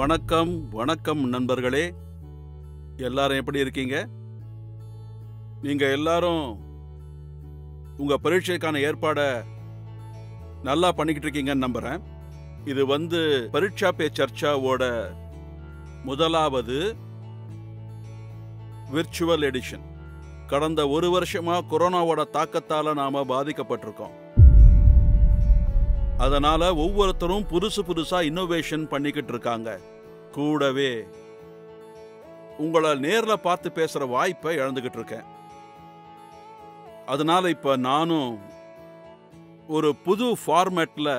வணக்கம் வணக்கம் நண்பர்களே எல்லாரும் எப்படி இருக்கீங்க நீங்க எல்லாரும் உங்க பரீட்சைக்கான ஏற்பாட நல்லா பண்ணிக்கிட்டு இருக்கீங்கன்னு நம்புறேன் இது வந்து பரீட்சா பே சர்ச்சாவோட முதலாவது விர்ச்சுவல் எடிஷன் கடந்த ஒரு வருஷமா கொரோனாவோட தாக்கத்தால நாம பாதிக்கப்பட்டிருக்கோம் அதனால ஒவ்வொருத்தரும் புதுசு புதுசா இன்னோவேஷன் பண்ணிக்கிட்டு இருக்காங்க கூடவே உங்களை நேர்ல பார்த்து பேசுற வாய்ப்பை இழந்துகிட்டு இருக்கேன் அதனால இப்ப நானும் ஒரு புது ஃபார்மேட்ல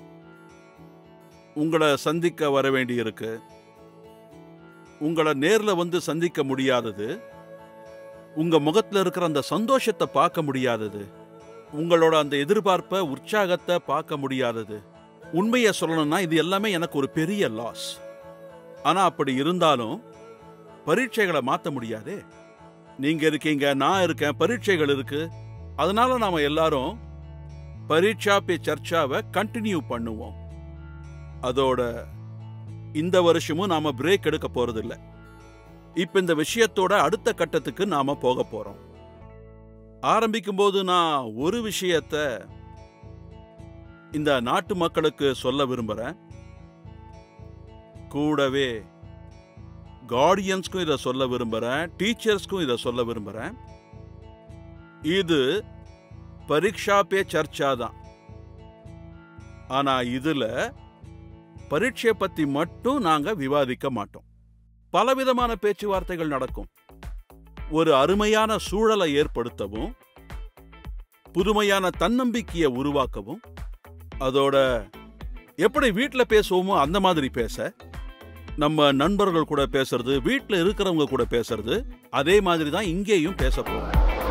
உங்களை சந்திக்க வர வேண்டி இருக்கு உங்களை நேர்ல வந்து சந்திக்க முடியாதது உங்க முகத்துல இருக்கிற அந்த சந்தோஷத்தை பார்க்க முடியாதது உங்களோட அந்த எதிர்பார்ப்பை உற்சாகத்தை பார்க்க முடியாதது உண்மையை சொல்லணும்னா இது எல்லாமே எனக்கு ஒரு பெரிய லாஸ் ஆனா அப்படி இருந்தாலும் பரீட்சைகளை மாத்த முடியாதே நீங்க இருக்கீங்க நான் இருக்கேன் பரீட்சைகள் இருக்கு அதனால நாம எல்லாரும் பரீட்சா பே சர்ச்சாவை கண்டினியூ பண்ணுவோம் அதோட இந்த வருஷமும் நாம பிரேக் எடுக்க போறதில்ல இப்ப இந்த விஷயத்தோட அடுத்த கட்டத்துக்கு நாம போக போறோம் ஆரம்பிக்கும் போது நான் ஒரு விஷயத்த இந்த நாட்டு மக்களுக்கு சொல்ல விரும்புறேன் கூடவே கார்டியன்ஸ்க்கும் இதை சொல்ல விரும்புறேன் டீச்சர்ஸ்க்கும் இதை சொல்ல விரும்புறேன் இது பரீட்சா பே சர்ச்சா தான் ஆனா இதுல பரீட்சை பத்தி மட்டும் நாங்க விவாதிக்க மாட்டோம் பலவிதமான பேச்சுவார்த்தைகள் நடக்கும் ஒரு அருமையான சூழலை ஏற்படுத்தவும் புதுமையான தன்னம்பிக்கையை உருவாக்கவும் அதோட எப்படி வீட்டில் பேசுவோமோ அந்த மாதிரி பேச நம்ம நண்பர்கள் கூட பேசுறது வீட்டில் இருக்கிறவங்க கூட பேசுறது அதே மாதிரி தான் இங்கேயும் பேச போறோம்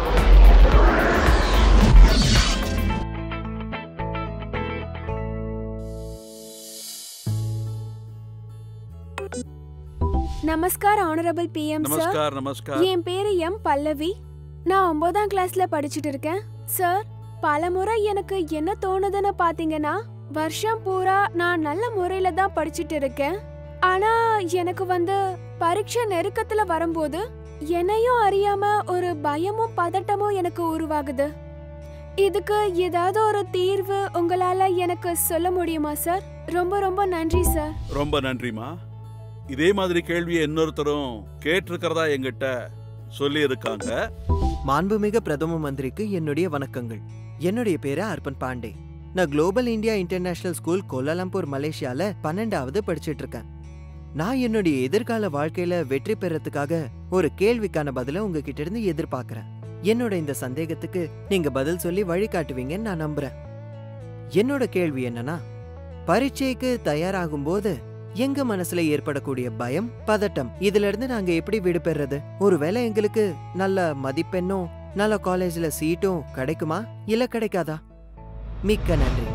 நமஸ்கார் ஆனரபிள் பிஎம் சார் நமஸ்கார் நமஸ்கார் என் பேரு எம் பல்லவி நான் ஒன்பதாம் கிளாஸ்ல படிச்சிட்டு இருக்கேன் சார் பலமுறை எனக்கு என்ன தோணுதுன்னு பாத்தீங்கன்னா வருஷம் பூரா நான் நல்ல முறையில தான் படிச்சிட்டு இருக்கேன் ஆனா எனக்கு வந்து பரீட்சை நெருக்கத்துல வரும்போது என்னையும் அறியாம ஒரு பயமும் பதட்டமும் எனக்கு உருவாகுது இதுக்கு ஏதாவது ஒரு தீர்வு உங்களால எனக்கு சொல்ல முடியுமா சார் ரொம்ப ரொம்ப நன்றி சார் ரொம்ப நன்றிமா இதே மாதிரி கேள்வியை இன்னொருத்தரும் கேட்டிருக்கிறதா எங்கிட்ட சொல்லி இருக்காங்க மாண்புமிகு பிரதம மந்திரிக்கு என்னுடைய வணக்கங்கள் என்னுடைய பேரு அர்பன் பாண்டே நான் global India international school Kuala Lumpur மலேசியால பன்னெண்டாவது படிச்சிட்டு இருக்கேன் நான் என்னுடைய எதிர்கால வாழ்க்கையில வெற்றி பெறத்துக்காக ஒரு கேள்விக்கான பதில உங்ககிட்ட இருந்து எதிர்பார்க்கறேன் என்னோட இந்த சந்தேகத்துக்கு நீங்க பதில் சொல்லி வழிகாட்டுவீங்கன்னு நான் நம்புறேன் என்னோட கேள்வி என்னன்னா பரீட்சைக்கு தயாராகும் போது எங்க மனசுல ஏற்படக்கூடிய பயம் பதட்டம் இதுல இருந்து நாங்க எப்படி விடுபெறது ஒருவேளை எங்களுக்கு நல்ல மதிப்பெண்ணும் நல்ல காலேஜ்ல சீட்டும் கிடைக்குமா இல்ல கிடைக்காதா மிக்க நன்றி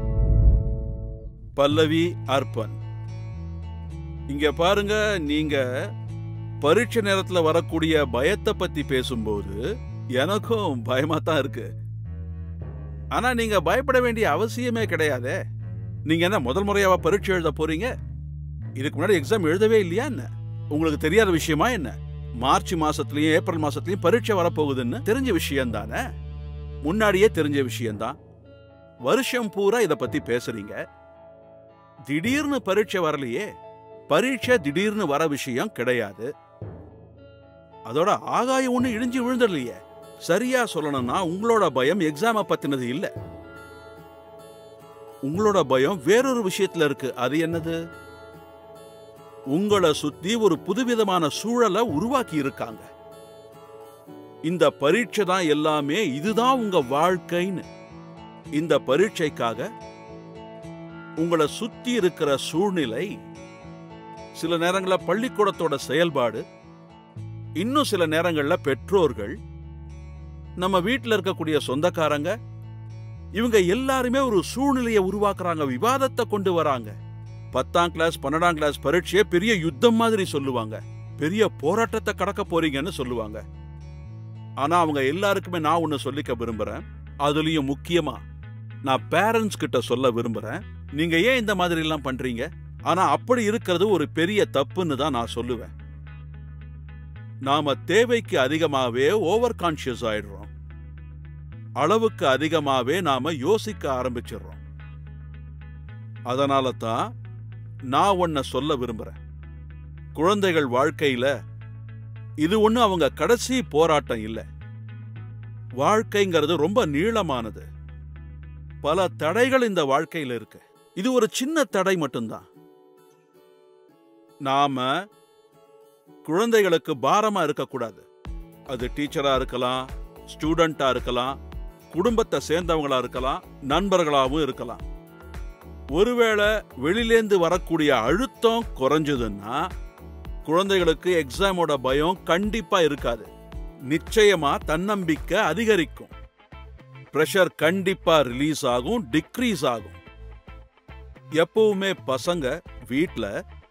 பல்லவி அர்ப்பன் இங்க பாருங்க நீங்க பரீட்சை நேரத்துல வரக்கூடிய பயத்தை பத்தி பேசும்போது எனக்கும் பயமா தான் இருக்கு ஆனா நீங்க பயப்பட வேண்டிய அவசியமே கிடையாதே நீங்க என்ன முதல் முறையாவா பரீட்சை எழுத போறீங்க இதுக்கு முன்னாடி எக்ஸாம் எழுதவே இல்லையா என்ன உங்களுக்கு தெரியாத விஷயமா என்ன மார்ச் மாசத்துலயும் ஏப்ரல் மாசத்துலயும் பரீட்சை வரப்போகுதுன்னு தெரிஞ்ச விஷயம் தானே முன்னாடியே தெரிஞ்ச விஷயம்தான் வருஷம் பூரா இத பத்தி பேசுறீங்க திடீர்னு பரீட்சை வரலையே பரீட்சை திடீர்னு வர விஷயம் கிடையாது அதோட ஆகாயம் ஒண்ணு இழிஞ்சு விழுந்துடலையே சரியா சொல்லணும்னா உங்களோட பயம் எக்ஸாம பத்தினது இல்ல உங்களோட பயம் வேறொரு விஷயத்துல இருக்கு அது என்னது உங்களை சுத்தி ஒரு புதுவிதமான சூழலை உருவாக்கி இருக்காங்க இந்த பரீட்சை தான் எல்லாமே இதுதான் உங்க வாழ்க்கைன்னு இந்த பரீட்சைக்காக உங்களை சுத்தி இருக்கிற சூழ்நிலை சில நேரங்கள்ல பள்ளிக்கூடத்தோட செயல்பாடு இன்னும் சில நேரங்கள்ல பெற்றோர்கள் நம்ம வீட்டில் இருக்கக்கூடிய சொந்தக்காரங்க இவங்க எல்லாருமே ஒரு சூழ்நிலையை உருவாக்குறாங்க விவாதத்தை கொண்டு வராங்க பத்தாம் கிளாஸ் பன்னெண்டாம் கிளாஸ் பரீட்சையை பெரிய யுத்தம் மாதிரி சொல்லுவாங்க பெரிய போராட்டத்தை கடக்க போறீங்கன்னு சொல்லுவாங்க ஆனா அவங்க எல்லாருக்குமே நான் ஒன்னு சொல்லிக்க விரும்புறேன் அதுலயும் முக்கியமா நான் பேரண்ட்ஸ் கிட்ட சொல்ல விரும்புறேன் நீங்க ஏன் இந்த மாதிரி எல்லாம் பண்றீங்க ஆனா அப்படி இருக்கிறது ஒரு பெரிய தப்புன்னு தான் நான் சொல்லுவேன் நாம தேவைக்கு அதிகமாவே ஓவர் கான்ஷியஸ் ஆயிடுறோம் அளவுக்கு அதிகமாவே நாம யோசிக்க ஆரம்பிச்சிடுறோம் அதனால தான் நான் ஒன்ன சொல்ல விரும்புறேன் குழந்தைகள் வாழ்க்கையில இது ஒண்ணு அவங்க கடைசி போராட்டம் இல்ல வாழ்க்கைங்கிறது ரொம்ப நீளமானது பல தடைகள் இந்த வாழ்க்கையில இருக்கு இது ஒரு சின்ன தடை மட்டும்தான் நாம குழந்தைகளுக்கு பாரமா இருக்கக்கூடாது அது டீச்சரா இருக்கலாம் ஸ்டூடெண்டா இருக்கலாம் குடும்பத்தை சேர்ந்தவங்களா இருக்கலாம் நண்பர்களாகவும் இருக்கலாம் ஒருவேளை வெளியிலேந்து வரக்கூடிய அழுத்தம் குறைஞ்சதுன்னா குழந்தைகளுக்கு எக்ஸாமோட பயம் கண்டிப்பா இருக்காது நிச்சயமா தன்னம்பிக்கை அதிகரிக்கும் பிரஷர் கண்டிப்பா ரிலீஸ் ஆகும் டிக்ரீஸ் ஆகும் எப்பவுமே பசங்க வீட்ல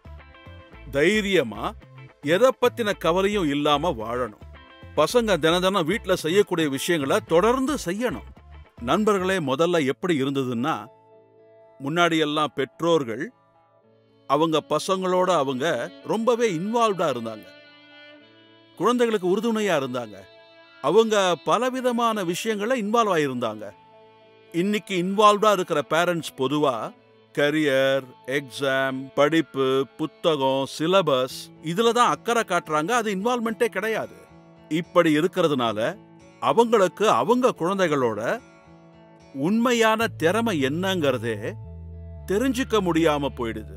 தைரியமா எதை பத்தின கவலையும் இல்லாம வாழணும் பசங்க தின தினம் வீட்ல செய்யக்கூடிய விஷயங்களை தொடர்ந்து செய்யணும் நண்பர்களே முதல்ல எப்படி இருந்ததுன்னா முன்னாடி எல்லாம் பெற்றோர்கள் அவங்க பசங்களோட அவங்க ரொம்பவே இன்வால்வ்டா இருந்தாங்க குழந்தைகளுக்கு உறுதுணையா இருந்தாங்க அவங்க பலவிதமான விஷயங்கள இன்வால்வ் ஆயிருந்தாங்க இன்னைக்கு இன்வால்வ்டா இருக்கிற பேரண்ட்ஸ் பொதுவா கரியர் எக்ஸாம் படிப்பு புத்தகம் சிலபஸ் இதுல தான் அக்கறை காட்டுறாங்க அது இன்வால்மெண்ட்டே கிடையாது இப்படி இருக்கிறதுனால அவங்களுக்கு அவங்க குழந்தைகளோட உண்மையான திறமை என்னங்கிறதே தெரிஞ்சுக்க முடியாம போயிடுது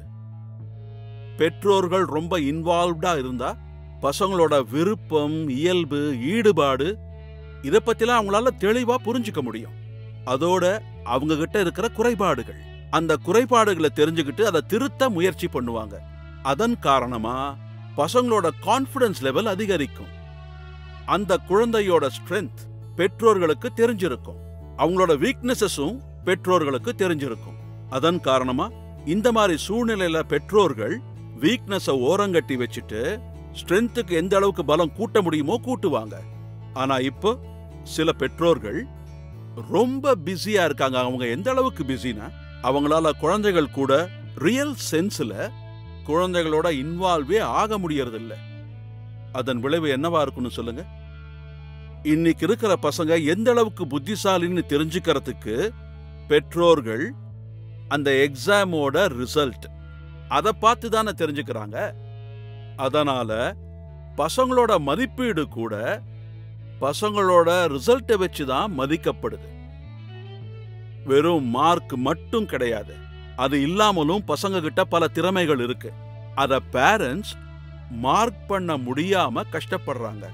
பெற்றோர்கள் ரொம்ப இன்வால்வ்டா இருந்தா பசங்களோட விருப்பம் இயல்பு ஈடுபாடு இத பத்திலாம் அவங்களால தெளிவா புரிஞ்சுக்க முடியும் அதோட அவங்க கிட்ட இருக்கிற குறைபாடுகள் அந்த குறைபாடுகளை தெரிஞ்சுக்கிட்டு அதை திருத்த முயற்சி பண்ணுவாங்க அதன் காரணமா பசங்களோட கான்ஃபிடன்ஸ் லெவல் அதிகரிக்கும் அந்த குழந்தையோட ஸ்ட்ரென்த் பெற்றோர்களுக்கு தெரிஞ்சிருக்கும் அவங்களோட வீக்னஸஸும் பெற்றோர்களுக்கு தெரிஞ்சிருக்கும் அதன் காரணமா இந்த மாதிரி சூழ்நிலையில பெற்றோர்கள் வீக்னஸ ஓரங்கட்டி வச்சுட்டு ஸ்ட்ரென்த்துக்கு எந்த அளவுக்கு பலம் கூட்ட முடியுமோ கூட்டுவாங்க ஆனா இப்போ சில பெற்றோர்கள் ரொம்ப பிஸியா இருக்காங்க அவங்க எந்த அளவுக்கு பிஸினா அவங்களால குழந்தைகள் கூட ரியல் சென்ஸ்ல குழந்தைகளோட இன்வால்வே ஆக முடியறது இல்ல அதன் விளைவு என்னவா இருக்கும்னு சொல்லுங்க இன்னைக்கு இருக்கிற பசங்க எந்த அளவுக்கு புத்திசாலின்னு தெரிஞ்சுக்கிறதுக்கு பெற்றோர்கள் அந்த எக்ஸாமோட ரிசல்ட் அதை பார்த்து தானே தெரிஞ்சுக்கிறாங்க அதனால பசங்களோட மதிப்பீடு கூட பசங்களோட ரிசல்ட்டை வச்சு தான் மதிக்கப்படுது வெறும் மார்க் மட்டும் கிடையாது அது இல்லாமலும் பசங்க கிட்ட பல திறமைகள் இருக்கு அத பேரண்ட்ஸ் மார்க் பண்ண முடியாம கஷ்டப்படுறாங்க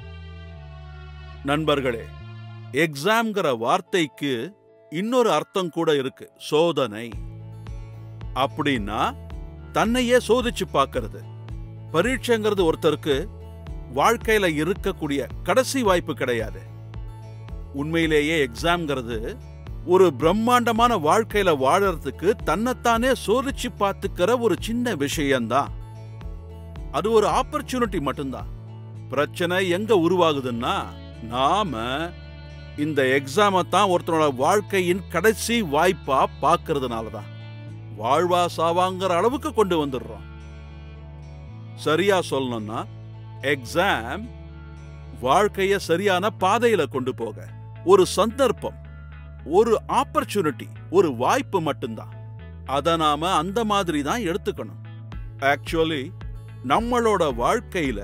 நண்பர்களே எக்ஸாம்ங்கிற வார்த்தைக்கு இன்னொரு அர்த்தம் கூட இருக்கு சோதனை அப்படின்னா தன்னையே சோதிச்சு பார்க்கிறது பரீட்சைங்கிறது ஒருத்தருக்கு வாழ்க்கையில இருக்கக்கூடிய கடைசி வாய்ப்பு கிடையாது உண்மையிலேயே எக்ஸாம்ங்கிறது ஒரு பிரம்மாண்டமான வாழ்க்கையில வாழறதுக்கு தன்னைத்தானே சோதிச்சு பார்த்துக்கிற ஒரு சின்ன விஷயம்தான் அது ஒரு ஆப்பர்ச்சுனிட்டி மட்டும்தான் பிரச்சனை எங்க உருவாகுதுன்னா நாம இந்த எக்ஸாமை தான் ஒருத்தனோட வாழ்க்கையின் கடைசி வாய்ப்பா பார்க்கறதுனால தான் வாழ்வா சாவாங்கிற அளவுக்கு கொண்டு வந்துடுறோம் சரியா சொல்லணும்னா எக்ஸாம் வாழ்க்கைய சரியான பாதையில கொண்டு போக ஒரு சந்தர்ப்பம் ஒரு ஆப்பர்ச்சுனிட்டி ஒரு வாய்ப்பு மட்டும்தான் அத நாம அந்த மாதிரி தான் எடுத்துக்கணும் ஆக்சுவலி நம்மளோட வாழ்க்கையில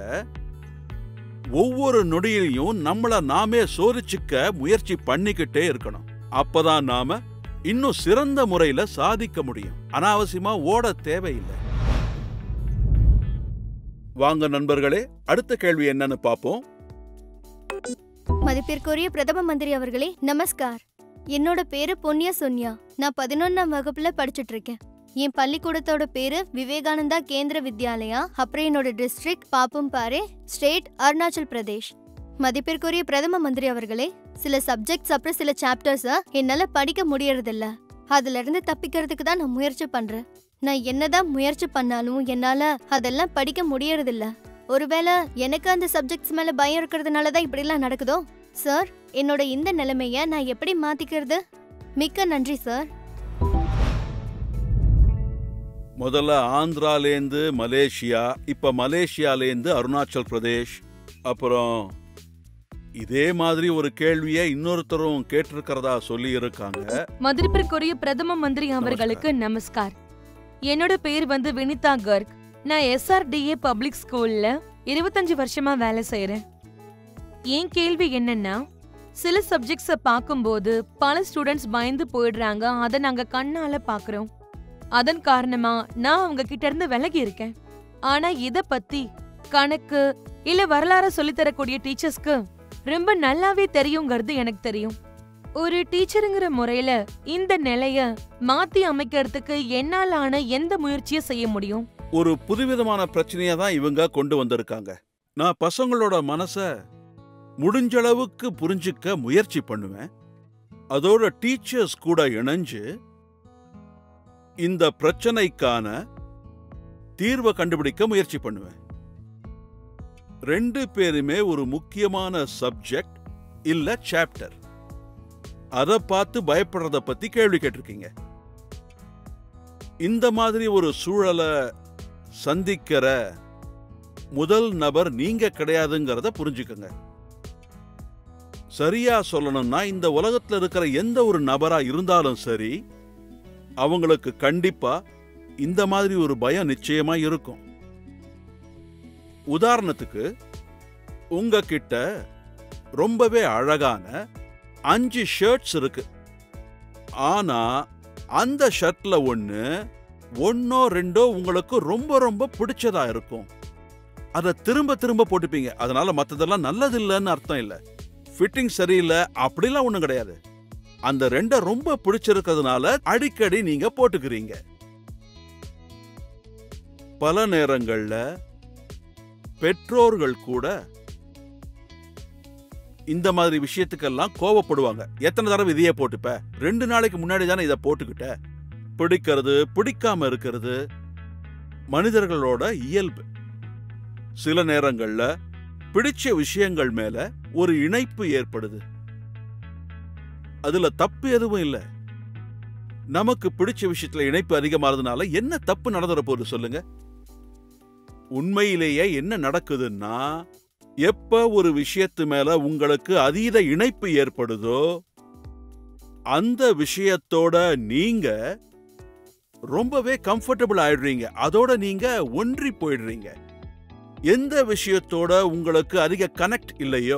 ஒவ்வொரு நொடியிலையும் நம்மள நாமே சோதிச்சுக்க முயற்சி பண்ணிக்கிட்டே இருக்கணும் அப்பதான் நாம இன்னும் சிறந்த முறையில சாதிக்க முடியும் அனாவசியமா ஓட தேவையில்லை வாங்க நண்பர்களே அடுத்த கேள்வி என்னன்னு பாப்போம் மதிப்பிற்குரிய பிரதம மந்திரி அவர்களே நமஸ்கார் என்னோட பேரு பொன்னிய சொன்யா நான் பதினொன்னாம் வகுப்புல படிச்சுட்டு இருக்கேன் என் பள்ளிக்கூடத்தோட பேரு விவேகானந்தா கேந்திர வித்யாலயா அப்புறம் என்னோட டிஸ்ட்ரிக்ட் பாப்பும்பாரே ஸ்டேட் அருணாச்சல் பிரதேஷ் மதிப்பிற்குரிய பிரதம மந்திரி அவர்களே சில சப்ஜெக்ட்ஸ் அப்புறம் சில சாப்டர்ஸ என்னால படிக்க முடியறதில்ல அதுல இருந்து தப்பிக்கிறதுக்கு தான் நான் முயற்சி பண்றேன் நான் என்னதான் முயற்சி பண்ணாலும் என்னால அதெல்லாம் படிக்க முடியறதில்ல ஒருவேளை எனக்கு அந்த சப்ஜெக்ட்ஸ் மேல பயம் இருக்கிறதுனால தான் இப்படிலாம் நடக்குதோ சார் என்னோட இந்த நிலைமைய நான் எப்படி மாத்திக்கிறது மிக்க நன்றி சார் முதல்ல ஆந்திராலேந்து மலேசியா இப்ப மலேசியாலேந்து அருணாச்சல் பிரதேஷ் அப்புறம் இதே மாதிரி ஒரு கேள்வியை இன்னொருத்தரும் கேட்டிருக்கிறதா சொல்லி இருக்காங்க மதிப்பிற்குரிய பிரதம மந்திரி அவர்களுக்கு நமஸ்கார் என்னோட பேர் வந்து வினிதா கர்க் நான் எஸ்ஆர்டிஏ பப்ளிக் ஸ்கூல்ல இருபத்தஞ்சு வருஷமா வேலை செய்யறேன் என் கேள்வி என்னன்னா சில சப்ஜெக்ட்ஸ பார்க்கும்போது பல ஸ்டூடெண்ட்ஸ் பயந்து போயிடுறாங்க அதை நாங்க கண்ணால பாக்குறோம் அதன் காரணமா நான் அவங்க கிட்ட இருந்து விலகி இருக்கேன் ஆனா இத பத்தி கணக்கு இல்ல வரலாற சொல்லித் தரக்கூடிய டீச்சர்ஸ்க்கு ரொம்ப நல்லாவே தெரியுங்கிறது எனக்கு தெரியும் ஒரு டீச்சருங்கிற முறையில இந்த நிலைய மாத்தி அமைக்கிறதுக்கு என்னால ஆன எந்த முயற்சியை செய்ய முடியும் ஒரு புதுவிதமான பிரச்சனையை தான் இவங்க கொண்டு வந்திருக்காங்க நான் பசங்களோட மனச முடிஞ்ச அளவுக்கு புரிஞ்சுக்க முயற்சி பண்ணுவேன் அதோட டீச்சர்ஸ் கூட இணைஞ்சு இந்த பிரச்சனைக்கான தீர்வை கண்டுபிடிக்க முயற்சி பண்ணுவேன் ரெண்டு பேருமே ஒரு முக்கியமான சப்ஜெக்ட் இல்ல சாப்டர் அதை பார்த்து பயப்படுறத பத்தி கேள்வி கேட்டிருக்கீங்க இந்த மாதிரி ஒரு சூழலை சந்திக்கிற முதல் நபர் நீங்க கிடையாதுங்கிறத புரிஞ்சுக்கங்க சரியா சொல்லணும்னா இந்த உலகத்துல இருக்கிற எந்த ஒரு நபரா இருந்தாலும் சரி அவங்களுக்கு கண்டிப்பா இந்த மாதிரி ஒரு பயம் நிச்சயமா இருக்கும் உதாரணத்துக்கு உங்ககிட்ட ரொம்பவே அழகான அஞ்சு ஷர்ட்ஸ் இருக்கு ஆனா அந்த ஷர்ட்ல ஒண்ணு ஒன்னோ ரெண்டோ உங்களுக்கு ரொம்ப ரொம்ப பிடிச்சதா இருக்கும் அதை திரும்ப திரும்ப போட்டுப்பீங்க அதனால மத்ததெல்லாம் நல்லது இல்லைன்னு அர்த்தம் இல்ல ஃபிட்டிங் சரியில்லை அப்படிலாம் ஒண்ணும் கிடையாது அந்த ரெண்ட ரொம்ப பிடிச்சிருக்கிறதுனால அடிக்கடி நீங்க போட்டுக்கிறீங்க பல நேரங்கள்ல பெற்றோர்கள் கூட இந்த மாதிரி விஷயத்துக்கெல்லாம் கோவப்படுவாங்க எத்தனை தடவை இதையே போட்டுப்ப ரெண்டு நாளைக்கு முன்னாடி தானே இதை போட்டுக்கிட்ட பிடிக்கிறது பிடிக்காம இருக்கிறது மனிதர்களோட இயல்பு சில நேரங்கள்ல பிடிச்ச விஷயங்கள் மேல ஒரு இணைப்பு ஏற்படுது அதுல தப்பு எதுவும் இல்ல நமக்கு பிடிச்ச விஷயத்துல இணைப்பு அதிகமானதுனால என்ன தப்பு நடந்துற போகுது சொல்லுங்க உண்மையிலேயே என்ன நடக்குதுன்னா எப்ப ஒரு விஷயத்து மேல உங்களுக்கு அதீத இணைப்பு ஏற்படுதோ அந்த விஷயத்தோட நீங்க ரொம்பவே கம்ஃபர்டபுள் ஆயிடுறீங்க அதோட நீங்க ஒன்றி போயிடுறீங்க எந்த விஷயத்தோட உங்களுக்கு அதிக கனெக்ட் இல்லையோ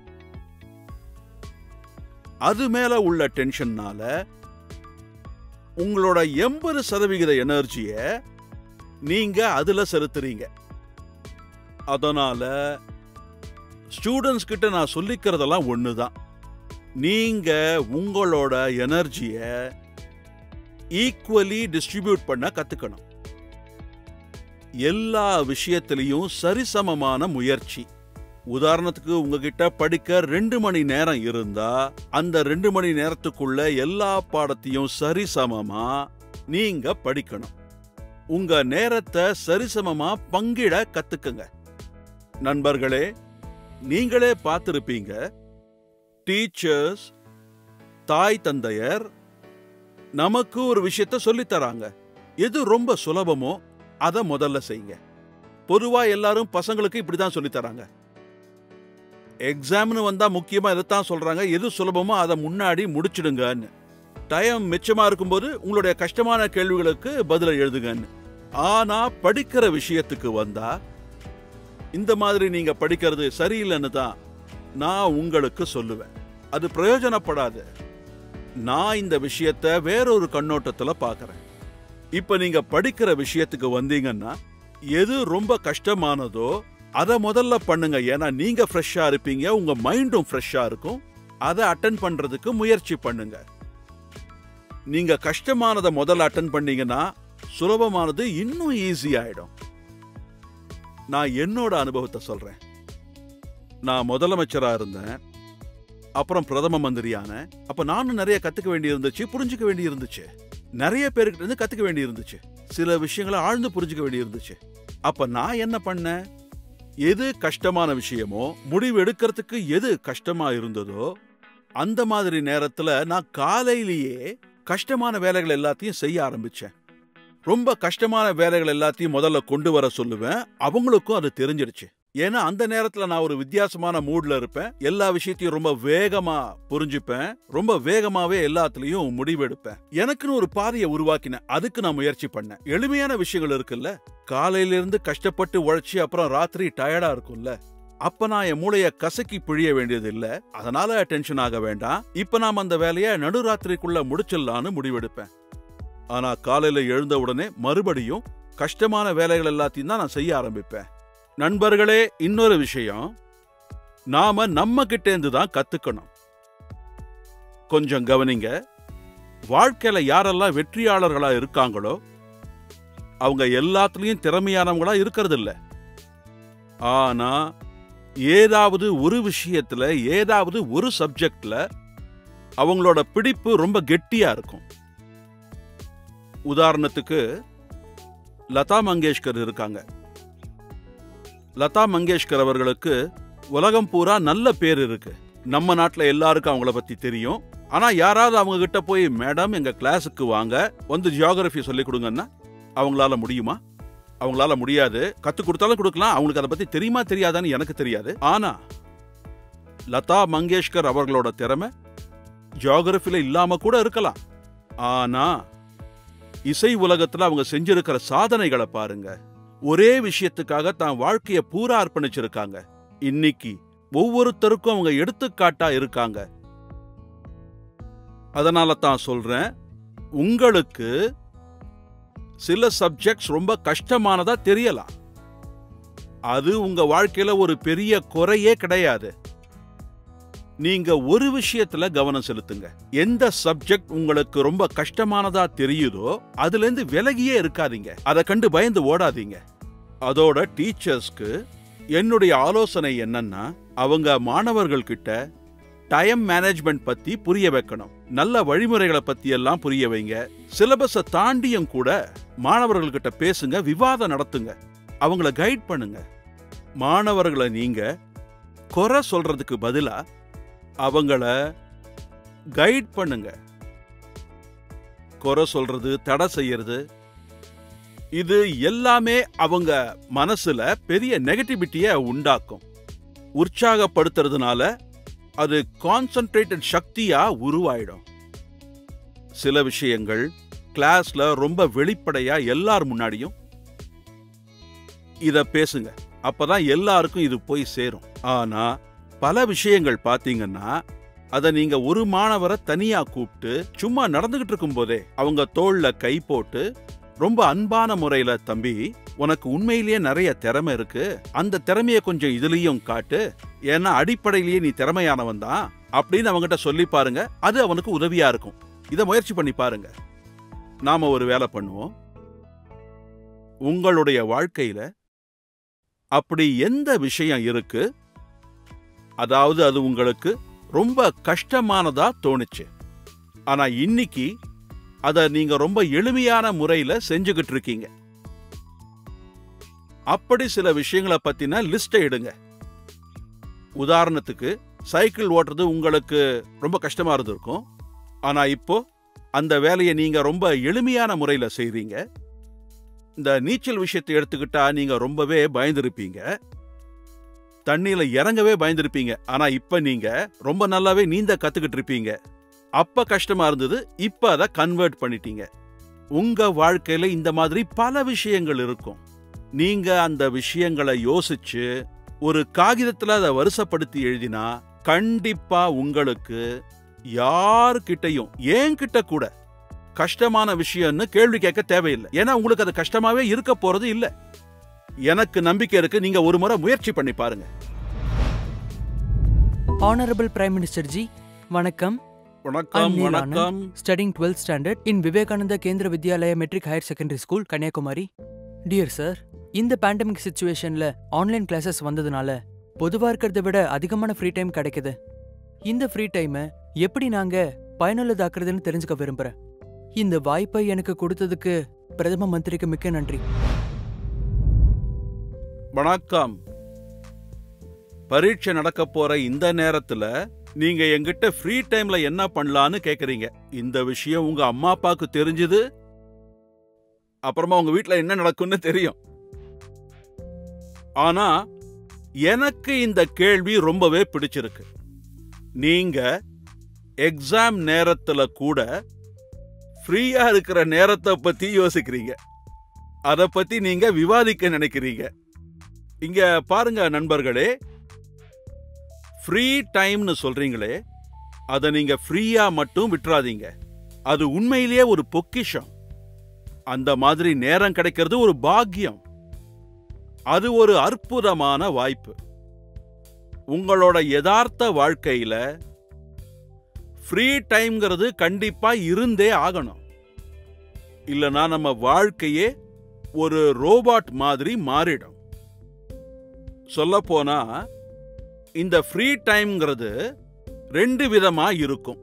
அது மேல உள்ள டென்ஷன்னால உங்களோட எண்பது சதவிகித எனர்ஜிய நீங்க அதுல செலுத்துறீங்க அதனால ஸ்டூடெண்ட்ஸ் கிட்ட நான் சொல்லிக்கிறதெல்லாம் ஒண்ணுதான் நீங்க உங்களோட எனர்ஜிய ஈக்குவலி டிஸ்ட்ரிபியூட் பண்ண கத்துக்கணும் எல்லா விஷயத்திலையும் சரிசமமான முயற்சி உதாரணத்துக்கு உங்ககிட்ட படிக்க ரெண்டு மணி நேரம் இருந்தா அந்த ரெண்டு மணி நேரத்துக்குள்ள எல்லா பாடத்தையும் சரிசமமா நீங்க படிக்கணும் உங்க நேரத்தை சரிசமமா பங்கிட கத்துக்குங்க நண்பர்களே நீங்களே பார்த்திருப்பீங்க டீச்சர்ஸ் தாய் தந்தையர் நமக்கு ஒரு விஷயத்த சொல்லித் தராங்க எது ரொம்ப சுலபமோ அதை முதல்ல செய்யுங்க பொதுவா எல்லாரும் பசங்களுக்கு இப்படிதான் சொல்லித் தராங்க எக்ஸாம்னு வந்தா முக்கியமா இதைத்தான் சொல்றாங்க எது சுலபமோ அதை முன்னாடி முடிச்சிடுங்கன்னு டைம் மிச்சமா இருக்கும்போது உங்களுடைய கஷ்டமான கேள்விகளுக்கு பதில எழுதுங்கன்னு ஆனா படிக்கிற விஷயத்துக்கு வந்தா இந்த மாதிரி நீங்க படிக்கிறது சரியில்லைன்னு தான் நான் உங்களுக்கு சொல்லுவேன் அது பிரயோஜனப்படாது நான் இந்த விஷயத்த வேறொரு கண்ணோட்டத்துல பார்க்கறேன் இப்ப நீங்க படிக்கிற விஷயத்துக்கு வந்தீங்கன்னா எது ரொம்ப கஷ்டமானதோ அதை முதல்ல பண்ணுங்க ஏன்னா நீங்க ஃப்ரெஷ்ஷா இருப்பீங்க உங்க மைண்டும் ஃப்ரெஷ்ஷா இருக்கும் அதை அட்டன் பண்றதுக்கு முயற்சி பண்ணுங்க நீங்க கஷ்டமானதை முதல்ல அட்டன் பண்ணீங்கன்னா சுலபமானது இன்னும் ஈஸி ஆயிடும் நான் என்னோட அனுபவத்தை சொல்றேன் நான் முதலமைச்சரா இருந்தேன் அப்புறம் பிரதம மந்திரியான அப்ப நானும் நிறைய கத்துக்க வேண்டி இருந்துச்சு புரிஞ்சுக்க வேண்டி இருந்துச்சு நிறைய பேருக்கிட்ட இருந்து கத்துக்க வேண்டி இருந்துச்சு சில விஷயங்களை ஆழ்ந்து புரிஞ்சுக்க வேண்டி இருந்துச்சு அப்ப நான் என்ன பண்ணேன் எது கஷ்டமான விஷயமோ முடிவு எடுக்கிறதுக்கு எது கஷ்டமா இருந்ததோ அந்த மாதிரி நேரத்துல நான் காலையிலேயே கஷ்டமான வேலைகள் எல்லாத்தையும் செய்ய ஆரம்பிச்சேன் ரொம்ப கஷ்டமான வேலைகள் எல்லாத்தையும் முதல்ல கொண்டு வர சொல்லுவேன் அவங்களுக்கும் அது தெரிஞ்சிருச்சு ஏன்னா அந்த நேரத்துல நான் ஒரு வித்தியாசமான மூட்ல இருப்பேன் எல்லா விஷயத்தையும் ரொம்ப வேகமா புரிஞ்சுப்பேன் ரொம்ப வேகமாவே எல்லாத்துலயும் முடிவெடுப்பேன் எனக்குன்னு ஒரு பாதையை உருவாக்கினேன் அதுக்கு நான் முயற்சி பண்ணேன் எளிமையான விஷயங்கள் இருக்குல்ல காலையில இருந்து கஷ்டப்பட்டு உழைச்சி அப்புறம் ராத்திரி டயர்டா இருக்கும்ல அப்ப நான் என் மூளைய கசக்கி பிழிய வேண்டியது இல்ல அதனால டென்ஷன் ஆக வேண்டாம் இப்ப நாம அந்த வேலைய நடுராத்திரிக்குள்ள முடிச்சிடலான்னு முடிவெடுப்பேன் ஆனா காலையில எழுந்த உடனே மறுபடியும் கஷ்டமான வேலைகள் எல்லாத்தையும் தான் நான் செய்ய ஆரம்பிப்பேன் நண்பர்களே இன்னொரு விஷயம் நாம நம்ம கிட்ட இருந்து தான் கத்துக்கணும் கொஞ்சம் கவனிங்க வாழ்க்கையில யாரெல்லாம் வெற்றியாளர்களா இருக்காங்களோ அவங்க எல்லாத்துலயும் திறமையானவங்களா இருக்கிறது இல்ல ஆனா ஏதாவது ஒரு விஷயத்துல ஏதாவது ஒரு சப்ஜெக்ட்ல அவங்களோட பிடிப்பு ரொம்ப கெட்டியா இருக்கும் உதாரணத்துக்கு லதா மங்கேஷ்கர் இருக்காங்க லதா மங்கேஷ்கர் அவர்களுக்கு உலகம் பூரா நல்ல பேர் இருக்கு நம்ம நாட்டுல எல்லாருக்கும் அவங்கள பத்தி தெரியும் ஆனா யாராவது அவங்க கிட்ட போய் மேடம் எங்க கிளாஸுக்கு வாங்க வந்து ஜியோகிராஃபி சொல்லி கொடுங்கன்னா அவங்களால முடியுமா அவங்களால முடியாது கத்து கொடுத்தாலும் கொடுக்கலாம் அவங்களுக்கு அதை பத்தி தெரியுமா தெரியாதான்னு எனக்கு தெரியாது ஆனா லதா மங்கேஷ்கர் அவர்களோட திறமை ஜியோகிராஃபில இல்லாம கூட இருக்கலாம் ஆனா இசை உலகத்துல அவங்க செஞ்சிருக்கிற சாதனைகளை பாருங்க ஒரே விஷயத்துக்காக தான் வாழ்க்கைய பூரா அர்ப்பணிச்சிருக்காங்க இன்னைக்கு ஒவ்வொருத்தருக்கும் அவங்க எடுத்துக்காட்டா இருக்காங்க அதனால தான் சொல்றேன் உங்களுக்கு சில சப்ஜெக்ட்ஸ் ரொம்ப கஷ்டமானதா தெரியலாம் அது உங்க வாழ்க்கையில ஒரு பெரிய குறையே கிடையாது நீங்க ஒரு விஷயத்துல கவனம் செலுத்துங்க எந்த சப்ஜெக்ட் உங்களுக்கு ரொம்ப கஷ்டமானதா தெரியுதோ அதுல இருந்து விலகியே இருக்காதீங்க அதை கண்டு பயந்து ஓடாதீங்க அதோட டீச்சர்ஸ்க்கு என்னுடைய ஆலோசனை என்னன்னா அவங்க மாணவர்கள் கிட்ட டைம் மேனேஜ்மெண்ட் பத்தி புரிய வைக்கணும் நல்ல வழிமுறைகளை பத்தி எல்லாம் புரிய வைங்க சிலபஸை தாண்டியும் கூட மாணவர்கள் கிட்ட பேசுங்க விவாதம் நடத்துங்க அவங்கள கைட் பண்ணுங்க மாணவர்களை நீங்க குறை சொல்றதுக்கு பதிலா அவங்கள கைட் பண்ணுங்க குறை சொல்றது தடை செய்யறது இது எல்லாமே அவங்க மனசுல பெரிய நெகட்டிவிட்டிய உண்டாக்கும் உற்சாகப்படுத்துறதுனால அது கான்சென்ட்ரேட்டட் சக்தியா உருவாயிடும் சில விஷயங்கள் கிளாஸ்ல ரொம்ப வெளிப்படையா எல்லார் முன்னாடியும் இத பேசுங்க அப்பதான் எல்லாருக்கும் இது போய் சேரும் ஆனா பல விஷயங்கள் பாத்தீங்கன்னா அத நீங்க ஒரு மாணவரை தனியா கூப்பிட்டு சும்மா நடந்துகிட்டு இருக்கும் போதே அவங்க தோள்ல கை போட்டு ரொம்ப அன்பான முறையில தம்பி உனக்கு உண்மையிலேயே நிறைய திறமை இருக்கு அந்த திறமைய கொஞ்சம் இதுலயும் காட்டு ஏன்னா அடிப்படையிலேயே நீ திறமையானவன் தான் அப்படின்னு அவங்ககிட்ட சொல்லி பாருங்க அது அவனுக்கு உதவியா இருக்கும் இத முயற்சி பண்ணி பாருங்க நாம ஒரு வேலை பண்ணுவோம் உங்களுடைய வாழ்க்கையில அப்படி எந்த விஷயம் இருக்கு அதாவது அது உங்களுக்கு ரொம்ப கஷ்டமானதா தோணுச்சு ஆனா இன்னைக்கு அத நீங்க ரொம்ப எளிமையான முறையில செஞ்சுகிட்டு இருக்கீங்க அப்படி சில விஷயங்களை பத்தின லிஸ்ட எடுங்க உதாரணத்துக்கு சைக்கிள் ஓட்டுறது உங்களுக்கு ரொம்ப கஷ்டமா இருந்திருக்கும் ஆனா இப்போ அந்த வேலையை நீங்க ரொம்ப எளிமையான முறையில செய்றீங்க இந்த நீச்சல் விஷயத்தை எடுத்துக்கிட்டா நீங்க ரொம்பவே பயந்திருப்பீங்க தண்ணியில இறங்கவே பயந்திருப்பீங்க ஆனா இப்ப நீங்க ரொம்ப நல்லாவே நீந்த கத்துக்கிட்டு இருப்பீங்க அப்ப கஷ்டமா இருந்தது இப்ப அதை கன்வெர்ட் பண்ணிட்டீங்க உங்க வாழ்க்கையில இந்த மாதிரி பல விஷயங்கள் இருக்கும் நீங்க அந்த விஷயங்களை யோசிச்சு ஒரு காகிதத்துல அதை வருஷப்படுத்தி எழுதினா கண்டிப்பா உங்களுக்கு யார்கிட்டயும் என்கிட்ட கூட கஷ்டமான விஷயம்னு கேள்வி கேட்க தேவையில்லை ஏன்னா உங்களுக்கு அது கஷ்டமாவே இருக்க போறது இல்ல எனக்கு நம்பிக்கை இருக்கு நீங்க ஒரு முறை முயற்சி பண்ணி பாருங்க Honorable Prime Minister ji, வணக்கம் வணக்கம் I'm Neil வணக்கம் studying 12th standard in Vivekananda Kendra Vidyalaya Metric Higher Secondary School, Kanniyakumari dear sir இந்த பேண்டமிக் சுச்சுவேஷன்ல ஆன்லைன் கிளாஸஸ் வந்ததுனால பொதுவா இருக்கிறத விட அதிகமான ஃப்ரீ டைம் கிடைக்குது இந்த ஃப்ரீ டைமை எப்படி நாங்க பயனுள்ளதாக்குறதுன்னு தெரிஞ்சுக்க விரும்புறேன் இந்த வாய்ப்பை எனக்கு கொடுத்ததுக்கு பிரதம மந்திரிக்கு மிக்க நன்றி வணக்கம் பரீட்சை நடக்க போற இந்த நேரத்துல நீங்க என்கிட்ட ஃப்ரீ டைம்ல என்ன பண்ணலான்னு கேக்குறீங்க இந்த விஷயம் உங்க அம்மா அப்பாக்கு தெரிஞ்சது அப்புறமா உங்க வீட்ல என்ன நடக்கும்னு தெரியும் ஆனா எனக்கு இந்த கேள்வி ரொம்பவே பிடிச்சிருக்கு நீங்க எக்ஸாம் நேரத்துல கூட ஃப்ரீயா இருக்கிற நேரத்தை பத்தி யோசிக்கிறீங்க அத பத்தி நீங்க விவாதிக்க நினைக்கிறீங்க இங்க பாருங்க நண்பர்களே ஃப்ரீ டைம்னு சொல்றீங்களே அதை நீங்க ஃப்ரீயா மட்டும் விட்டுறாதீங்க அது உண்மையிலேயே ஒரு பொக்கிஷம் அந்த மாதிரி நேரம் கிடைக்கிறது ஒரு பாக்கியம் அது ஒரு அற்புதமான வாய்ப்பு உங்களோட யதார்த்த வாழ்க்கையில ஃப்ரீ டைம்ங்கிறது கண்டிப்பா இருந்தே ஆகணும் இல்லனா நம்ம வாழ்க்கையே ஒரு ரோபாட் மாதிரி மாறிடும் சொல்லப் போனா இந்த ஃப்ரீ டைம்ங்கிறது ரெண்டு விதமா இருக்கும்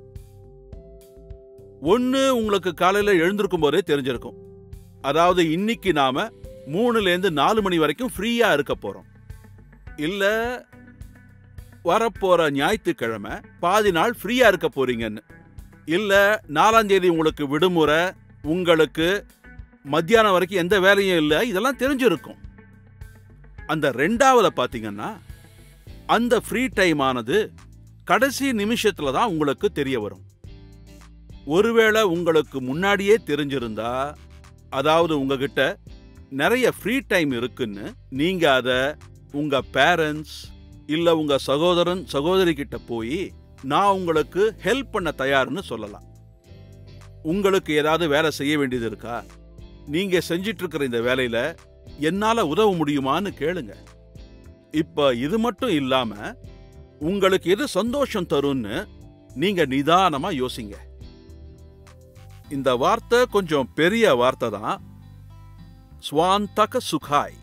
ஒன்னு உங்களுக்கு காலையில எழுந்திருக்கும் போதே தெரிஞ்சிருக்கும் அதாவது இன்னைக்கு நாம மூணுல இருந்து நாலு மணி வரைக்கும் ஃப்ரீயா இருக்க போறோம் இல்ல வரப்போற ஞாயிற்றுக்கிழமை பாதி நாள் ஃப்ரீயா இருக்க போறீங்கன்னு இல்ல நாலாம் தேதி உங்களுக்கு விடுமுறை உங்களுக்கு மத்தியானம் வரைக்கும் எந்த வேலையும் இல்லை இதெல்லாம் தெரிஞ்சிருக்கும் அந்த ரெண்டாவத பாத்தீங்கன்னா அந்த ஃப்ரீ டைம் ஆனது கடைசி நிமிஷத்துல தான் உங்களுக்கு தெரிய வரும் ஒருவேளை உங்களுக்கு முன்னாடியே தெரிஞ்சிருந்தா அதாவது உங்ககிட்ட நிறைய ஃப்ரீ டைம் இருக்குன்னு நீங்க அத உங்க பேரண்ட்ஸ் இல்ல உங்க சகோதரன் சகோதரி கிட்ட போய் நான் உங்களுக்கு ஹெல்ப் பண்ண தயார்னு சொல்லலாம் உங்களுக்கு ஏதாவது வேலை செய்ய வேண்டியது இருக்கா நீங்க செஞ்சிட்டு இருக்கிற இந்த வேலையில என்னால உதவ முடியுமான்னு கேளுங்க இப்ப இது மட்டும் இல்லாம உங்களுக்கு எது சந்தோஷம் தரும்னு நீங்க நிதானமா யோசிங்க இந்த வார்த்தை கொஞ்சம் பெரிய வார்த்தை தான் ஸ்வாந்தக சுகாய்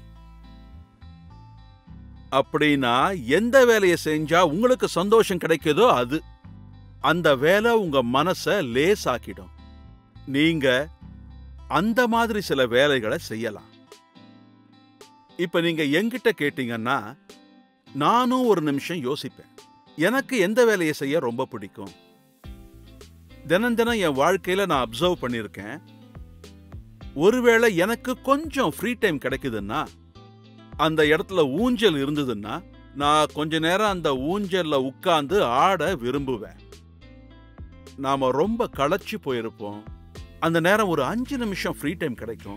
அப்படின்னா எந்த வேலையை செஞ்சா உங்களுக்கு சந்தோஷம் கிடைக்குதோ அது அந்த வேலை உங்க மனச லேசாக்கிடும் நீங்க அந்த மாதிரி சில வேலைகளை செய்யலாம் இப்ப நீங்க என்கிட்ட கேட்டீங்கன்னா நானும் ஒரு நிமிஷம் யோசிப்பேன் எனக்கு எந்த வேலையை செய்ய ரொம்ப பிடிக்கும் தினம் தினம் என் வாழ்க்கையில நான் அப்சர்வ் பண்ணியிருக்கேன் ஒருவேளை எனக்கு கொஞ்சம் ஃப்ரீ டைம் கிடைக்குதுன்னா அந்த இடத்துல ஊஞ்சல் இருந்ததுன்னா நான் கொஞ்ச நேரம் அந்த ஊஞ்சல்ல உட்கார்ந்து ஆட விரும்புவேன் நாம ரொம்ப களைச்சு போயிருப்போம் அந்த நேரம் ஒரு அஞ்சு நிமிஷம் ஃப்ரீ டைம் கிடைக்கும்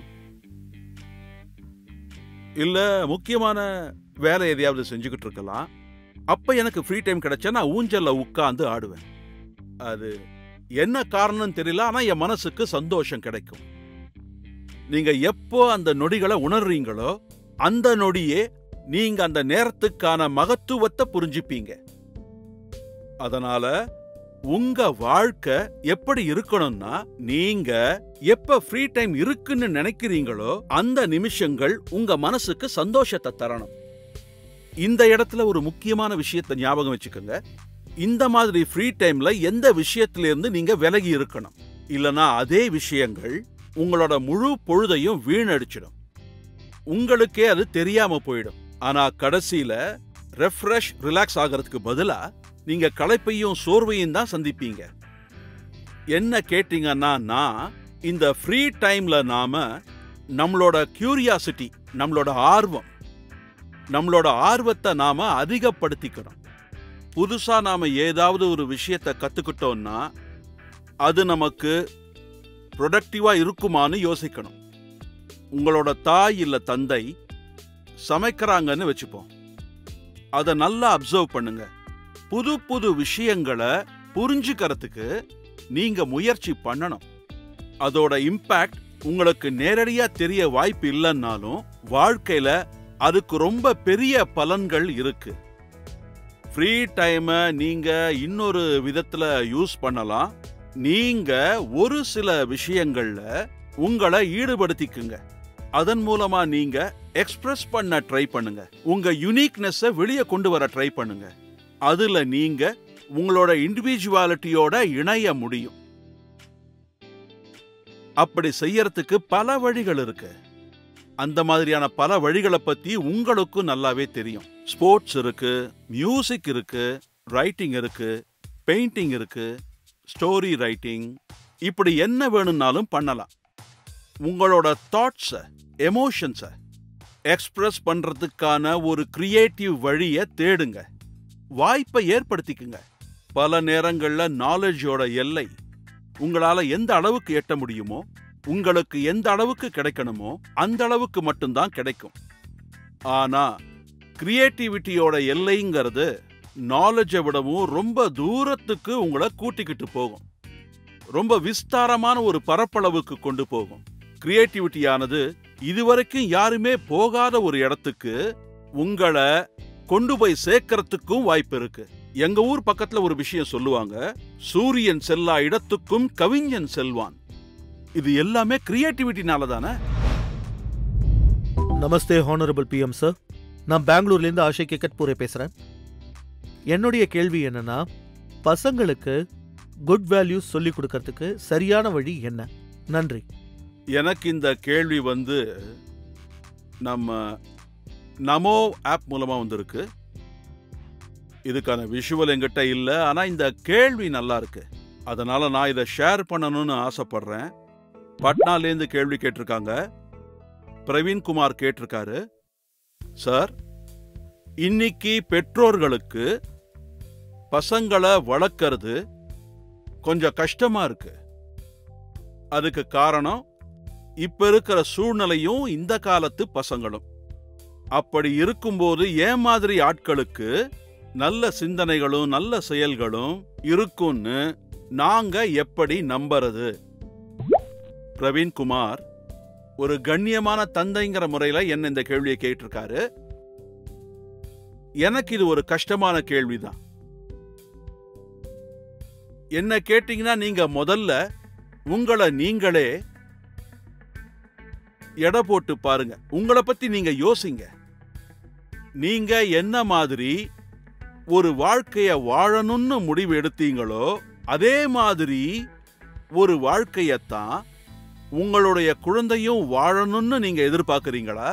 இல்ல முக்கியமான வேலை எதையாவது செஞ்சுக்கிட்டு இருக்கலாம் அப்ப எனக்கு ஃப்ரீ டைம் கிடைச்சா நான் ஊஞ்சல்ல உட்கார்ந்து ஆடுவேன் அது என்ன காரணம் தெரியல ஆனா என் மனசுக்கு சந்தோஷம் கிடைக்கும் நீங்க எப்போ அந்த நொடிகளை உணர்றீங்களோ அந்த நொடியே நீங்க அந்த நேரத்துக்கான மகத்துவத்தை புரிஞ்சுப்பீங்க அதனால உங்க வாழ்க்கை எப்படி இருக்கணும்னா நீங்க எப்ப ஃப்ரீ டைம் இருக்குன்னு நினைக்கிறீங்களோ அந்த நிமிஷங்கள் உங்க மனசுக்கு சந்தோஷத்தை தரணும் இந்த இடத்துல ஒரு முக்கியமான விஷயத்தை ஞாபகம் வச்சுக்கோங்க இந்த மாதிரி ஃப்ரீ டைம்ல எந்த விஷயத்துல இருந்து நீங்க விலகி இருக்கணும் இல்லனா அதே விஷயங்கள் உங்களோட முழு பொழுதையும் வீணடிச்சிடும் உங்களுக்கே அது தெரியாம போயிடும் ஆனா கடைசியில ரெஃப்ரெஷ் ரிலாக்ஸ் ஆகிறதுக்கு பதிலா நீங்க களைப்பையும் சோர்வையும் தான் சந்திப்பீங்க என்ன கேட்டீங்கன்னா நான் இந்த ஃப்ரீ டைம்ல நாம நம்மளோட கியூரியாசிட்டி நம்மளோட ஆர்வம் நம்மளோட ஆர்வத்தை நாம அதிகப்படுத்திக்கிறோம் புதுசா நாம ஏதாவது ஒரு விஷயத்தை கத்துக்கிட்டோம்னா அது நமக்கு ப்ரொடக்டிவா இருக்குமான்னு யோசிக்கணும் உங்களோட தாய் இல்ல தந்தை சமைக்கிறாங்கன்னு வச்சுப்போம் அதை நல்லா அப்சர்வ் பண்ணுங்க புது புது விஷயங்களை புரிஞ்சுக்கிறதுக்கு நீங்க முயற்சி பண்ணணும் அதோட இம்பாக்ட் உங்களுக்கு நேரடியா தெரிய வாய்ப்பு இல்லைன்னாலும் வாழ்க்கையில அதுக்கு ரொம்ப பெரிய பலன்கள் இருக்கு ஃப்ரீ டைமை நீங்க இன்னொரு விதத்துல யூஸ் பண்ணலாம் நீங்க ஒரு சில விஷயங்கள்ல உங்களை ஈடுபடுத்திக்குங்க அதன் மூலமா நீங்க எக்ஸ்பிரஸ் பண்ண ட்ரை பண்ணுங்க உங்க யுனிக்னஸ வெளியே கொண்டு வர ட்ரை பண்ணுங்க அதுல நீங்க உங்களோட இண்டிவிஜுவாலிட்டியோட இணைய முடியும் அப்படி செய்யறதுக்கு பல வழிகள் இருக்கு அந்த மாதிரியான பல வழிகளை பத்தி உங்களுக்கும் நல்லாவே தெரியும் ஸ்போர்ட்ஸ் இருக்கு மியூசிக் இருக்கு ரைட்டிங் இருக்கு பெயிண்டிங் இருக்கு ஸ்டோரி ரைட்டிங் இப்படி என்ன வேணும்னாலும் பண்ணலாம் உங்களோட தாட்ஸை எமோஷன்ஸை எக்ஸ்பிரஸ் பண்றதுக்கான ஒரு கிரியேட்டிவ் வழியை தேடுங்க வாய்ப்பை ஏற்படுத்திக்குங்க பல நேரங்கள்ல நாலேஜோட எல்லை உங்களால எந்த அளவுக்கு எட்ட முடியுமோ உங்களுக்கு எந்த அளவுக்கு கிடைக்கணுமோ அந்த அளவுக்கு மட்டும்தான் கிடைக்கும் ஆனா கிரியேட்டிவிட்டியோட எல்லைங்கிறது நாலேஜை விடவும் ரொம்ப தூரத்துக்கு உங்களை கூட்டிக்கிட்டு போகும் ரொம்ப விஸ்தாரமான ஒரு பரப்பளவுக்கு கொண்டு போகும் கிரியேட்டிவிட்டியானது இதுவரைக்கும் யாருமே போகாத ஒரு இடத்துக்கு உங்களை கொண்டு போய் சேர்க்கறதுக்கும் வாய்ப்பு இருக்கு எங்க ஊர் பக்கத்துல ஒரு விஷயம் சொல்லுவாங்க சூரியன் செல்லா இடத்துக்கும் கவிஞன் செல்வான் இது எல்லாமே கிரியேட்டிவிட்டினால தானே நமஸ்தே ஹானரபிள் பிஎம் சார் நான் பெங்களூர்லேருந்து ஆஷை கெக்கட்பூரே பேசுகிறேன் என்னுடைய கேள்வி என்னன்னா பசங்களுக்கு குட் வேல்யூஸ் சொல்லி கொடுக்கறதுக்கு சரியான வழி என்ன நன்றி எனக்கு இந்த கேள்வி வந்து நம்ம நமோ ஆப் மூலமா வந்திருக்கு இதுக்கான விஷுவல் என்கிட்ட இல்ல ஆனா இந்த கேள்வி நல்லா இருக்கு அதனால நான் இதை ஷேர் பண்ணணும்னு ஆசைப்படுறேன் பட்னாலேருந்து கேள்வி கேட்டிருக்காங்க பிரவீன்குமார் கேட்டிருக்காரு சார் இன்னைக்கு பெற்றோர்களுக்கு பசங்களை வளர்க்கறது கொஞ்சம் கஷ்டமா இருக்கு அதுக்கு காரணம் இப்ப இருக்கிற சூழ்நிலையும் இந்த காலத்து பசங்களும் அப்படி இருக்கும்போது ஏன் மாதிரி ஆட்களுக்கு நல்ல சிந்தனைகளும் நல்ல செயல்களும் இருக்கும்னு நாங்க எப்படி நம்புறது பிரவீன்குமார் ஒரு கண்ணியமான தந்தைங்கிற முறையில என்ன இந்த கேள்வியை கேட்டிருக்காரு எனக்கு இது ஒரு கஷ்டமான கேள்விதான் என்ன கேட்டீங்கன்னா நீங்க முதல்ல உங்களை நீங்களே எடை போட்டு பாருங்க உங்களை பத்தி நீங்க யோசிங்க நீங்க என்ன மாதிரி ஒரு வாழ்க்கைய வாழணும்னு முடிவு எடுத்தீங்களோ அதே மாதிரி ஒரு வாழ்க்கையத்தான் உங்களுடைய குழந்தையும் வாழணும்னு நீங்க எதிர்பார்க்கறீங்களா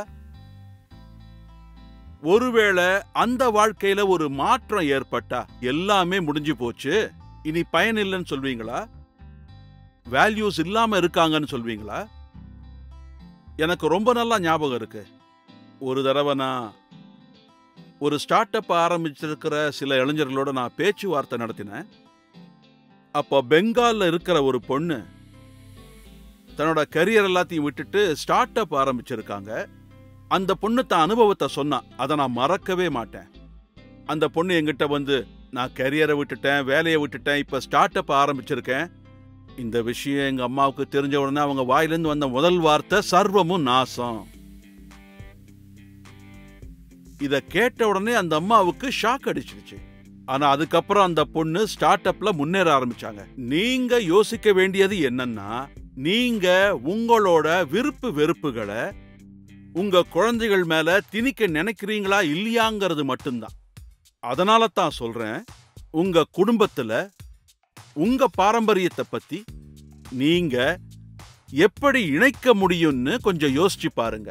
ஒருவேளை அந்த வாழ்க்கையில ஒரு மாற்றம் ஏற்பட்டா எல்லாமே முடிஞ்சு போச்சு இனி பயன் இல்லைன்னு சொல்வீங்களா வேல்யூஸ் இல்லாம இருக்காங்கன்னு சொல்வீங்களா எனக்கு ரொம்ப நல்லா ஞாபகம் இருக்கு ஒரு தடவை நான் ஒரு ஸ்டார்ட் அப் ஆரம்பிச்சிருக்கிற சில இளைஞர்களோட நான் பேச்சுவார்த்தை நடத்தினேன் அப்போ பெங்கால்ல இருக்கிற ஒரு பொண்ணு தன்னோட கரியர் எல்லாத்தையும் விட்டுட்டு ஸ்டார்ட் அப் ஆரம்பிச்சிருக்காங்க அந்த பொண்ணு தான் அனுபவத்தை சொன்னா அதை நான் மறக்கவே மாட்டேன் அந்த பொண்ணு என்கிட்ட வந்து நான் கரியரை விட்டுட்டேன் வேலையை விட்டுட்டேன் இப்ப ஸ்டார்ட் அப் ஆரம்பிச்சிருக்கேன் இந்த விஷயம் எங்க அம்மாவுக்கு தெரிஞ்ச உடனே அவங்க வாயிலிருந்து வந்த முதல் வார்த்தை சர்வமும் நாசம் இத கேட்ட உடனே அந்த அம்மாவுக்கு ஷாக் அடிச்சிருச்சு ஆனா அதுக்கப்புறம் அந்த பொண்ணு ஸ்டார்ட் அப்ல முன்னேற ஆரம்பிச்சாங்க நீங்க யோசிக்க வேண்டியது என்னன்னா நீங்க உங்களோட விருப்பு வெறுப்புகளை உங்க குழந்தைகள் மேல திணிக்க நினைக்கிறீங்களா இல்லையாங்கிறது மட்டும்தான் அதனால தான் சொல்றேன் உங்க குடும்பத்துல உங்க பாரம்பரியத்தை பத்தி நீங்க எப்படி இணைக்க முடியும்னு கொஞ்சம் யோசிச்சு பாருங்க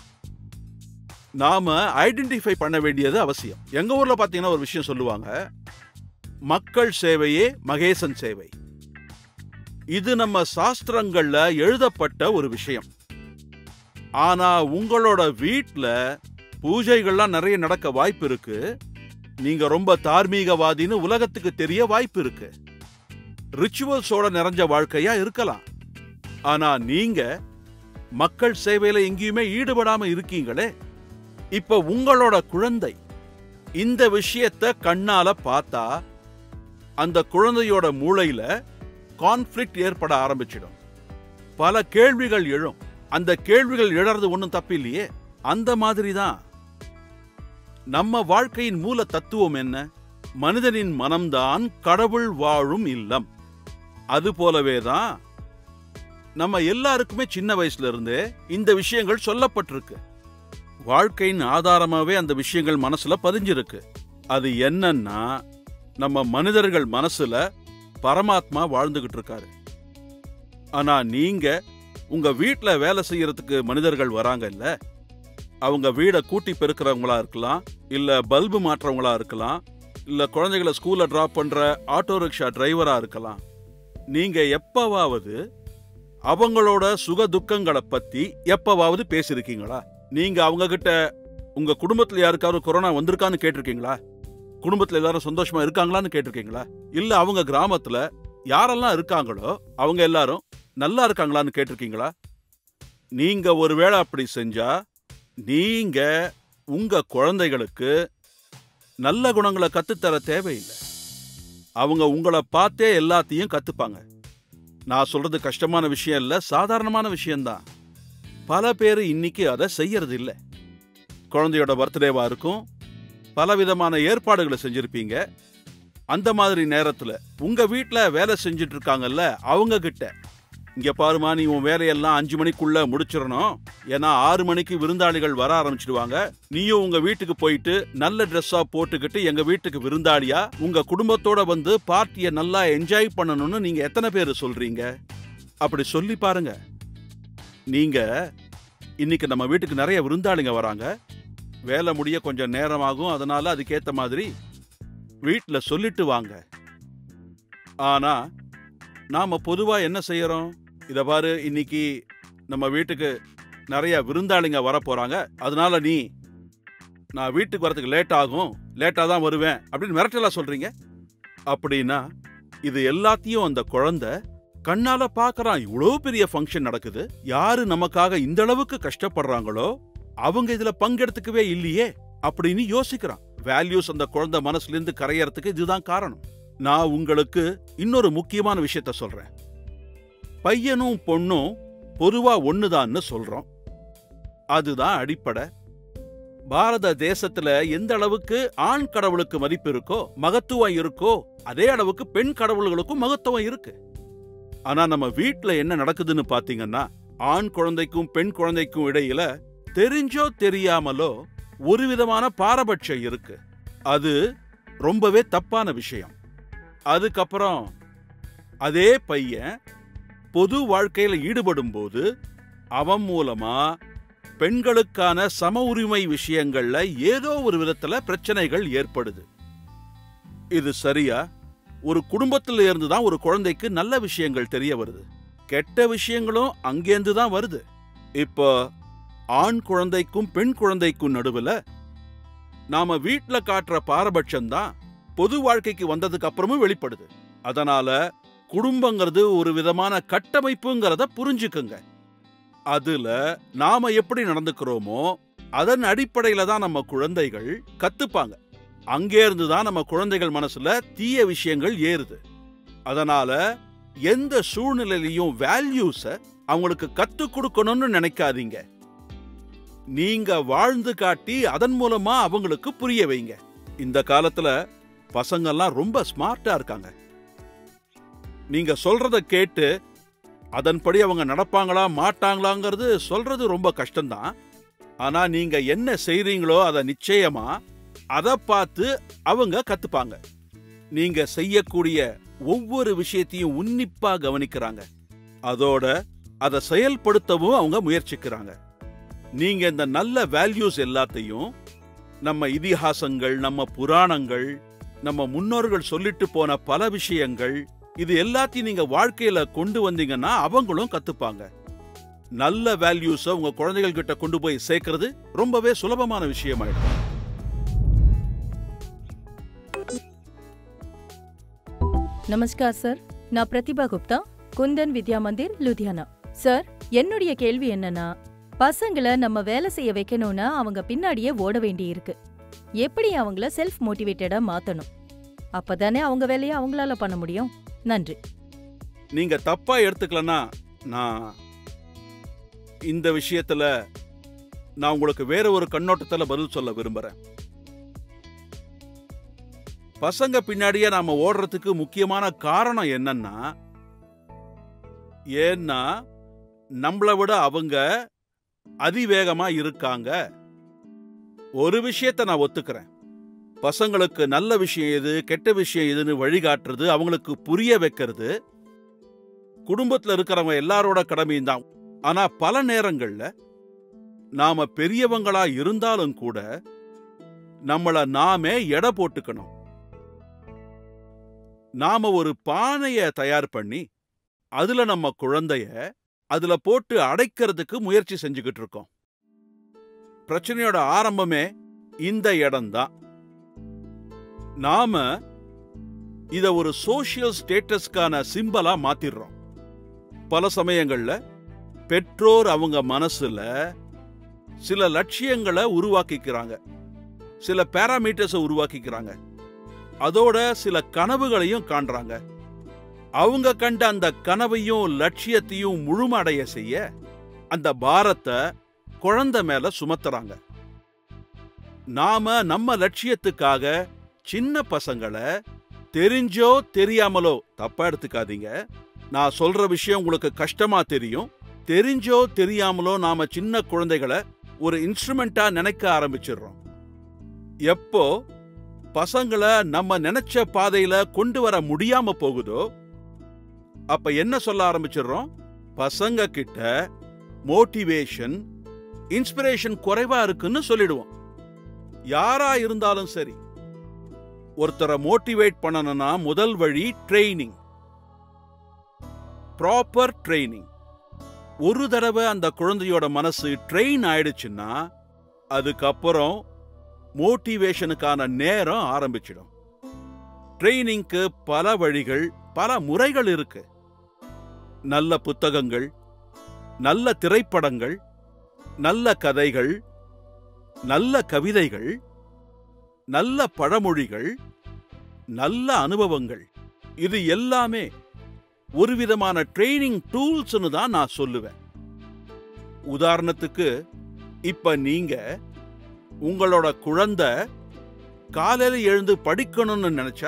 நாம ஐடென்டிஃபை பண்ண வேண்டியது அவசியம் எங்க ஊர்ல பாத்தீங்கன்னா ஒரு விஷயம் சொல்லுவாங்க மக்கள் சேவையே மகேசன் சேவை இது நம்ம சாஸ்திரங்கள்ல எழுதப்பட்ட ஒரு விஷயம் ஆனா உங்களோட வீட்ல பூஜைகள்லாம் நிறைய நடக்க வாய்ப்பு இருக்கு நீங்க ரொம்ப தார்மீகவாதின்னு உலகத்துக்கு தெரிய வாய்ப்பு இருக்கு ரிச்சுவல்ஸோட நிறைஞ்ச வாழ்க்கையா இருக்கலாம் ஆனா நீங்க மக்கள் சேவையில எங்கேயுமே ஈடுபடாம இருக்கீங்களே இப்ப உங்களோட குழந்தை இந்த விஷயத்த கண்ணால பார்த்தா அந்த குழந்தையோட மூளையில கான்ஃப்ளிக்ட் ஏற்பட ஆரம்பிச்சிடும் பல கேள்விகள் எழும் அந்த கேள்விகள் எழறது ஒன்றும் தப்பில்லையே அந்த மாதிரி தான் நம்ம வாழ்க்கையின் மூல தத்துவம் என்ன மனிதனின் மனம்தான் கடவுள் வாழும் இல்லம் அது போலவே தான் நம்ம எல்லாருக்குமே சின்ன வயசுல இருந்தே இந்த விஷயங்கள் சொல்லப்பட்டிருக்கு வாழ்க்கையின் ஆதாரமாவே அந்த விஷயங்கள் மனசுல பதிஞ்சிருக்கு அது என்னன்னா நம்ம மனிதர்கள் மனசுல பரமாத்மா வாழ்ந்துகிட்டு இருக்காரு ஆனா நீங்க உங்க வீட்ல வேலை செய்யறதுக்கு மனிதர்கள் வராங்க இல்ல அவங்க வீடை கூட்டி பெருக்கிறவங்களா இருக்கலாம் இல்ல பல்பு மாற்றவங்களா இருக்கலாம் இல்ல குழந்தைகளை ஸ்கூல்ல டிராப் பண்ற ஆட்டோ ரிக்ஷா டிரைவரா இருக்கலாம் நீங்க எப்பவாவது அவங்களோட சுக துக்கங்களை பத்தி எப்பவாவது பேசியிருக்கீங்களா நீங்க அவங்க கிட்ட உங்க குடும்பத்துல யாருக்காவது கொரோனா வந்திருக்கான்னு கேட்டிருக்கீங்களா குடும்பத்துல எல்லாரும் சந்தோஷமா இருக்காங்களான்னு கேட்டிருக்கீங்களா இல்ல அவங்க கிராமத்துல யாரெல்லாம் இருக்காங்களோ அவங்க எல்லாரும் நல்லா இருக்காங்களான்னு கேட்டிருக்கீங்களா நீங்க ஒருவேளை அப்படி செஞ்சா நீங்க உங்க குழந்தைகளுக்கு நல்ல குணங்களை கத்துத்தர தேவையில்லை அவங்க உங்களை பார்த்தே எல்லாத்தையும் கத்துப்பாங்க நான் சொல்றது கஷ்டமான விஷயம் இல்ல சாதாரணமான விஷயம்தான் பல பேர் இன்னைக்கு அதை செய்யறது இல்ல குழந்தையோட பர்த்டேவா இருக்கும் பலவிதமான ஏற்பாடுகளை செஞ்சிருப்பீங்க அந்த மாதிரி நேரத்துல உங்க வீட்ல வேலை செஞ்சுட்டு இருக்காங்கல்ல அவங்க கிட்ட இங்க பாருமா நீ உன் வேலையெல்லாம் அஞ்சு மணிக்குள்ள முடிச்சிடணும் ஏன்னா ஆறு மணிக்கு விருந்தாளிகள் வர ஆரம்பிச்சிடுவாங்க நீயும் உங்க வீட்டுக்கு போயிட்டு நல்ல ட்ரெஸ்ஸா போட்டுக்கிட்டு எங்க வீட்டுக்கு விருந்தாளியா உங்க குடும்பத்தோட வந்து பார்ட்டியை நல்லா என்ஜாய் பண்ணணும்னு நீங்க எத்தனை பேர் சொல்றீங்க அப்படி சொல்லி பாருங்க நீங்க இன்னைக்கு நம்ம வீட்டுக்கு நிறைய விருந்தாளிங்க வராங்க வேலை முடிய கொஞ்சம் நேரமாகும் அதனால அதுக்கேத்த மாதிரி வீட்ல சொல்லிட்டு வாங்க ஆனா நாம பொதுவா என்ன செய்யறோம் இத பாரு இன்னைக்கு நம்ம வீட்டுக்கு நிறைய விருந்தாளிங்க வர போறாங்க அதனால நீ நான் வீட்டுக்கு வரதுக்கு லேட் ஆகும் லேட்டா தான் வருவேன் அப்படின்னு மிரட்டலா சொல்றீங்க அப்படின்னா இது எல்லாத்தையும் அந்த குழந்தை கண்ணால பாக்குறான் இவ்வளோ பெரிய ஃபங்க்ஷன் நடக்குது யாரு நமக்காக இந்த அளவுக்கு கஷ்டப்படுறாங்களோ அவங்க இதுல பங்கெடுத்துக்கவே இல்லையே அப்படின்னு யோசிக்கிறான் வேல்யூஸ் அந்த குழந்தை மனசுல இருந்து கரையறதுக்கு இதுதான் காரணம் நான் உங்களுக்கு இன்னொரு முக்கியமான விஷயத்த சொல்றேன் பையனும் பொண்ணும் பொதுவா ஒண்ணுதான்னு சொல்றோம் அதுதான் அடிப்படை பாரத தேசத்துல எந்த அளவுக்கு ஆண் கடவுளுக்கு மதிப்பு இருக்கோ மகத்துவம் இருக்கோ அதே அளவுக்கு பெண் கடவுள்களுக்கும் மகத்துவம் இருக்கு ஆனா நம்ம வீட்ல என்ன நடக்குதுன்னு பாத்தீங்கன்னா ஆண் குழந்தைக்கும் பெண் குழந்தைக்கும் இடையில தெரிஞ்சோ தெரியாமலோ ஒரு விதமான பாரபட்சம் இருக்கு அது ரொம்பவே தப்பான விஷயம் அதுக்கப்புறம் அதே பையன் பொது வாழ்க்கையில ஈடுபடும் போது அவன் மூலமா பெண்களுக்கான சம உரிமை விஷயங்கள்ல ஏதோ ஒரு விதத்துல பிரச்சனைகள் ஏற்படுது இது சரியா ஒரு குடும்பத்துல இருந்து தான் ஒரு குழந்தைக்கு நல்ல விஷயங்கள் தெரிய வருது கெட்ட விஷயங்களும் அங்கேருந்து தான் வருது இப்போ ஆண் குழந்தைக்கும் பெண் குழந்தைக்கும் நடுவுல நாம வீட்ல காட்டுற பாரபட்சம் தான் பொது வாழ்க்கைக்கு வந்ததுக்கு அப்புறமும் வெளிப்படுது அதனால குடும்பங்கிறது ஒரு விதமான கட்டமைப்புங்கிறத புரிஞ்சுக்குங்க அதுல நாம எப்படி நடந்துக்கிறோமோ அதன் அடிப்படையில தான் நம்ம குழந்தைகள் கத்துப்பாங்க அங்கே இருந்து தான் நம்ம குழந்தைகள் மனசுல தீய விஷயங்கள் ஏறுது அதனால எந்த சூழ்நிலையிலையும் வேல்யூஸ அவங்களுக்கு கத்து கொடுக்கணும்னு நினைக்காதீங்க நீங்க வாழ்ந்து காட்டி அதன் மூலமா அவங்களுக்கு புரிய வைங்க இந்த காலத்துல பசங்கெல்லாம் ரொம்ப ஸ்மார்ட்டா இருக்காங்க நீங்க சொல்றத கேட்டு அதன்படி அவங்க நடப்பாங்களா மாட்டாங்களாங்கிறது சொல்றது ரொம்ப கஷ்டம்தான் ஆனா நீங்க என்ன செய்றீங்களோ அதை நிச்சயமா அதை பார்த்து அவங்க கத்துப்பாங்க நீங்க செய்யக்கூடிய ஒவ்வொரு விஷயத்தையும் உன்னிப்பா கவனிக்கிறாங்க அதோட அதை செயல்படுத்தவும் அவங்க முயற்சிக்கிறாங்க நீங்க இந்த நல்ல வேல்யூஸ் எல்லாத்தையும் நம்ம இதிகாசங்கள் நம்ம புராணங்கள் நம்ம முன்னோர்கள் சொல்லிட்டு போன பல விஷயங்கள் இது எல்லாத்தையும் நீங்க வாழ்க்கையில கொண்டு வந்தீங்கன்னா அவங்களும் கத்துப்பாங்க நல்ல வேல்யூஸ உங்க குழந்தைகள் கிட்ட கொண்டு போய் சேர்க்கறது ரொம்பவே சுலபமான விஷயமாயிடும் நமஸ்கார் சார் நான் பிரதிபா குப்தா குந்தன் வித்யா மந்திர் லுதியானா சார் என்னுடைய கேள்வி என்னன்னா பசங்களை நம்ம வேலை செய்ய வைக்கணும்னா அவங்க பின்னாடியே ஓட வேண்டியிருக்கு எப்படி அவங்கள செல்ஃப் மோட்டிவேட்டடா மாத்தணும் அப்பதானே அவங்க வேலையை அவங்களால பண்ண முடியும் நன்றி நீங்க தப்பா எடுத்துக்கலன்னா நான் இந்த விஷயத்துல நான் உங்களுக்கு வேற ஒரு கண்ணோட்டத்துல பதில் சொல்ல விரும்புறேன் பசங்க பின்னாடியே நாம ஓடுறதுக்கு முக்கியமான காரணம் என்னன்னா ஏன்னா நம்மளை விட அவங்க அதிவேகமா இருக்காங்க ஒரு விஷயத்த நான் ஒத்துக்கிறேன் பசங்களுக்கு நல்ல விஷயம் எது கெட்ட விஷயம் எதுன்னு வழிகாட்டுறது அவங்களுக்கு புரிய வைக்கிறது குடும்பத்துல இருக்கிறவங்க எல்லாரோட கடமையும் தான் ஆனா பல நேரங்கள்ல நாம பெரியவங்களா இருந்தாலும் கூட நம்மள நாமே எடை போட்டுக்கணும் நாம ஒரு பானைய தயார் பண்ணி அதுல நம்ம குழந்தைய அதுல போட்டு அடைக்கிறதுக்கு முயற்சி செஞ்சுக்கிட்டு இருக்கோம் பிரச்சனையோட ஆரம்பமே இந்த இடம்தான் நாம இத ஒரு சோஷியல் ஸ்டேட்டஸ்க்கான சிம்பலா மாத்திடுறோம் பல சமயங்கள்ல பெற்றோர் அவங்க மனசுல சில லட்சியங்களை உருவாக்கிக்கிறாங்க சில பேராமீட்டர்ஸை உருவாக்கிக்கிறாங்க அதோட சில கனவுகளையும் காண்றாங்க அவங்க கண்ட அந்த கனவையும் லட்சியத்தையும் முழுமடைய செய்ய அந்த பாரத்தை குழந்தை மேல சுமத்துறாங்க நாம நம்ம லட்சியத்துக்காக சின்ன பசங்களை தெரிஞ்சோ தெரியாமலோ தப்பா எடுத்துக்காதீங்க நான் சொல்ற விஷயம் உங்களுக்கு கஷ்டமா தெரியும் தெரிஞ்சோ தெரியாமலோ நாம சின்ன குழந்தைகளை ஒரு இன்ஸ்ட்ருமெண்டா நினைக்க ஆரம்பிச்சிடுறோம் எப்போ பசங்களை நம்ம நினைச்ச பாதையில கொண்டு வர முடியாம போகுதோ அப்ப என்ன சொல்ல ஆரம்பிச்சிடுறோம் பசங்க கிட்ட மோட்டிவேஷன் இன்ஸ்பிரேஷன் குறைவா இருக்குன்னு சொல்லிடுவோம் யாரா இருந்தாலும் சரி ஒருத்தரை மோட்டிவேட் பண்ணணும்னா முதல் வழி ட்ரைனிங் ப்ராப்பர் ட்ரைனிங் ஒரு தடவை அந்த குழந்தையோட மனசு ட்ரெயின் ஆயிடுச்சுன்னா அதுக்கப்புறம் மோட்டிவேஷனுக்கான நேரம் ஆரம்பிச்சிடும் ட்ரைனிங்க்கு பல வழிகள் பல முறைகள் இருக்கு நல்ல புத்தகங்கள் நல்ல திரைப்படங்கள் நல்ல கதைகள் நல்ல கவிதைகள் நல்ல பழமொழிகள் நல்ல அனுபவங்கள் இது எல்லாமே ஒரு விதமான ட்ரைனிங் டூல்ஸ்னு தான் நான் சொல்லுவேன் உதாரணத்துக்கு இப்ப நீங்க உங்களோட குழந்தை காலையில எழுந்து படிக்கணும்னு நினைச்சா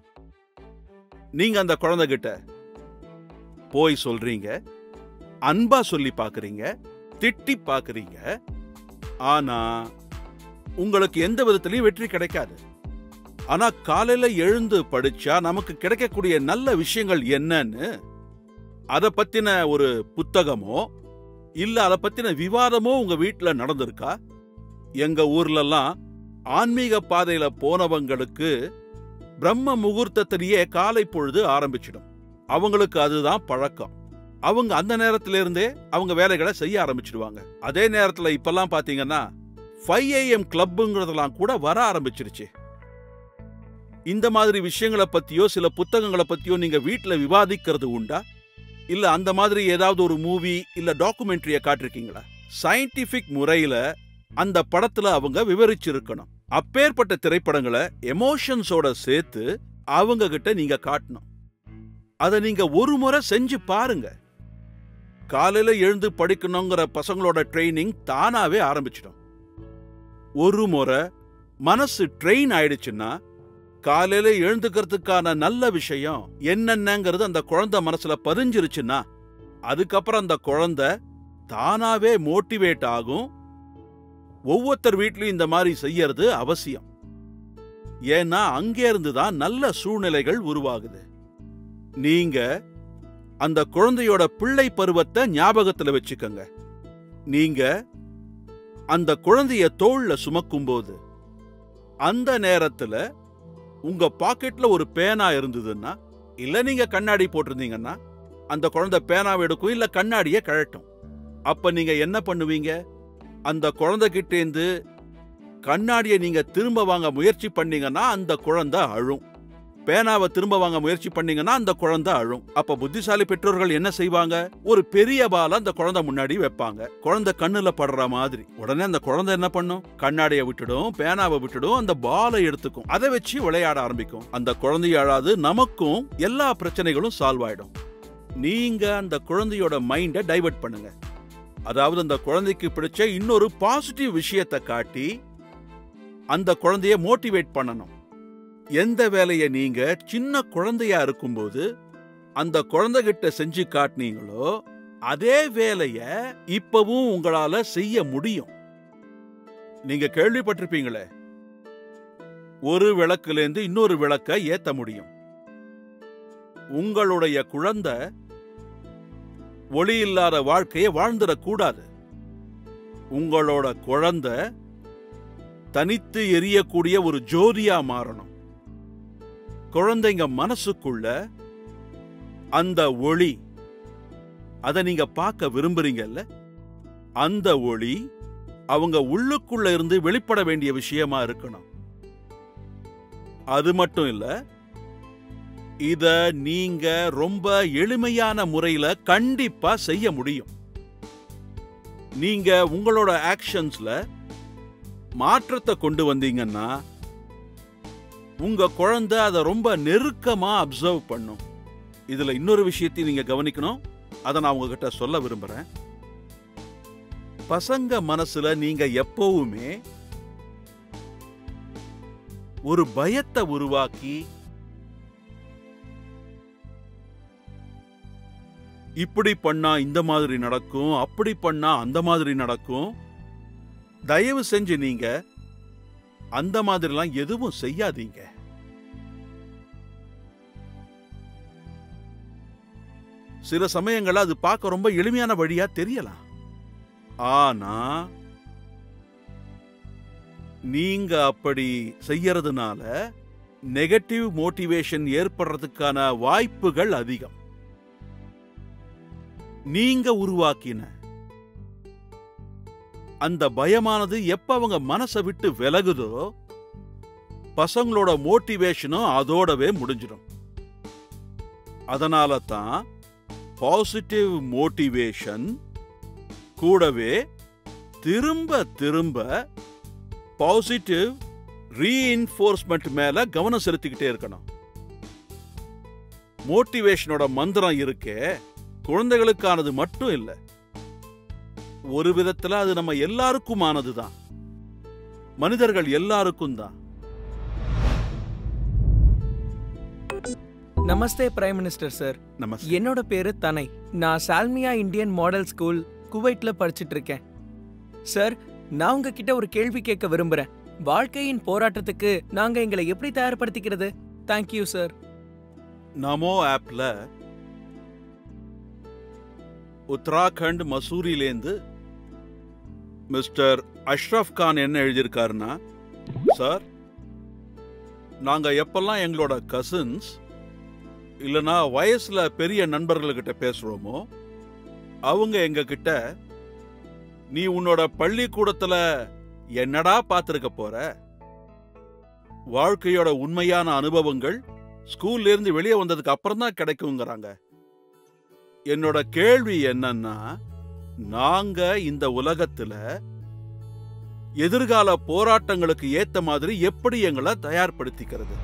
நீங்க அந்த குழந்தை கிட்ட போய் சொல்றீங்க அன்பா சொல்லி பாக்குறீங்க திட்டி பாக்குறீங்க ஆனா உங்களுக்கு எந்த விதத்திலையும் வெற்றி கிடைக்காது ஆனா காலையில எழுந்து படிச்சா நமக்கு கிடைக்கக்கூடிய நல்ல விஷயங்கள் என்னன்னு அத பத்தின ஒரு புத்தகமோ இல்ல அத பத்தின விவாதமோ உங்க வீட்ல நடந்திருக்கா எங்க ஊர்லலாம் ஆன்மீக பாதையில போனவங்களுக்கு பிரம்ம முகூர்த்தத்திலேயே காலை பொழுது ஆரம்பிச்சிடும் அவங்களுக்கு அதுதான் பழக்கம் அவங்க அந்த நேரத்துல இருந்தே அவங்க வேலைகளை செய்ய ஆரம்பிச்சிடுவாங்க அதே நேரத்துல இப்பெல்லாம் பாத்தீங்கன்னா ஃபைவ் ஏஎம் கிளப்புங்கிறதெல்லாம் கூட வர ஆரம்பிச்சிருச்சு இந்த மாதிரி விஷயங்களை பத்தியோ சில புத்தகங்களை பத்தியோ நீங்க வீட்ல விவாதிக்கிறது உண்டா இல்ல அந்த மாதிரி ஏதாவது ஒரு மூவி இல்ல டாக்குமெண்ட்ரிய காட்டிருக்கீங்களா சயின்டிபிக் முறையில அந்த படத்துல அவங்க விவரிச்சிருக்கணும் அப்பேற்பட்ட திரைப்படங்களை எமோஷன்ஸோட சேர்த்து அவங்க கிட்ட நீங்க காட்டணும் அதை நீங்க ஒரு முறை செஞ்சு பாருங்க காலையில எழுந்து படிக்கணுங்கிற பசங்களோட ட்ரைனிங் தானாவே ஆரம்பிச்சிடும் ஒரு முறை மனசு ட்ரெயின் ஆயிடுச்சுன்னா காலையில எழுந்துக்கிறதுக்கான நல்ல விஷயம் என்னென்னங்கிறது அந்த குழந்தை மனசுல பதிஞ்சிருச்சுன்னா அதுக்கப்புறம் அந்த குழந்தை தானாவே மோட்டிவேட் ஆகும் ஒவ்வொருத்தர் வீட்லயும் இந்த மாதிரி செய்யறது அவசியம் ஏன்னா அங்கே இருந்து தான் நல்ல சூழ்நிலைகள் உருவாகுது நீங்க அந்த குழந்தையோட பிள்ளை பருவத்தை ஞாபகத்துல வச்சுக்கங்க நீங்க அந்த குழந்தைய தோள்ல சுமக்கும்போது அந்த நேரத்துல உங்க பாக்கெட்ல ஒரு பேனா இருந்ததுன்னா இல்ல நீங்க கண்ணாடி போட்டிருந்தீங்கன்னா அந்த குழந்தை பேனாவை எடுக்கும் இல்ல கண்ணாடிய கழட்டும் அப்ப நீங்க என்ன பண்ணுவீங்க அந்த குழந்தைகிட்டேந்து கண்ணாடியை நீங்க திரும்ப வாங்க முயற்சி பண்ணீங்கன்னா அந்த குழந்தை அழும் பேனாவை திரும்ப வாங்க முயற்சி பண்ணீங்கன்னா அந்த குழந்தை அழும் அப்ப புத்திசாலி பெற்றோர்கள் என்ன செய்வாங்க ஒரு பெரிய பால அந்த குழந்தை முன்னாடி வைப்பாங்க குழந்தை கண்ணுல படுற மாதிரி உடனே அந்த குழந்தை என்ன பண்ணும் கண்ணாடியை விட்டுடும் பேனாவை விட்டுடும் அந்த பாலை எடுத்துக்கும் அதை வச்சு விளையாட ஆரம்பிக்கும் அந்த குழந்தைய அழாது நமக்கும் எல்லா பிரச்சனைகளும் சால்வ் ஆயிடும் நீங்க அந்த குழந்தையோட மைண்டை டைவர்ட் பண்ணுங்க அதாவது அந்த குழந்தைக்கு பிடிச்ச இன்னொரு பாசிட்டிவ் விஷயத்தை காட்டி அந்த குழந்தைய மோட்டிவேட் பண்ணணும் எந்த வேலையை நீங்க சின்ன குழந்தையா இருக்கும்போது அந்த குழந்தைகிட்ட செஞ்சு காட்டினீங்களோ அதே வேலைய இப்பவும் உங்களால செய்ய முடியும் நீங்க கேள்விப்பட்டிருப்பீங்களே ஒரு விளக்குலேருந்து இன்னொரு விளக்க ஏத்த முடியும் உங்களுடைய குழந்தை ஒளி இல்லாத வாழ்க்கையை வாழ்ந்துடக்கூடாது உங்களோட குழந்தை தனித்து எரியக்கூடிய ஒரு ஜோதியா மாறணும் குழந்தைங்க மனசுக்குள்ள அந்த ஒளி அதை நீங்க பார்க்க விரும்புறீங்கல்ல அந்த ஒளி அவங்க உள்ளுக்குள்ள இருந்து வெளிப்பட வேண்டிய விஷயமா இருக்கணும் அது மட்டும் இல்ல இத நீங்க ரொம்ப எளிமையான முறையில கண்டிப்பா செய்ய முடியும் நீங்க உங்களோட ஆக்ஷன்ஸ்ல மாற்றத்தை கொண்டு வந்தீங்கன்னா உங்க குழந்தை அதை ரொம்ப நெருக்கமா அப்சர்வ் பண்ணும் இதுல இன்னொரு விஷயத்தையும் நீங்க கவனிக்கணும் அதை நான் உங்ககிட்ட சொல்ல விரும்புறேன் பசங்க மனசுல நீங்க எப்பவுமே ஒரு பயத்தை உருவாக்கி இப்படி பண்ணா இந்த மாதிரி நடக்கும் அப்படி பண்ணா அந்த மாதிரி நடக்கும் தயவு செஞ்சு நீங்க அந்த மாதிரிலாம் எதுவும் செய்யாதீங்க சில சமயங்கள்ல அது பார்க்க ரொம்ப எளிமையான வழியா தெரியலாம் ஆனா நீங்க அப்படி செய்யறதுனால நெகட்டிவ் மோட்டிவேஷன் ஏற்படுறதுக்கான வாய்ப்புகள் அதிகம் நீங்க உருவாக்கின அந்த பயமானது எப்ப அவங்க மனசை விட்டு விலகுதோ பசங்களோட மோட்டிவேஷனும் அதோடவே முடிஞ்சிடும் அதனால தான் பாசிட்டிவ் மோட்டிவேஷன் கூடவே திரும்ப திரும்ப பாசிட்டிவ் ரீஇன்ஃபோர்ஸ்மெண்ட் மேல கவனம் செலுத்திக்கிட்டே இருக்கணும் மோட்டிவேஷனோட மந்திரம் இருக்கே குழந்தைகளுக்கானது மட்டும் இல்ல ஒரு விதத்துல அது நம்ம எல்லாருக்குமானது தான் மனிதர்கள் எல்லாருக்கும் தான் நமஸ்தே பிரைம் மினிஸ்டர் சார் நமஸ்தே என்னோட பேரு தனை நான் சால்மியா இந்தியன் மாடல் ஸ்கூல் குவைட்ல படிச்சிட்டு இருக்கேன் சார் நான் உங்ககிட்ட ஒரு கேள்வி கேட்க விரும்புறேன் வாழ்க்கையின் போராட்டத்துக்கு நாங்க எங்களை எப்படி தயார்படுத்திக்கிறது தேங்க்யூ சார் நமோ ஆப்ல உத்தராகண்ட் மசூரிலேந்து மிஸ்டர் அஷ்ரஃப் கான் என்ன எழுதியிருக்காருன்னா சார் நாங்க எப்பெல்லாம் எங்களோட கசின்ஸ் இல்லனா வயசுல பெரிய நண்பர்கள்கிட்ட பேசுறோமோ அவங்க எங்க கிட்ட நீ உன்னோட பள்ளிக்கூடத்துல என்னடா பார்த்திருக்க போற வாழ்க்கையோட உண்மையான அனுபவங்கள் ஸ்கூல்ல இருந்து வெளியே வந்ததுக்கு அப்புறம் தான் கிடைக்குங்கிறாங்க என்னோட கேள்வி என்னன்னா நாங்க இந்த உலகத்துல எதிர்கால போராட்டங்களுக்கு ஏத்த மாதிரி எப்படி எங்களை தயார்படுத்திக்கிறது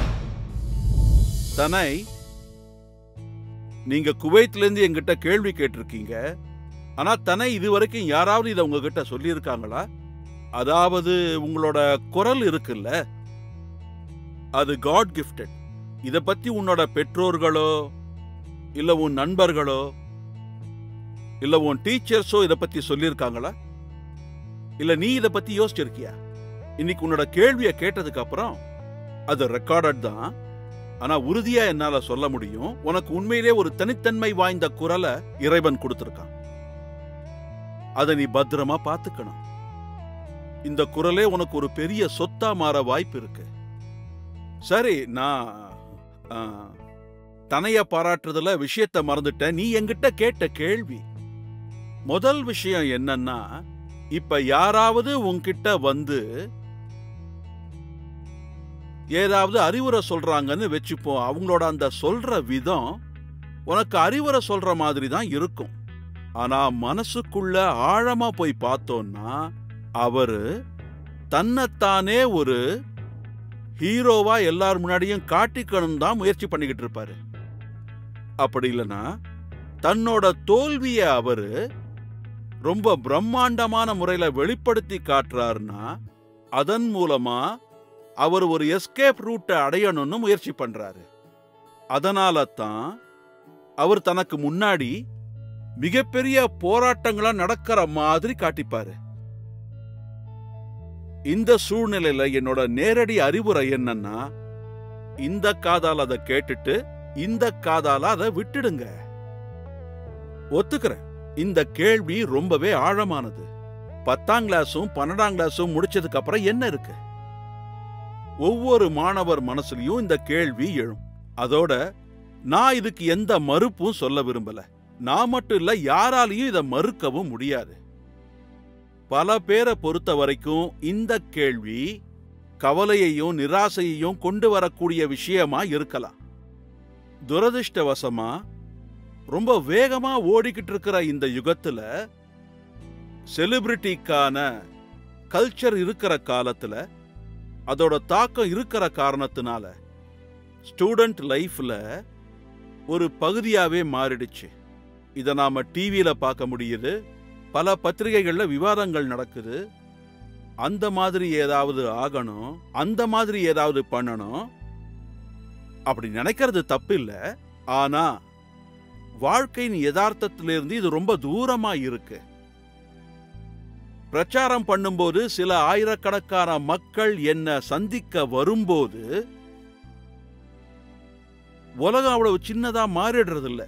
தனை நீங்க குவைத்ல இருந்து எங்கிட்ட கேள்வி கேட்டிருக்கீங்க ஆனா தனை இது வரைக்கும் யாராவது இதை உங்ககிட்ட சொல்லியிருக்காங்களா அதாவது உங்களோட குரல் இருக்குல்ல அது காட் கிஃப்டட் இத பத்தி உன்னோட பெற்றோர்களோ இல்ல உன் நண்பர்களோ இல்ல உன் டீச்சர்ஸோ இத பத்தி சொல்லியிருக்காங்களா இல்ல நீ இத பத்தி யோசிச்சிருக்கியா இன்னைக்கு உன்னோட கேள்விய கேட்டதுக்கு அப்புறம் அது ரெக்கார்டட் தான் ஆனா உறுதியா என்னால சொல்ல முடியும் உனக்கு உண்மையிலே ஒரு தனித்தன்மை வாய்ந்த குரலை இறைவன் கொடுத்திருக்கான் அதை நீ பத்திரமா பாத்துக்கணும் இந்த குரலே உனக்கு ஒரு பெரிய சொத்தா மாற வாய்ப்பு இருக்கு சரி நான் ஆ, தனைய பாராட்டுறதுல விஷயத்த மறந்துட்டேன் நீ என்கிட்ட கேட்ட கேள்வி முதல் விஷயம் என்னன்னா இப்ப யாராவது உன்கிட்ட வந்து ஏதாவது அறிவுரை சொல்றாங்கன்னு வச்சுப்போம் அவங்களோட அந்த சொல்ற விதம் உனக்கு அறிவுரை சொல்ற மாதிரி தான் இருக்கும் ஆனா மனசுக்குள்ள ஆழமா போய் பார்த்தோம்னா அவரு தன்னைத்தானே ஒரு ஹீரோவா எல்லார் முன்னாடியும் காட்டிக்கணும் தான் முயற்சி பண்ணிக்கிட்டு இருப்பாரு அப்படி இல்லைன்னா தன்னோட தோல்விய அவரு ரொம்ப பிரம்மாண்டமான முறையில வெளிப்படுத்தி காட்டுறாருன்னா அதன் மூலமா அவர் ஒரு எஸ்கேப் ரூட்டை அடையணும்னு முயற்சி பண்றாரு அதனால தான் அவர் தனக்கு முன்னாடி மிகப்பெரிய போராட்டங்களா நடக்கிற மாதிரி காட்டிப்பாரு இந்த சூழ்நிலையில என்னோட நேரடி அறிவுரை என்னன்னா இந்த காதால அதை கேட்டுட்டு இந்த காதால அதை விட்டுடுங்க ஒத்துக்கிறேன் இந்த கேள்வி ரொம்பவே ஆழமானது பத்தாம் கிளாஸும் பன்னெண்டாம் கிளாஸும் முடிச்சதுக்கு அப்புறம் என்ன இருக்கு ஒவ்வொரு மாணவர் மனசுலயும் இந்த கேள்வி எழும் அதோட நான் இதுக்கு எந்த மறுப்பும் சொல்ல விரும்பல நான் மட்டும் இல்ல யாராலையும் இதை மறுக்கவும் முடியாது பல பேரை பொறுத்த வரைக்கும் இந்த கேள்வி கவலையையும் நிராசையையும் கொண்டு வரக்கூடிய விஷயமா இருக்கலாம் துரதிர்ஷ்டவசமா ரொம்ப வேகமா ஓடிக்கிட்டு இருக்கிற இந்த யுகத்துல செலிபிரிட்டிக்கான கல்ச்சர் இருக்கிற காலத்துல அதோட தாக்கம் இருக்கிற காரணத்தினால ஸ்டூடெண்ட் லைஃப்ல ஒரு பகுதியாவே மாறிடுச்சு இதை நாம டிவியில பார்க்க முடியுது பல பத்திரிகைகள்ல விவாதங்கள் நடக்குது அந்த மாதிரி ஏதாவது ஆகணும் அந்த மாதிரி ஏதாவது பண்ணணும் அப்படி நினைக்கிறது தப்பு இல்ல ஆனா வாழ்க்கையின் யதார்த்தத்திலிருந்து இது ரொம்ப தூரமா இருக்கு பிரச்சாரம் பண்ணும்போது சில ஆயிரக்கணக்கான மக்கள் என்ன சந்திக்க வரும்போது உலகம் அவ்வளவு சின்னதா மாறிடுறது இல்ல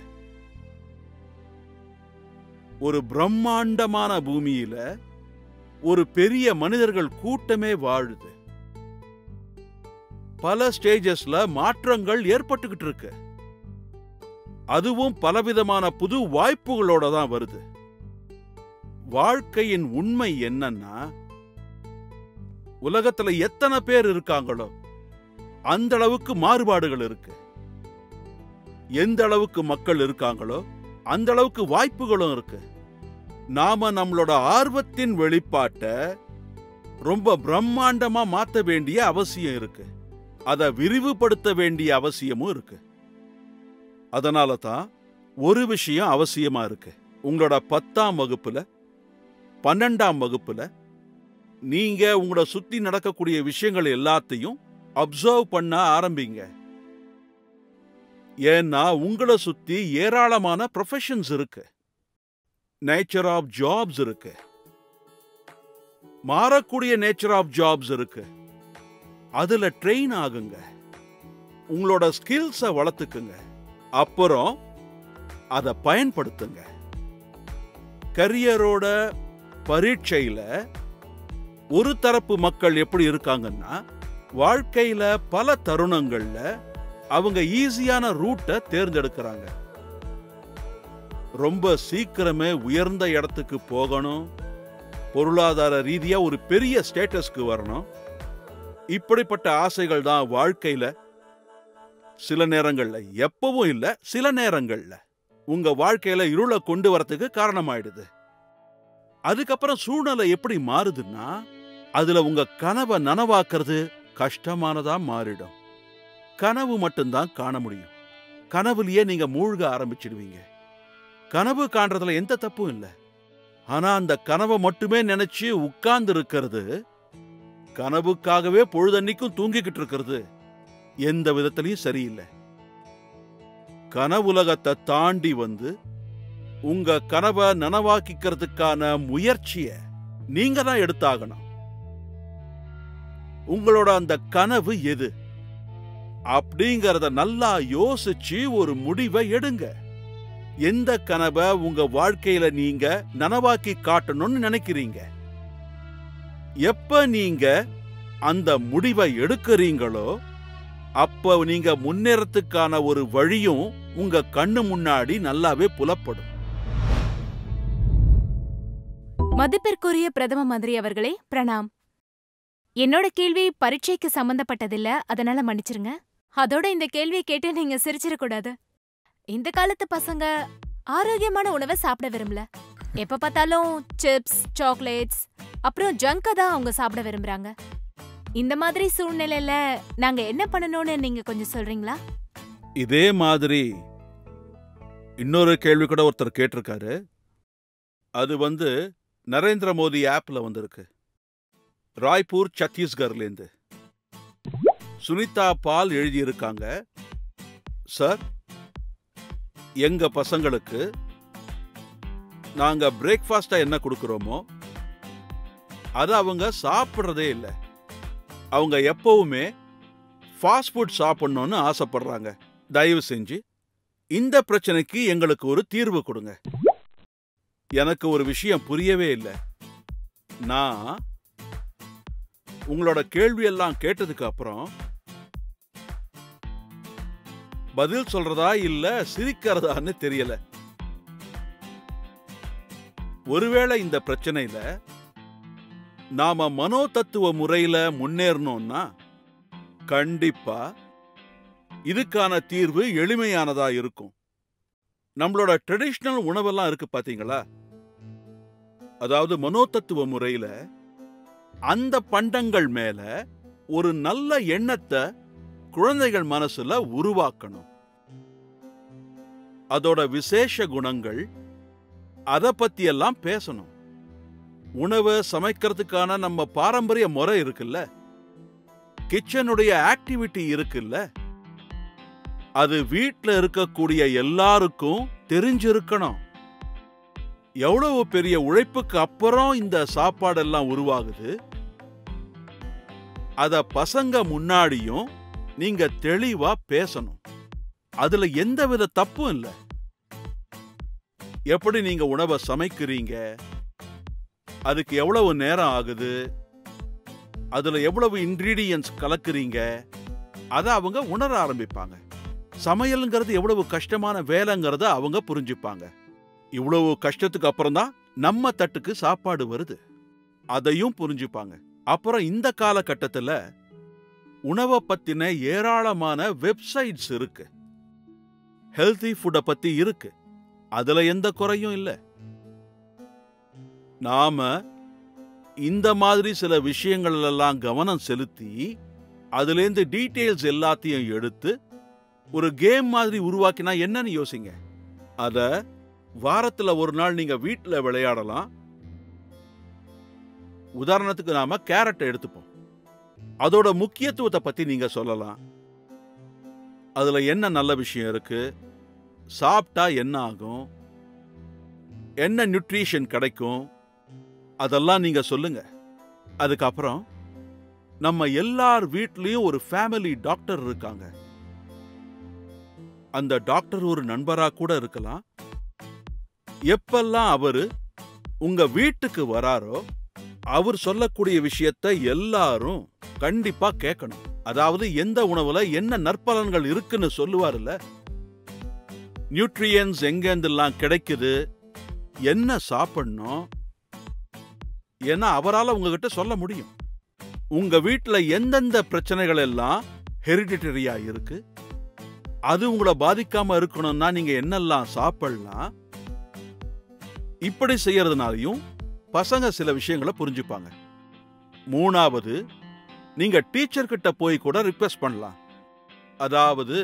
ஒரு பிரம்மாண்டமான பூமியில ஒரு பெரிய மனிதர்கள் கூட்டமே வாழுது பல ஸ்டேஜஸ்ல மாற்றங்கள் ஏற்பட்டுக்கிட்டு இருக்கு அதுவும் பலவிதமான புது வாய்ப்புகளோட தான் வருது வாழ்க்கையின் உண்மை என்னன்னா உலகத்துல எத்தனை பேர் இருக்காங்களோ அந்த அளவுக்கு மாறுபாடுகள் இருக்கு எந்த அளவுக்கு மக்கள் இருக்காங்களோ அந்த அளவுக்கு வாய்ப்புகளும் இருக்கு நாம நம்மளோட ஆர்வத்தின் வெளிப்பாட்டை ரொம்ப பிரம்மாண்டமா மாத்த வேண்டிய அவசியம் இருக்கு அதை விரிவுபடுத்த வேண்டிய அவசியமும் இருக்கு அதனால தான் ஒரு விஷயம் அவசியமா இருக்கு உங்களோட பத்தாம் வகுப்புல பன்னெண்டாம் வகுப்புல நீங்க உங்களோட சுத்தி நடக்கக்கூடிய விஷயங்கள் எல்லாத்தையும் அப்சர்வ் பண்ண ஆரம்பிங்க ஏன்னா உங்களை சுத்தி ஏராளமான ப்ரொஃபஷன்ஸ் இருக்கு நேச்சர் ஆஃப் ஜாப்ஸ் இருக்கு மாறக்கூடிய நேச்சர் ஆஃப் ஜாப்ஸ் இருக்கு அதுல ட்ரெயின் ஆகுங்க உங்களோட ஸ்கில்ஸை வளர்த்துக்குங்க அப்புறம் அதை பயன்படுத்துங்க கரியரோட பரீட்சையில ஒரு தரப்பு மக்கள் எப்படி இருக்காங்கன்னா வாழ்க்கையில பல தருணங்கள்ல அவங்க ஈஸியான ரூட்டை தேர்ந்தெடுக்கிறாங்க ரொம்ப சீக்கிரமே உயர்ந்த இடத்துக்கு போகணும் பொருளாதார ரீதியா ஒரு பெரிய ஸ்டேட்டஸ்க்கு வரணும் இப்படிப்பட்ட ஆசைகள் தான் வாழ்க்கையில சில நேரங்கள்ல எப்பவும் இல்ல சில நேரங்கள்ல உங்க வாழ்க்கையில இருளை கொண்டு வரதுக்கு காரணமாயிடுது அதுக்கப்புறம் சூழ்நிலை எப்படி மாறுதுன்னா அதுல உங்க கனவை நனவாக்குறது கஷ்டமானதா மாறிடும் கனவு மட்டும்தான் காண முடியும் கனவுலயே நீங்க மூழ்க ஆரம்பிச்சிடுவீங்க கனவு காண்றதுல எந்த தப்பும் இல்லை ஆனா அந்த கனவை மட்டுமே நினைச்சு உட்கார்ந்து இருக்கிறது கனவுக்காகவே பொழுதன்னைக்கும் தூங்கிக்கிட்டு இருக்கிறது எந்த விதத்திலையும் சரியில்லை கனவுலகத்தை தாண்டி வந்து உங்க கனவை நனவாக்கிக்கிறதுக்கான முயற்சிய நீங்க தான் எடுத்தாகணும் உங்களோட அந்த கனவு எது அப்படிங்கறத நல்லா யோசிச்சு ஒரு முடிவை எடுங்க எந்த கனவை உங்க வாழ்க்கையில நீங்க நனவாக்கி காட்டணும்னு நினைக்கிறீங்க எப்ப நீங்க அந்த முடிவை எடுக்கிறீங்களோ அப்ப நீங்க முன்னேறத்துக்கான ஒரு வழியும் உங்க கண்ணு முன்னாடி நல்லாவே புலப்படும் மதிப்பிற்குரிய பிரதம மந்திரி அவர்களே பிரணாம் என்னோட கேள்வி பரீட்சைக்கு சம்பந்தப்பட்டதில்ல அதனால மன்னிச்சிருங்க அதோட இந்த கேள்வியை கேட்டு நீங்க சிரிச்சிடக்கூடாது இந்த காலத்து பசங்க ஆரோக்கியமான உணவை சாப்பிட விரும்பல எப்ப பார்த்தாலும் சிப்ஸ் சாக்லேட்ஸ் அப்புறம் ஜங்கை தான் அவங்க சாப்பிட விரும்புறாங்க இந்த மாதிரி சூழ்நிலையில நாங்க என்ன பண்ணணும்னு நீங்க கொஞ்சம் சொல்றீங்களா இதே மாதிரி இன்னொரு கேள்வி கூட ஒருத்தர் கேட்டிருக்காரு அது வந்து நரேந்திர மோடி ஆப்ல வந்திருக்கு ராய்ப்பூர் சத்தீஸ்கர்லேருந்து சுனிதா பால் எழுதியிருக்காங்க சார் எங்க பசங்களுக்கு நாங்க பிரேக்ஃபாஸ்டா என்ன கொடுக்குறோமோ அது அவங்க சாப்பிட்றதே இல்லை அவங்க எப்பவுமே ஃபாஸ்ட் ஃபுட் சாப்பிடணும்னு ஆசைப்படுறாங்க தயவு செஞ்சு இந்த பிரச்சனைக்கு எங்களுக்கு ஒரு தீர்வு கொடுங்க எனக்கு ஒரு விஷயம் புரியவே இல்லை நான் உங்களோட கேள்வியெல்லாம் கேட்டதுக்கு அப்புறம் பதில் சொல்றதா இல்ல சிரிக்கிறதான்னு தெரியல ஒருவேளை இந்த பிரச்சனையில நாம மனோ தத்துவ முறையில முன்னேறணும்னா கண்டிப்பா இதுக்கான தீர்வு எளிமையானதா இருக்கும் நம்மளோட ட்ரெடிஷ்னல் உணவெல்லாம் இருக்கு பாத்தீங்களா அதாவது மனோதத்துவ முறையில அந்த பண்டங்கள் மேல ஒரு நல்ல எண்ணத்தை குழந்தைகள் மனசுல உருவாக்கணும் அதோட விசேஷ குணங்கள் அத பத்தி எல்லாம் பேசணும் உணவை சமைக்கிறதுக்கான நம்ம பாரம்பரிய முறை இருக்குல்ல கிச்சனுடைய ஆக்டிவிட்டி இருக்குல்ல அது வீட்ல இருக்கக்கூடிய எல்லாருக்கும் தெரிஞ்சிருக்கணும் எவ்வளவு பெரிய உழைப்புக்கு அப்புறம் இந்த சாப்பாடெல்லாம் உருவாகுது அத பசங்க முன்னாடியும் நீங்க தெளிவா பேசணும் அதுல எந்தவித தப்பும் இல்ல எப்படி நீங்க உணவை சமைக்கிறீங்க அதுக்கு எவ்வளவு நேரம் ஆகுது அதுல எவ்வளவு இன்கிரீடியன்ஸ் கலக்குறீங்க அத அவங்க உணர ஆரம்பிப்பாங்க சமையல்ங்கிறது எவ்வளவு கஷ்டமான வேலைங்கிறத அவங்க புரிஞ்சுப்பாங்க இவ்வளவு கஷ்டத்துக்கு அப்புறம் தான் நம்ம தட்டுக்கு சாப்பாடு வருது அதையும் புரிஞ்சுப்பாங்க அப்புறம் இந்த காலகட்டத்துல உணவை பத்தின ஏராளமான வெப்சைட்ஸ் இருக்கு ஹெல்தி ஃபுட்டை பத்தி இருக்கு அதுல எந்த குறையும் இல்ல நாம இந்த மாதிரி சில விஷயங்கள் எல்லாம் கவனம் செலுத்தி அதுலேருந்து டீட்டெயில்ஸ் எல்லாத்தையும் எடுத்து ஒரு கேம் மாதிரி உருவாக்கினா என்னன்னு யோசிங்க அத வாரத்துல ஒரு நாள் நீங்க வீட்ல விளையாடலாம் உதாரணத்துக்கு நாம கேரட்டை எடுத்துப்போம் அதோட முக்கியத்துவத்தை பத்தி நீங்க சொல்லலாம் அதுல என்ன நல்ல விஷயம் இருக்கு சாப்பிட்டா என்ன ஆகும் என்ன நியூட்ரிஷன் கிடைக்கும் அதெல்லாம் நீங்க சொல்லுங்க அதுக்கப்புறம் நம்ம எல்லார் வீட்லயும் ஒரு ஃபேமிலி டாக்டர் இருக்காங்க அந்த டாக்டர் ஒரு நண்பரா கூட இருக்கலாம் எப்பெல்லாம் அவரு உங்க வீட்டுக்கு வராரோ அவர் சொல்லக்கூடிய விஷயத்தை எல்லாரும் கண்டிப்பா கேட்கணும் அதாவது எந்த உணவுல என்ன நற்பலன்கள் இருக்குன்னு சொல்லுவாருல்ல நியூட்ரியன்ஸ் எங்கேருந்தெல்லாம் கிடைக்குது என்ன சாப்பிடணும் ஏன்னா அவரால் உங்ககிட்ட சொல்ல முடியும் உங்க வீட்டுல எந்தெந்த பிரச்சனைகள் எல்லாம் ஹெரிடிட்டரியா இருக்கு அது உங்களை பாதிக்காம இருக்கணும்னா நீங்க என்னெல்லாம் சாப்பிடலாம் இப்படி செய்யறதுனாலையும் பசங்க சில விஷயங்களை புரிஞ்சுப்பாங்க மூணாவது நீங்க டீச்சர் கிட்ட போய் கூட ரிக்வெஸ்ட் பண்ணலாம் அதாவது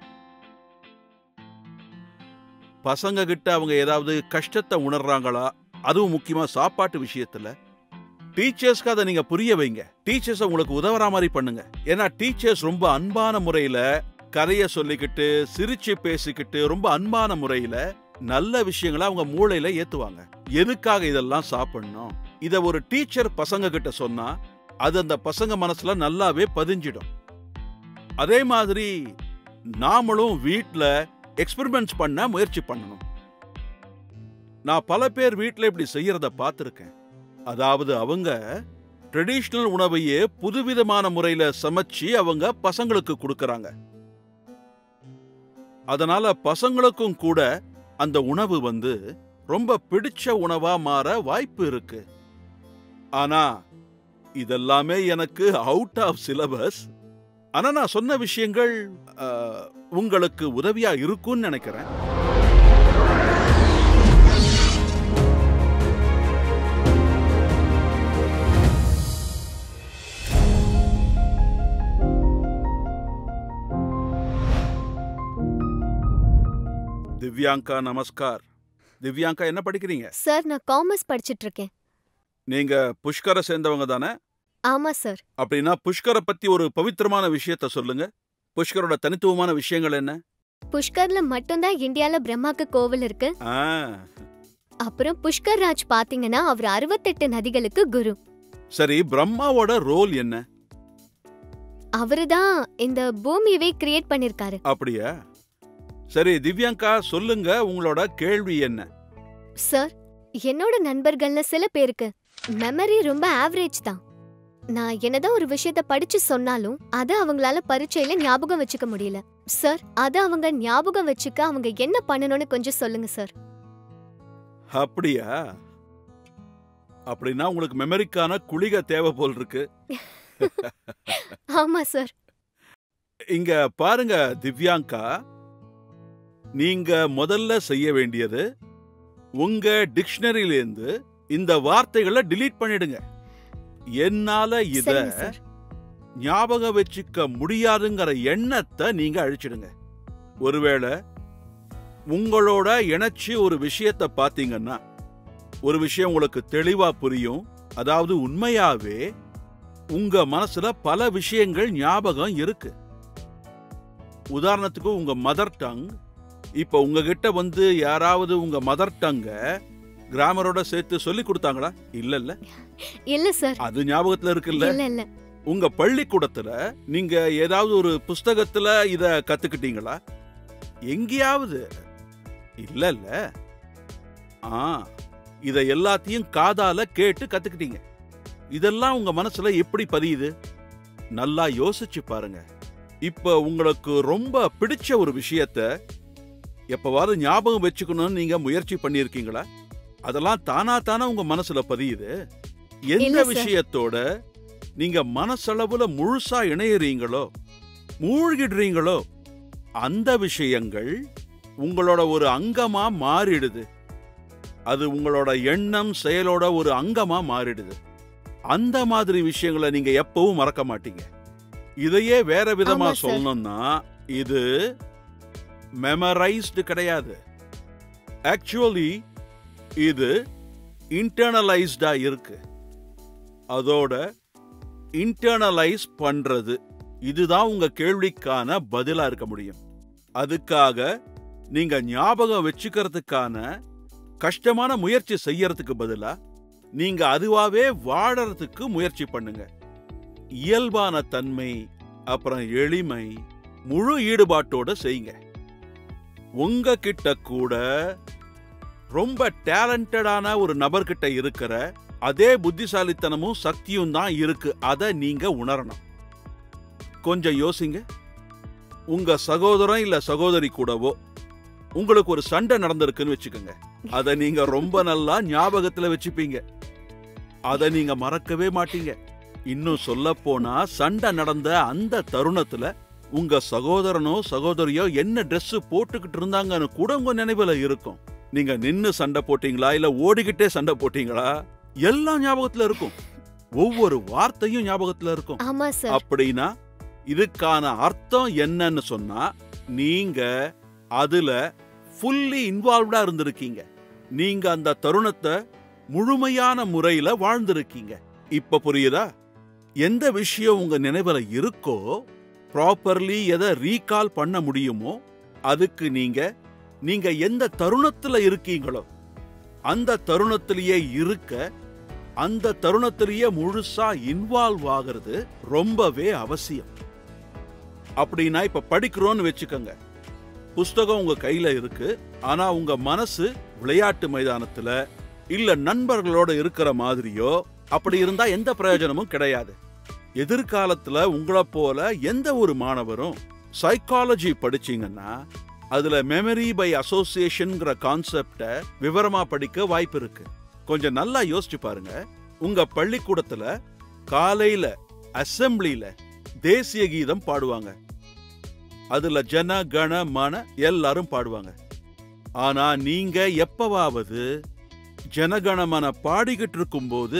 பசங்க கிட்ட அவங்க ஏதாவது கஷ்டத்தை உணர்றாங்களா அதுவும் முக்கியமா சாப்பாட்டு விஷயத்துல டீச்சர்ஸ்க்கு அதை நீங்க புரிய வைங்க டீச்சர்ஸ் உங்களுக்கு உதவுற மாதிரி பண்ணுங்க ஏன்னா டீச்சர்ஸ் ரொம்ப அன்பான முறையில கதைய சொல்லிக்கிட்டு சிரிச்சு பேசிக்கிட்டு ரொம்ப அன்பான முறையில நல்ல விஷயங்களை அவங்க மூளையில ஏத்துவாங்க எதுக்காக இதெல்லாம் சாப்பிடணும் இத ஒரு டீச்சர் பசங்க கிட்ட சொன்னா அது அந்த பசங்க மனசுல நல்லாவே பதிஞ்சிடும் அதே மாதிரி நாமளும் வீட்ல எக்ஸ்பெரிமெண்ட்ஸ் பண்ண முயற்சி பண்ணணும் நான் பல பேர் வீட்ல இப்படி செய்யறத பார்த்திருக்கேன் அதாவது அவங்க ட்ரெடிஷ்னல் உணவையே புதுவிதமான முறையில சமைச்சு அவங்க பசங்களுக்கு கொடுக்கறாங்க அதனால பசங்களுக்கும் கூட அந்த உணவு வந்து ரொம்ப பிடிச்ச உணவா மாற வாய்ப்பு இருக்கு ஆனா இதெல்லாமே எனக்கு அவுட் ஆஃப் சிலபஸ் ஆனா நான் சொன்ன விஷயங்கள் அஹ், உங்களுக்கு உதவியா இருக்கும்னு நினைக்கிறேன் திவ்யாங்கா நமஸ்கார் திவ்யாங்கா என்ன படிக்கிறீங்க சார் நான் காமர்ஸ் படிச்சிட்டு இருக்கேன் நீங்க புஷ்கரை சேர்ந்தவங்க தானே ஆமா சார் அப்படின்னா புஷ்கரை பத்தி ஒரு பவித்திரமான விஷயத்த சொல்லுங்க புஷ்கரோட தனித்துவமான விஷயங்கள் என்ன புஷ்கர்ல மட்டும்தான் இந்தியால பிரம்மாக்கு கோவில் இருக்கு ஆ, அப்புறம் புஷ்கர் ராஜ் பாத்தீங்கன்னா அவர் அறுபத்தெட்டு நதிகளுக்கு குரு சரி பிரம்மாவோட ரோல் என்ன அவருதான் இந்த பூமியவே கிரியேட் பண்ணிருக்காரு அப்படியா சரி திவ்யாங்கா சொல்லுங்க உங்களோட கேள்வி என்ன சார் என்னோட நண்பர்கள்ல சில பேருக்கு மெமரி ரொம்ப ஆவரேஜ் தான் நான் என்னதான் ஒரு விஷயத்த படிச்சு சொன்னாலும் அத அவங்களால பரீட்சையில ஞாபகம் வச்சுக்க முடியல சார் அத அவங்க ஞாபகம் வச்சுக்க அவங்க என்ன பண்ணணும்னு கொஞ்சம் சொல்லுங்க சார் அப்படியா அப்படின்னா உங்களுக்கு மெமரிக்கான குளிக தேவை போல் இருக்கு ஆமா சார் இங்க பாருங்க திவ்யாங்கா நீங்க முதல்ல செய்ய வேண்டியது உங்க டிக்ஷனரியிலேருந்து இந்த வார்த்தைகளை delete பண்ணிடுங்க என்னால இத சரிங்க சார் ஞாபகம் வச்சுக்க முடியாதுங்கிற எண்ணத்தை நீங்க அழிச்சிடுங்க ஒருவேளை உங்களோட இணைச்சு ஒரு விஷயத்தை பாத்தீங்கன்னா ஒரு விஷயம் உங்களுக்கு தெளிவா புரியும் அதாவது உண்மையாவே உங்க மனசுல பல விஷயங்கள் ஞாபகம் இருக்கு உதாரணத்துக்கு உங்க மதர் டங் இப்ப உங்ககிட்ட வந்து யாராவது உங்க மதர் டங்க கிராமரோட சேர்த்து சொல்லி கொடுத்தாங்களா இல்ல இல்ல இல்ல சார் அது ஞாபகத்துல இருக்குல்ல இல்ல இல்ல உங்க பள்ளிக்கூடத்துல நீங்க ஏதாவது ஒரு புஸ்தகத்துல இத கத்துக்கிட்டீங்களா எங்கேயாவது இல்ல இல்ல ஆ இத எல்லாத்தையும் காதால கேட்டு கத்துக்கிட்டீங்க இதெல்லாம் உங்க மனசுல எப்படி பதியுது நல்லா யோசிச்சு பாருங்க இப்ப உங்களுக்கு ரொம்ப பிடிச்ச ஒரு விஷயத்த எப்பவாவது ஞாபகம் வச்சுக்கணும்னு நீங்க முயற்சி பண்ணியிருக்கீங்களா அதெல்லாம் தானா தானா உங்க மனசுல பதியுது எந்த இல்ல சார். விஷயத்தோட நீங்க மனசளவுல முழுசா இணையறீங்களோ மூழ்கிடுறீங்களோ அந்த விஷயங்கள் உங்களோட ஒரு அங்கமா மாறிடுது அது உங்களோட எண்ணம் செயலோட ஒரு அங்கமா மாறிடுது அந்த மாதிரி விஷயங்களை நீங்க எப்பவும் மறக்க மாட்டீங்க இதையே வேற விதமா ஆமா சார். சொல்லணும்னா இது மெமரைஸ்டு கிடையாது ஆக்சுவலி இது இன்டர்னலைஸ்டா இருக்கு அதோட இன்டர்னலைஸ் பண்றது இதுதான் உங்க கேள்விக்கான பதிலா இருக்க முடியும் அதுக்காக நீங்க ஞாபகம் வச்சுக்கிறதுக்கான கஷ்டமான முயற்சி செய்யறதுக்கு பதிலா நீங்க அதுவாவே வாழறதுக்கு முயற்சி பண்ணுங்க இயல்பான தன்மை அப்புறம் எளிமை முழு ஈடுபாட்டோட செய்யுங்க உங்க கிட்ட கூட ரொம்ப டேலண்டடான ஒரு நபர்கிட்ட இருக்கிற அதே புத்திசாலித்தனமும் சக்தியும் தான் இருக்கு அதை நீங்க உணரணும் கொஞ்சம் யோசிங்க உங்க சகோதரன் இல்ல சகோதரி கூடவோ உங்களுக்கு ஒரு சண்டை நடந்திருக்குன்னு வச்சுக்கோங்க அதை நீங்க ரொம்ப நல்லா ஞாபகத்துல வச்சுப்பீங்க அதை நீங்க மறக்கவே மாட்டீங்க இன்னும் சொல்ல போனா சண்டை நடந்த அந்த தருணத்துல உங்க சகோதரனோ சகோதரியோ என்ன Dress போட்டுக்கிட்டு இருந்தாங்கன்னு கூட உங்க நினைவுல இருக்கும் நீங்க நின்னு சண்டை போட்டீங்களா இல்ல ஓடிக்கிட்டே சண்டை போட்டீங்களா எல்லாம் ஞாபகத்துல இருக்கும் ஒவ்வொரு வார்த்தையும் ஞாபகத்துல இருக்கும் ஆமா சார் அப்படின்னா இதுக்கான அர்த்தம் என்னன்னு சொன்னா நீங்க அதுல ஃபுல்லி இன்வால்வ்டா இருந்திருக்கீங்க நீங்க அந்த தருணத்தை முழுமையான முறையில வாழ்ந்திருக்கீங்க இப்ப புரியுதா எந்த விஷயம் உங்க நினைவுல இருக்கோ ப்ராப்பர்லி எதை ரீகால் பண்ண முடியுமோ அதுக்கு நீங்க நீங்க எந்த தருணத்துல இருக்கீங்களோ அந்த தருணத்திலேயே இருக்க அந்த தருணத்திலேயே முழுசா இன்வால்வ் ஆகிறது ரொம்பவே அவசியம் அப்படின்னா இப்ப படிக்கிறோம்னு வச்சுக்கோங்க புஸ்தகம் உங்க கையில இருக்கு ஆனா உங்க மனசு விளையாட்டு மைதானத்துல இல்ல நண்பர்களோட இருக்கிற மாதிரியோ அப்படி இருந்தா எந்த பிரயோஜனமும் கிடையாது எதிர்காலத்துல உங்களை போல எந்த ஒரு மாணவரும் சைக்காலஜி படிச்சீங்கன்னா அதுல மெமரி பை அசோசியேஷன்ங்கிற கான்செப்ட விவரமா படிக்க வாய்ப்பு இருக்கு கொஞ்சம் நல்லா யோசிச்சு பாருங்க உங்க பள்ளிக்கூடத்துல காலையில அசெம்பிளில தேசிய கீதம் பாடுவாங்க அதுல ஜன கண மன எல்லாரும் பாடுவாங்க ஆனா நீங்க எப்பவாவது ஜனகணமன பாடிக்கிட்டு இருக்கும்போது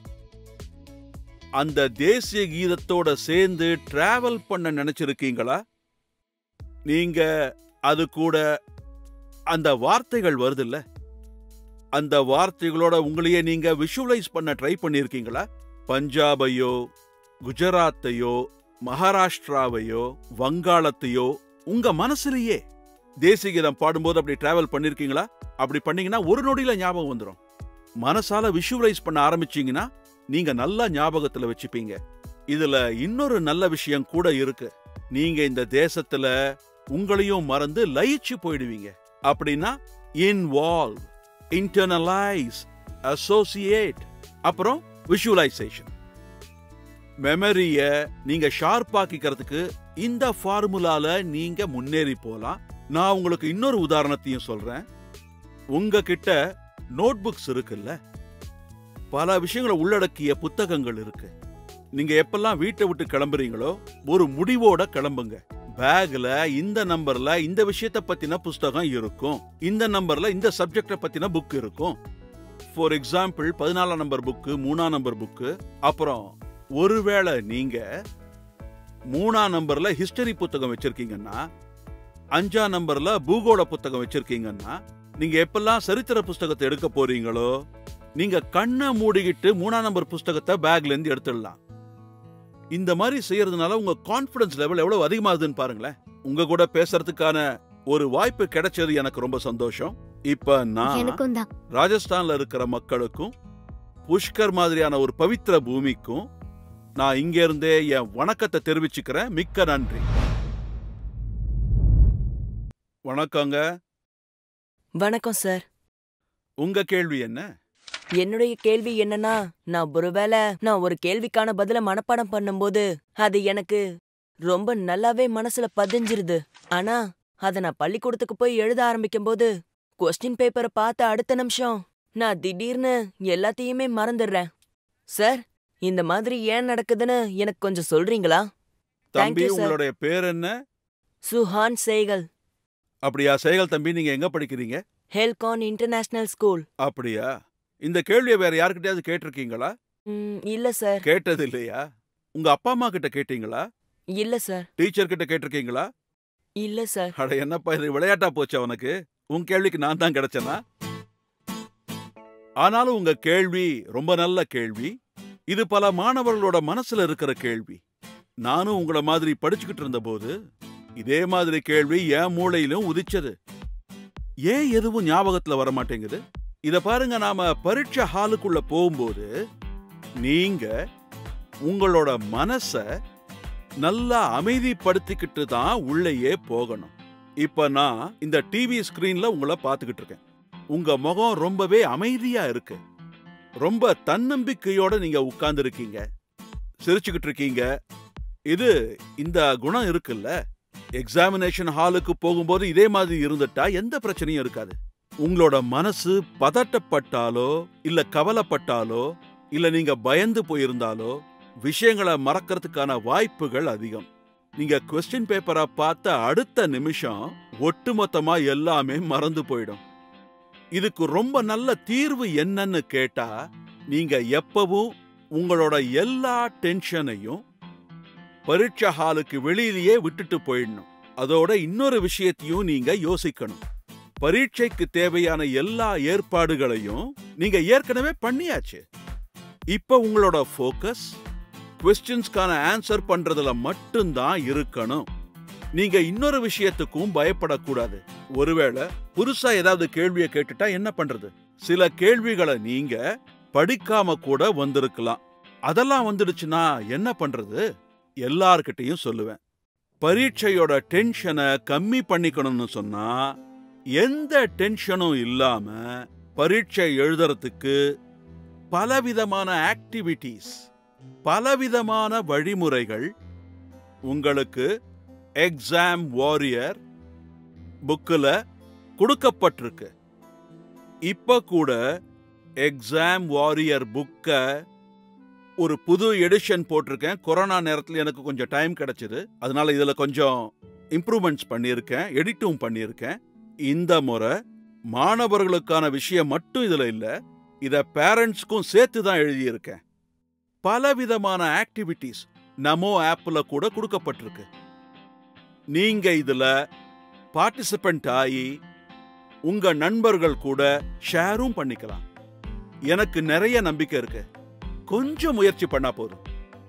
அந்த தேசிய கீதத்தோட சேர்ந்து டிராவல் பண்ண நினைச்சிருக்கீங்களா நீங்க அது கூட அந்த வார்த்தைகள் வருதுல்ல அந்த வார்த்தைகளோட உங்களையே நீங்க விஷுவலைஸ் பண்ண ட்ரை பண்ணியிருக்கீங்களா பஞ்சாபையோ குஜராத்தையோ மகாராஷ்டிராவையோ வங்காளத்தையோ உங்க மனசுலயே தேசிய கீதம் பாடும்போது அப்படி டிராவல் பண்ணிருக்கீங்களா அப்படி பண்ணீங்கன்னா ஒரு நொடியில ஞாபகம் வந்துடும் மனசால விஷுவலைஸ் பண்ண ஆரம்பிச்சீங்கன்னா நீங்க நல்லா ஞாபகத்துல வச்சுப்பீங்க இதுல இன்னொரு நல்ல விஷயம் கூட இருக்கு நீங்க இந்த தேசத்துல உங்களையும் மறந்து லயிச்சு போயிடுவீங்க அப்படின்னா இன்வால்வ் இன்டர்னலைஸ் அசோசியேட் அப்புறம் விஷுவலைசேஷன் மெமரிய நீங்க ஷார்ப்பாக்கிக்கிறதுக்கு இந்த ஃபார்முலால நீங்க முன்னேறி போலாம் நான் உங்களுக்கு இன்னொரு உதாரணத்தையும் சொல்றேன் உங்ககிட்ட நோட் புக்ஸ் இருக்குல்ல பல விஷயங்களை உள்ளடக்கிய புத்தகங்கள் இருக்கு நீங்க எப்பெல்லாம் வீட்டை விட்டு கிளம்புறீங்களோ ஒரு முடிவோட கிளம்புங்க பேக்ல இந்த நம்பர்ல இந்த விஷயத்த பத்தின புஸ்தகம் இருக்கும் இந்த நம்பர்ல இந்த சப்ஜெக்ட பத்தின புக் இருக்கும் ஃபார் எக்ஸாம்பிள் பதினாலாம் நம்பர் புக்கு மூணாம் நம்பர் புக்கு அப்புறம் ஒருவேளை நீங்க மூணாம் நம்பர்ல ஹிஸ்டரி புத்தகம் வச்சிருக்கீங்கன்னா அஞ்சாம் நம்பர்ல பூகோள புத்தகம் வச்சிருக்கீங்கன்னா நீங்க எப்பெல்லாம் சரித்திர புஸ்தகத்தை எடுக்க போறீங்களோ நீங்க கண்ணை மூடிக்கிட்டு மூணாம் நம்பர் புஸ்தகத்தை பேக்ல இருந்து எடுத்துடலாம் இந்த மாதிரி செய்யறதுனால உங்க கான்பிடன்ஸ் லெவல் எவ்வளவு அதிகமாகுதுன்னு பாருங்களேன் உங்க கூட பேசுறதுக்கான ஒரு வாய்ப்பு கிடைச்சது எனக்கு ரொம்ப சந்தோஷம் இப்ப நான் எனக்கும் தான் ராஜஸ்தான்ல இருக்கிற மக்களுக்கும் புஷ்கர் மாதிரியான ஒரு பவித்திர பூமிக்கும் நான் இங்க இருந்தே என் வணக்கத்தை தெரிவிச்சுக்கிறேன் மிக்க நன்றி வணக்கங்க வணக்கம் சார் உங்க கேள்வி என்ன என்னுடைய கேள்வி என்னன்னா நான் ஒருவேளை நான் ஒரு கேள்விக்கான பதில மனப்பாடம் பண்ணும்போது அது எனக்கு ரொம்ப நல்லாவே மனசுல பதிஞ்சிருது ஆனா அத நான் பள்ளிக்கூடத்துக்கு போய் எழுத ஆரம்பிக்கும் போது கொஸ்டின் பேப்பரை பார்த்த அடுத்த நிமிஷம் நான் திடீர்னு எல்லாத்தையுமே மறந்துடுறேன் சார் இந்த மாதிரி ஏன் நடக்குதுன்னு எனக்கு கொஞ்சம் சொல்றீங்களா Thank தம்பி you, sir. உங்களுடைய பேர் என்ன சுஹான் சேகல் அப்படியா சேகல் தம்பி நீங்க எங்க படிக்கிறீங்க ஹெல்கான் இன்டர்நேஷனல் ஸ்கூல் அப்படியா இந்த கேள்வியை வேற யாருக்கிட்டயாவது கேட்டிருக்கீங்களா ம், இல்ல சார் கேட்டது இல்லையா உங்க அப்பா அம்மா கிட்ட கேட்டீங்களா இல்ல சார் டீச்சர் கிட்ட கேட்டிருக்கீங்களா இல்ல சார் அட என்னப்பா இது விளையாட்டா போச்சு அவனுக்கு உன் கேள்விக்கு நான் தான் கிடைச்சனா ஆனாலும் உங்க கேள்வி ரொம்ப நல்ல கேள்வி இது பல மாணவர்களோட மனசுல இருக்கிற கேள்வி நானும் உங்கள மாதிரி படிச்சுக்கிட்டு இருந்தபோது இதே மாதிரி கேள்வி என் மூளையிலும் உதிச்சது ஏன் எதுவும் ஞாபகத்துல வர மாட்டேங்குது இத பாருங்க நாம பரீட்சை ஹாலுக்குள்ள போகும்போது நீங்க உங்களோட மனச நல்லா அமைதிப்படுத்திக்கிட்டு தான் உள்ளேயே போகணும் இப்ப நான் இந்த டிவி ஸ்கிரீன்ல உங்களை பார்த்துக்கிட்டு இருக்கேன் உங்க முகம் ரொம்பவே அமைதியா இருக்கு ரொம்ப தன்னம்பிக்கையோட நீங்க உட்கார்ந்து இருக்கீங்க சிரிச்சுக்கிட்டு இருக்கீங்க இது இந்த குணம் இருக்குல்ல எக்ஸாமினேஷன் ஹாலுக்கு போகும்போது இதே மாதிரி இருந்துட்டா எந்த பிரச்சனையும் இருக்காது உங்களோட மனசு பதட்டப்பட்டாலோ இல்ல கவலைப்பட்டாலோ இல்ல நீங்க பயந்து போயிருந்தாலோ விஷயங்களை மறக்கிறதுக்கான வாய்ப்புகள் அதிகம் நீங்க கொஸ்டின் பேப்பரை பார்த்த அடுத்த நிமிஷம் ஒட்டுமொத்தமா எல்லாமே மறந்து போயிடும் இதுக்கு ரொம்ப நல்ல தீர்வு என்னன்னு கேட்டா நீங்க எப்பவும் உங்களோட எல்லா டென்ஷனையும் பரீட்சை ஹாலுக்கு வெளியிலேயே விட்டுட்டு போயிடணும் அதோட இன்னொரு விஷயத்தையும் நீங்க யோசிக்கணும் பரீட்சைக்கு தேவையான எல்லா ஏற்பாடுகளையும் நீங்க ஏற்கனவே பண்ணியாச்சு இப்ப உங்களோட ஃபோக்கஸ் கொஸ்டின்ஸ்க்கான ஆன்சர் பண்றதுல மட்டும்தான் இருக்கணும் நீங்க இன்னொரு விஷயத்துக்கும் பயப்படக்கூடாது ஒருவேளை புதுசா ஏதாவது கேள்வியை கேட்டுட்டா என்ன பண்றது சில கேள்விகளை நீங்க படிக்காம கூட வந்திருக்கலாம் அதெல்லாம் வந்துடுச்சுன்னா என்ன பண்றது எல்லார்கிட்டயும் சொல்லுவேன் பரீட்சையோட டென்ஷனை கம்மி பண்ணிக்கணும்னு சொன்னா எந்த டென்ஷனும் இல்லாம பரீட்சை எழுதுறதுக்கு பலவிதமான ஆக்டிவிட்டீஸ் பலவிதமான வழிமுறைகள் உங்களுக்கு எக்ஸாம் வாரியர் புக்கில் கொடுக்கப்பட்டிருக்கு இப்ப கூட எக்ஸாம் வாரியர் புக்கை ஒரு புது எடிஷன் போட்டிருக்கேன் கொரோனா நேரத்தில் எனக்கு கொஞ்சம் டைம் கிடைச்சது அதனால இதில் கொஞ்சம் இம்ப்ரூவ்மெண்ட்ஸ் பண்ணியிருக்கேன் எடிட்டும் பண்ணியிருக்கேன் இந்த முறை மாணவர்களுக்கான விஷயம் மட்டும் இதில் இல்லை இதை பேரண்ட்ஸ்க்கும் சேர்த்து தான் எழுதியிருக்கேன் பலவிதமான ஆக்டிவிட்டீஸ் நமோ ஆப்பில் கூட கொடுக்கப்பட்டிருக்கு நீங்க இதுல பார்ட்டிசிபென்ட் ஆகி உங்க நண்பர்கள் கூட ஷேரும் பண்ணிக்கலாம் எனக்கு நிறைய நம்பிக்கை இருக்கு கொஞ்சம் முயற்சி பண்ணா போதும்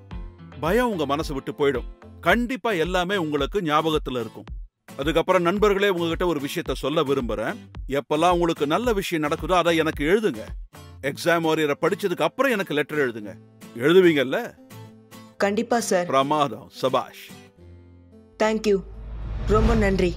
பயம் உங்க மனசை விட்டு போயிடும் கண்டிப்பா எல்லாமே உங்களுக்கு ஞாபகத்துல இருக்கும் அதுக்கப்புறம் நண்பர்களே உங்ககிட்ட ஒரு விஷயத்த சொல்ல விரும்புறேன் எப்பெல்லாம் உங்களுக்கு நல்ல விஷயம் நடக்குதோ அதை எனக்கு எழுதுங்க எக்ஸாம் வாரியரை படிச்சதுக்கு அப்புறம் எனக்கு லெட்டர் எழுதுங்க எழுதுவீங்கல்ல கண்டிப்பா சார் பிரமாதம் சபாஷ் தேங்க்யூ ரொம்ப நன்றி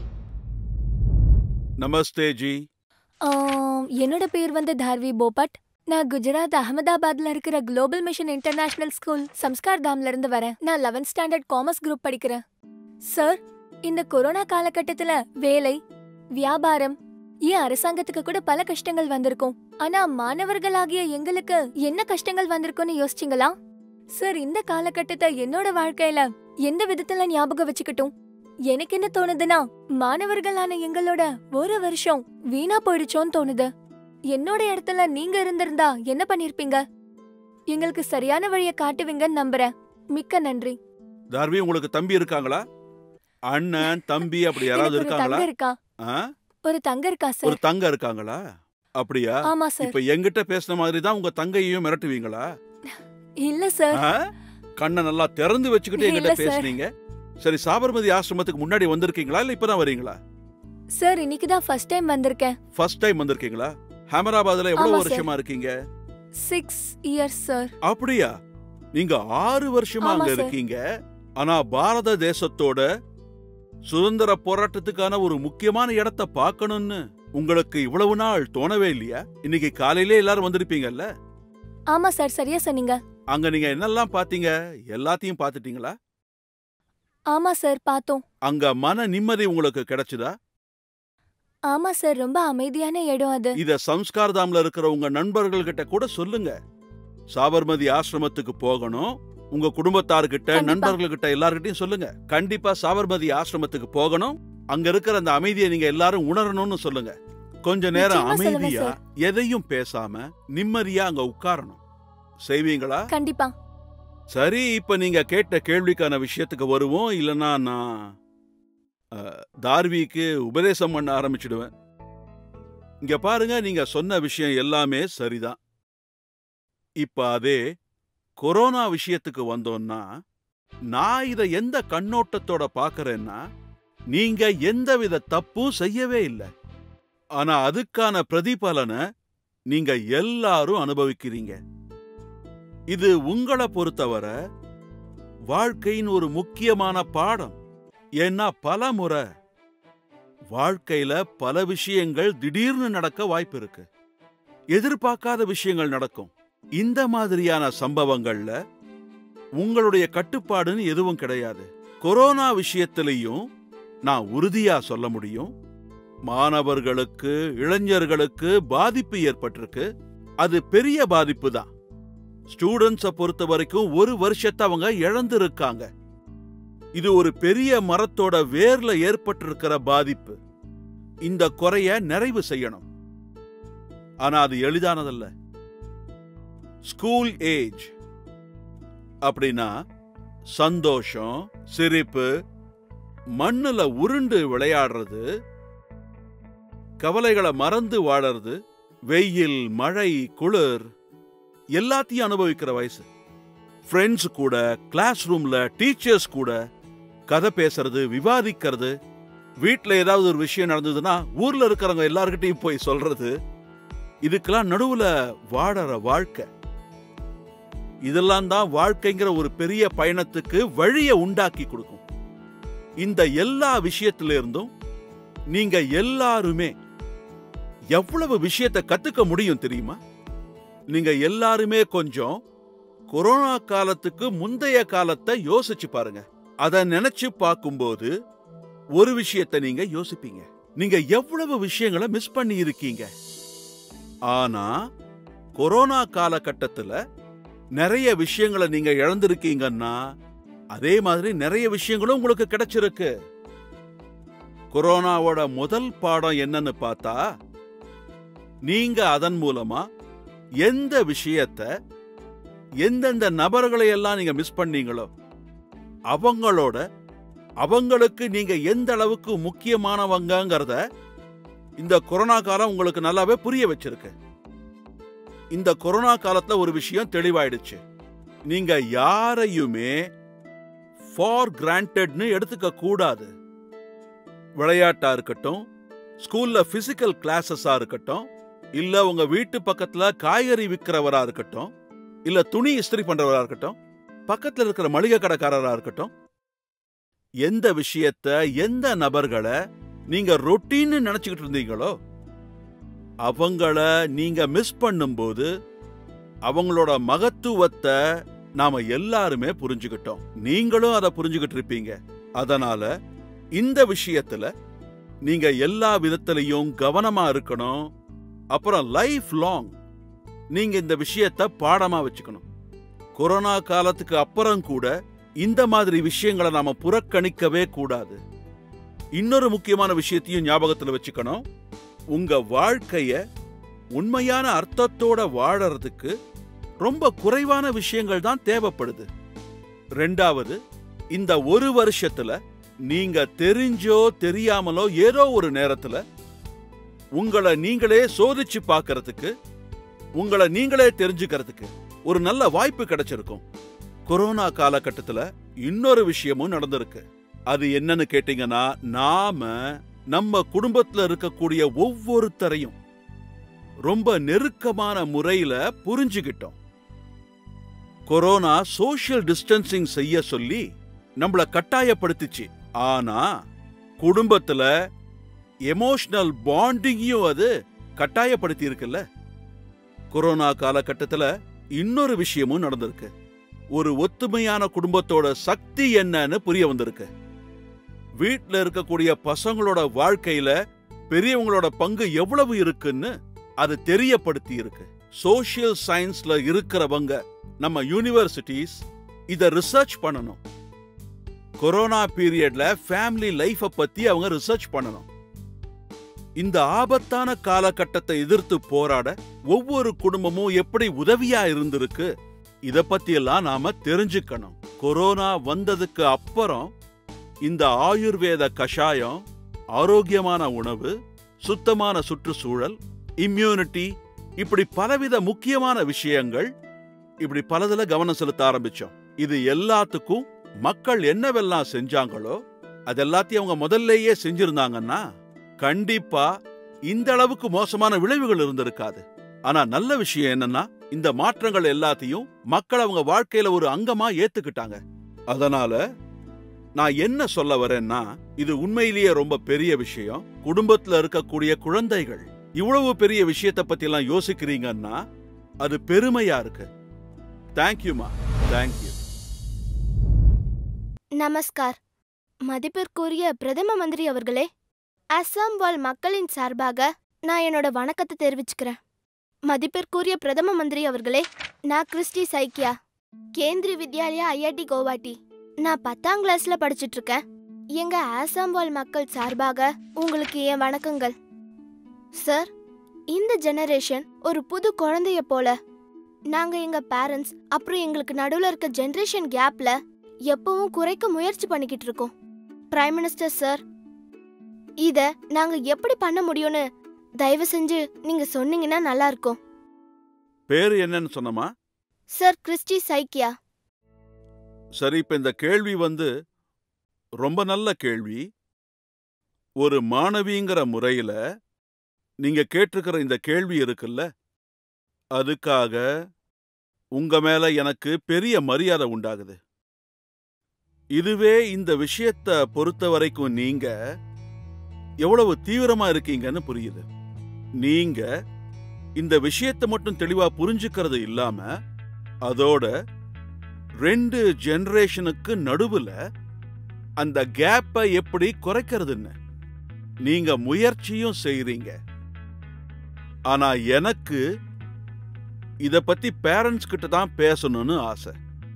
நமஸ்தே ஜி ஆம், என்னோட பேர் வந்து தார்வி போபட் நான் குஜராத் அகமதாபாத்ல இருக்கிற global mission international school Sanskar தாம்ல இருந்து வரேன் நான் 11th ஸ்டாண்டர்ட் காமர்ஸ் குரூப் படிக்கிறேன் சார் இந்த கொரோனா காலகட்டத்துல வேலை வியாபாரம் ஏன் அரசாங்கத்துக்கு கூட பல கஷ்டங்கள் வந்திருக்கும் ஆனா மாணவர்களாகிய எங்களுக்கு என்ன கஷ்டங்கள் வந்திருக்கும்னு யோசிச்சீங்களா சார் இந்த காலகட்டத்தை என்னோட வாழ்க்கையில எந்த விதத்துல ஞாபகம் வச்சுக்கட்டும் எனக்கு என்ன தோணுதுன்னா மாணவர்களான எங்களோட ஒரு வருஷம் வீணா போயிடுச்சோன்னு தோணுது என்னோட இடத்துல நீங்க இருந்திருந்தா என்ன பண்ணிருப்பீங்க எங்களுக்கு சரியான வழியை காட்டுவீங்கன்னு நம்புறேன் மிக்க நன்றி தார்வி உங்களுக்கு தம்பி இருக்காங்களா அண்ணன் தம்பி அப்படி யாராவது எனக்கு ஒரு இருக்காங்களா தங்க இருக்கா ஆ? ஒரு தங்க இருக்கா ஒரு சார் தங்க இருக்காங்களா அப்படியா ஆமா சார் இப்ப எங்கிட்ட பேசின மாதிரி தான் உங்க தங்கையையும் மிரட்டுவீங்களா இல்ல சார் ஆ? கண்ணை நல்லா திறந்து வச்சுக்கிட்டு எங்கிட்ட இல்ல, சார். பேசுனீங்க சரி சாபர்மதி ஆசிரமத்துக்கு முன்னாடி வந்திருக்கீங்களா இல்ல இப்பதான் வரீங்களா சார் இன்னைக்கு தான் ஃபர்ஸ்ட் டைம் வந்திருக்கேன் ஃபர்ஸ்ட் டைம் வந்திருக்கீங்களா ஹைதராபாத்ல எவ்வளவு ஆமா, சார். வருஷமா இருக்கீங்க சிக்ஸ் இயர்ஸ் சார் அப்படியா நீங்க ஆறு வருஷமா ஆமா, அங்க சார். இருக்கீங்க ஆனா பாரத தேசத்தோட சுதந்திர போராட்டத்துக்கான ஒரு முக்கியமான இடத்தை பார்க்கணும்னு உங்களுக்கு இவ்வளவு நாள் தோணவே இல்லையா இன்னைக்கு காலையிலே எல்லாரும் வந்திருப்பீங்கல்ல ஆமா சார் சரியா சொன்னீங்க அங்க நீங்க என்னெல்லாம் பாத்தீங்க எல்லாத்தையும் பாத்துட்டீங்களா ஆமா சார் பார்த்தோம் அங்க மன நிம்மதி உங்களுக்கு கிடைச்சுதா ஆமா சார் ரொம்ப அமைதியான இடம் அது இத சம்ஸ்கார் தாம்ல இருக்கிற உங்க நண்பர்கள் கிட்ட கூட சொல்லுங்க சாபர்மதி ஆசிரமத்துக்கு போகணும் உங்க குடும்பத்தார்கிட்ட கண்டிப்பா. நண்பர்கள் கிட்ட எல்லார்கிட்டயும் சொல்லுங்க கண்டிப்பா சாபர்மதி ஆசிரமத்துக்கு போகணும் அங்க இருக்கிற அந்த அமைதியை நீங்க எல்லாரும் உணரணும்னு சொல்லுங்க கொஞ்ச நேரம் நிச்சயமா சொல்லுவேன் அமைதியா சார். எதையும் பேசாம நிம்மதியா அங்க உட்காரணும் செய்வீங்களா கண்டிப்பா சரி இப்ப நீங்க கேட்ட கேள்விக்கான விஷயத்துக்கு வருவோம் இல்லனா நான் அஹ், தார்விக்கு உபதேசம் பண்ண ஆரம்பிச்சிடுவேன் இங்க பாருங்க நீங்க சொன்ன விஷயம் எல்லாமே சரிதான் இப்ப அதே கொரோனா விஷயத்துக்கு வந்தோம்னா நான் இத எந்த கண்ணோட்டத்தோட பாக்குறேன்னா நீங்க எந்தவித தப்பும் செய்யவே இல்லை ஆனா அதுக்கான பிரதிபலனை நீங்க எல்லாரும் அனுபவிக்கிறீங்க இது உங்களை பொறுத்தவரை வாழ்க்கையின் ஒரு முக்கியமான பாடம் ஏன்னா பல முறை வாழ்க்கையில பல விஷயங்கள் திடீர்னு நடக்க வாய்ப்பு இருக்கு எதிர்பார்க்காத விஷயங்கள் நடக்கும் இந்த மாதிரியான சம்பவங்கள்ல உங்களுடைய கட்டுப்பாடுன்னு எதுவும் கிடையாது கொரோனா விஷயத்திலையும் நான் உறுதியா சொல்ல முடியும் மாணவர்களுக்கு இளைஞர்களுக்கு பாதிப்பு ஏற்பட்டிருக்கு அது பெரிய பாதிப்பு தான் ஸ்டூடெண்ட்ஸை பொறுத்த வரைக்கும் ஒரு வருஷத்தை அவங்க இழந்து இருக்காங்க இது ஒரு பெரிய மரத்தோட வேர்ல ஏற்பட்டிருக்கிற பாதிப்பு இந்த குறைய நிறைவு செய்யணும் ஆனா அது எளிதானதல்ல ஸ்கூல் ஏஜ் அப்படின்னா சந்தோஷம் சிரிப்பு மண்ணுல உருண்டு விளையாடுறது கவலைகளை மறந்து வாழறது வெயில் மழை குளிர் எல்லாத்தையும் அனுபவிக்கிற வயசு ஃப்ரெண்ட்ஸ் கூட கிளாஸ் ரூம்ல டீச்சர்ஸ் கூட கதை பேசுறது விவாதிக்கிறது வீட்ல ஏதாவது ஒரு விஷயம் நடந்ததுன்னா ஊர்ல இருக்கிறவங்க எல்லார்கிட்டயும் போய் சொல்றது இதுக்கெல்லாம் நடுவுல வாழற வாழ்க்கை இதெல்லாம் தான் வாழ்க்கைங்கிற ஒரு பெரிய பயணத்துக்கு வழியை உண்டாக்கி கொடுக்கும் இந்த எல்லா விஷயத்துல இருந்தும் நீங்க எல்லாருமே எவ்வளவு விஷயத்தை கத்துக்க முடியும் தெரியுமா நீங்க எல்லாருமே கொஞ்சம் கொரோனா காலத்துக்கு முந்தைய காலத்தை யோசிச்சு பாருங்க அத நினைச்சு பார்க்கும்போது ஒரு விஷயத்தை நீங்க யோசிப்பீங்க நீங்க எவ்வளவு விஷயங்களை மிஸ் பண்ணி இருக்கீங்க ஆனா கொரோனா காலகட்டத்துல நிறைய விஷயங்களை நீங்க இழந்திருக்கீங்கன்னா அதே மாதிரி நிறைய விஷயங்களும் உங்களுக்கு கிடைச்சிருக்கு கொரோனாவோட முதல் பாடம் என்னன்னு பார்த்தா நீங்க அதன் மூலமா எந்த விஷயத்த எந்தெந்த நபர்களை எல்லாம் நீங்க மிஸ் பண்ணீங்களோ அவங்களோட அவங்களுக்கு நீங்க எந்த அளவுக்கு முக்கியமானவங்கங்கிறத இந்த கொரோனா காலம் உங்களுக்கு நல்லாவே புரிய வச்சிருக்கு இந்த கொரோனா காலத்துல ஒரு விஷயம் தெளிவாயிடுச்சு நீங்க யாரையுமே ஃபார் கிராண்டட்னு எடுத்துக்க கூடாது விளையாட்டா இருக்கட்டும் ஸ்கூல்ல பிசிக்கல் கிளாஸஸா இருக்கட்டும் இல்ல உங்க வீட்டு பக்கத்துல காய்கறி விற்கிறவரா இருக்கட்டும் இல்ல துணி இஸ்திரி பண்றவரா இருக்கட்டும் பக்கத்துல இருக்கிற மளிகை கடைக்காரரா இருக்கட்டும் எந்த விஷயத்த எந்த நபர்களை நீங்க ரொட்டீன்னு நினைச்சுக்கிட்டு இருந்தீங்களோ அவங்கள நீங்க மிஸ் பண்ணும்போது அவங்களோட மகத்துவத்தை நாம எல்லாருமே புரிஞ்சுக்கிட்டோம் நீங்களும் அதை புரிஞ்சுக்கிட்டு இருப்பீங்க அதனால இந்த விஷயத்துல நீங்க எல்லா விதத்திலையும் கவனமா இருக்கணும் அப்புறம் லைஃப் லாங் நீங்க இந்த விஷயத்த பாடமா வச்சுக்கணும் கொரோனா காலத்துக்கு அப்புறம் கூட இந்த மாதிரி விஷயங்களை நாம புறக்கணிக்கவே கூடாது இன்னொரு முக்கியமான விஷயத்தையும் ஞாபகத்துல வச்சுக்கணும் உங்க வாழ்க்கைய உண்மையான அர்த்தத்தோட வாழறதுக்கு ரொம்ப குறைவான விஷயங்கள் தான் தேவைப்படுது ரெண்டாவது இந்த ஒரு வருஷத்துல நீங்க தெரிஞ்சோ தெரியாமலோ ஏதோ ஒரு நேரத்துல உங்களை நீங்களே சோதிச்சு பார்க்கறதுக்கு உங்களை நீங்களே தெரிஞ்சுக்கிறதுக்கு ஒரு நல்ல வாய்ப்பு கிடைச்சிருக்கும் கொரோனா காலகட்டத்துல இன்னொரு விஷயமும் நடந்திருக்கு அது என்னன்னு கேட்டீங்கன்னா நாம நம்ம குடும்பத்துல இருக்கக்கூடிய ஒவ்வொருத்தரையும் ரொம்ப நெருக்கமான முறையில புரிஞ்சுகிட்டோம் கொரோனா சோஷியல் டிஸ்டன்சிங் செய்ய சொல்லி நம்மள கட்டாயப்படுத்துச்சு ஆனா குடும்பத்துல எமோஷனல் பாண்டிங்கையும் அது கட்டாயப்படுத்தி இருக்குல்ல கொரோனா காலகட்டத்துல இன்னொரு விஷயமும் நடந்திருக்கு ஒரு ஒத்துமையான குடும்பத்தோட சக்தி என்னன்னு புரிய வந்திருக்கு வீட்ல இருக்கக்கூடிய பசங்களோட வாழ்க்கையில பெரியவங்களோட பங்கு எவ்வளவு இருக்குன்னு அது தெரியப்படுத்தி இருக்கு சோஷியல் சயின்ஸ்ல இருக்கிறவங்க நம்ம யூனிவர்சிட்டிஸ் இத ரிசர்ச் பண்ணணும் கொரோனா பீரியட்ல ஃபேமிலி லைஃப பத்தி அவங்க ரிசர்ச் பண்ணணும் இந்த ஆபத்தான காலகட்டத்தை எதிர்த்து போராட ஒவ்வொரு குடும்பமும் எப்படி உதவியா இருந்திருக்கு இத பத்தி எல்லாம் நாம தெரிஞ்சுக்கணும் கொரோனா வந்ததுக்கு அப்புறம் இந்த ஆயுர்வேத கஷாயம் ஆரோக்கியமான உணவு சுத்தமான சுற்றுச்சூழல் இம்யூனிட்டி இப்படி பலவித முக்கியமான விஷயங்கள் இப்படி பலதுல கவனம் செலுத்த ஆரம்பிச்சோம் இது எல்லாத்துக்கும் மக்கள் என்னவெல்லாம் செஞ்சாங்களோ அதெல்லாத்தையும் அவங்க முதல்லயே செஞ்சிருந்தாங்கன்னா கண்டிப்பா இந்த அளவுக்கு மோசமான விளைவுகள் இருந்திருக்காது ஆனா நல்ல விஷயம் என்னன்னா இந்த மாற்றங்கள் எல்லாத்தையும் மக்கள் அவங்க வாழ்க்கையில ஒரு அங்கமா ஏத்துக்கிட்டாங்க அதனால நான் என்ன சொல்ல வரேன்னா இது உண்மையிலேயே ரொம்ப பெரிய விஷயம் குடும்பத்துல இருக்கக்கூடிய குழந்தைகள் இவ்வளவு பெரிய விஷயத்தை பத்தி எல்லாம் யோசிக்கிறீங்கன்னா அது பெருமையா இருக்கு தேங்க்யூமா தேங்க்யூ நமஸ்கார் மதிப்பிற்குரிய பிரதம மந்திரி அவர்களே அஸ்ஸாம் வாழ் மக்களின் சார்பாக நான் என்னோட வணக்கத்தை தெரிவிச்சுக்கிறேன் மதிப்பிற்குரிய பிரதம மந்திரி அவர்களே நான் கிறிஸ்டி சைக்கியா கேந்திரி வித்யாலயா ஐஐடி கவுஹாட்டி நான் பத்தாம் கிளாஸ்ல படிச்சிட்டு இருக்கேன் எங்க ஆசாம் வாழ் மக்கள் சார்பாக உங்களுக்கு என் வணக்கங்கள் சார் இந்த ஜெனரேஷன் ஒரு புது குழந்தைய போல நாங்க எங்க பேரண்ட்ஸ் அப்புறம் எங்களுக்கு நடுவுல இருக்க ஜெனரேஷன் கேப்ல எப்பவும் குறைக்க முயற்சி பண்ணிக்கிட்டு இருக்கோம் பிரைம் மினிஸ்டர் சார் இத நாங்க எப்படி பண்ண முடியும்னு தயவு செஞ்சு நீங்க சொன்னீங்கன்னா நல்லா இருக்கும் பேரு என்னன்னு சொன்னமா சார் கிறிஸ்டி சைக்கியா சரி இப்ப இந்த கேள்வி வந்து ரொம்ப நல்ல கேள்வி ஒரு மாணவிங்கிற முறையில நீங்க கேட்டிருக்கிற இந்த கேள்வி இருக்குல்ல அதுக்காக உங்க மேல எனக்கு பெரிய மரியாதை உண்டாகுது இதுவே இந்த விஷயத்த பொறுத்த வரைக்கும் நீங்க எவ்வளவு தீவிரமா இருக்கீங்கன்னு புரியுது நீங்க இந்த விஷயத்தை மட்டும் தெளிவா புரிஞ்சுக்கிறது இல்லாம அதோட ரெண்டு ஜெனரேஷனுக்கு நடுவுல அந்த கேப்பை எப்படி குறைக்கிறதுன்னு நீங்க முயற்சியும் செய்றீங்க ஆனா எனக்கு இத பத்தி பேரண்ட்ஸ் கிட்ட தான் பேசணும்னு ஆசை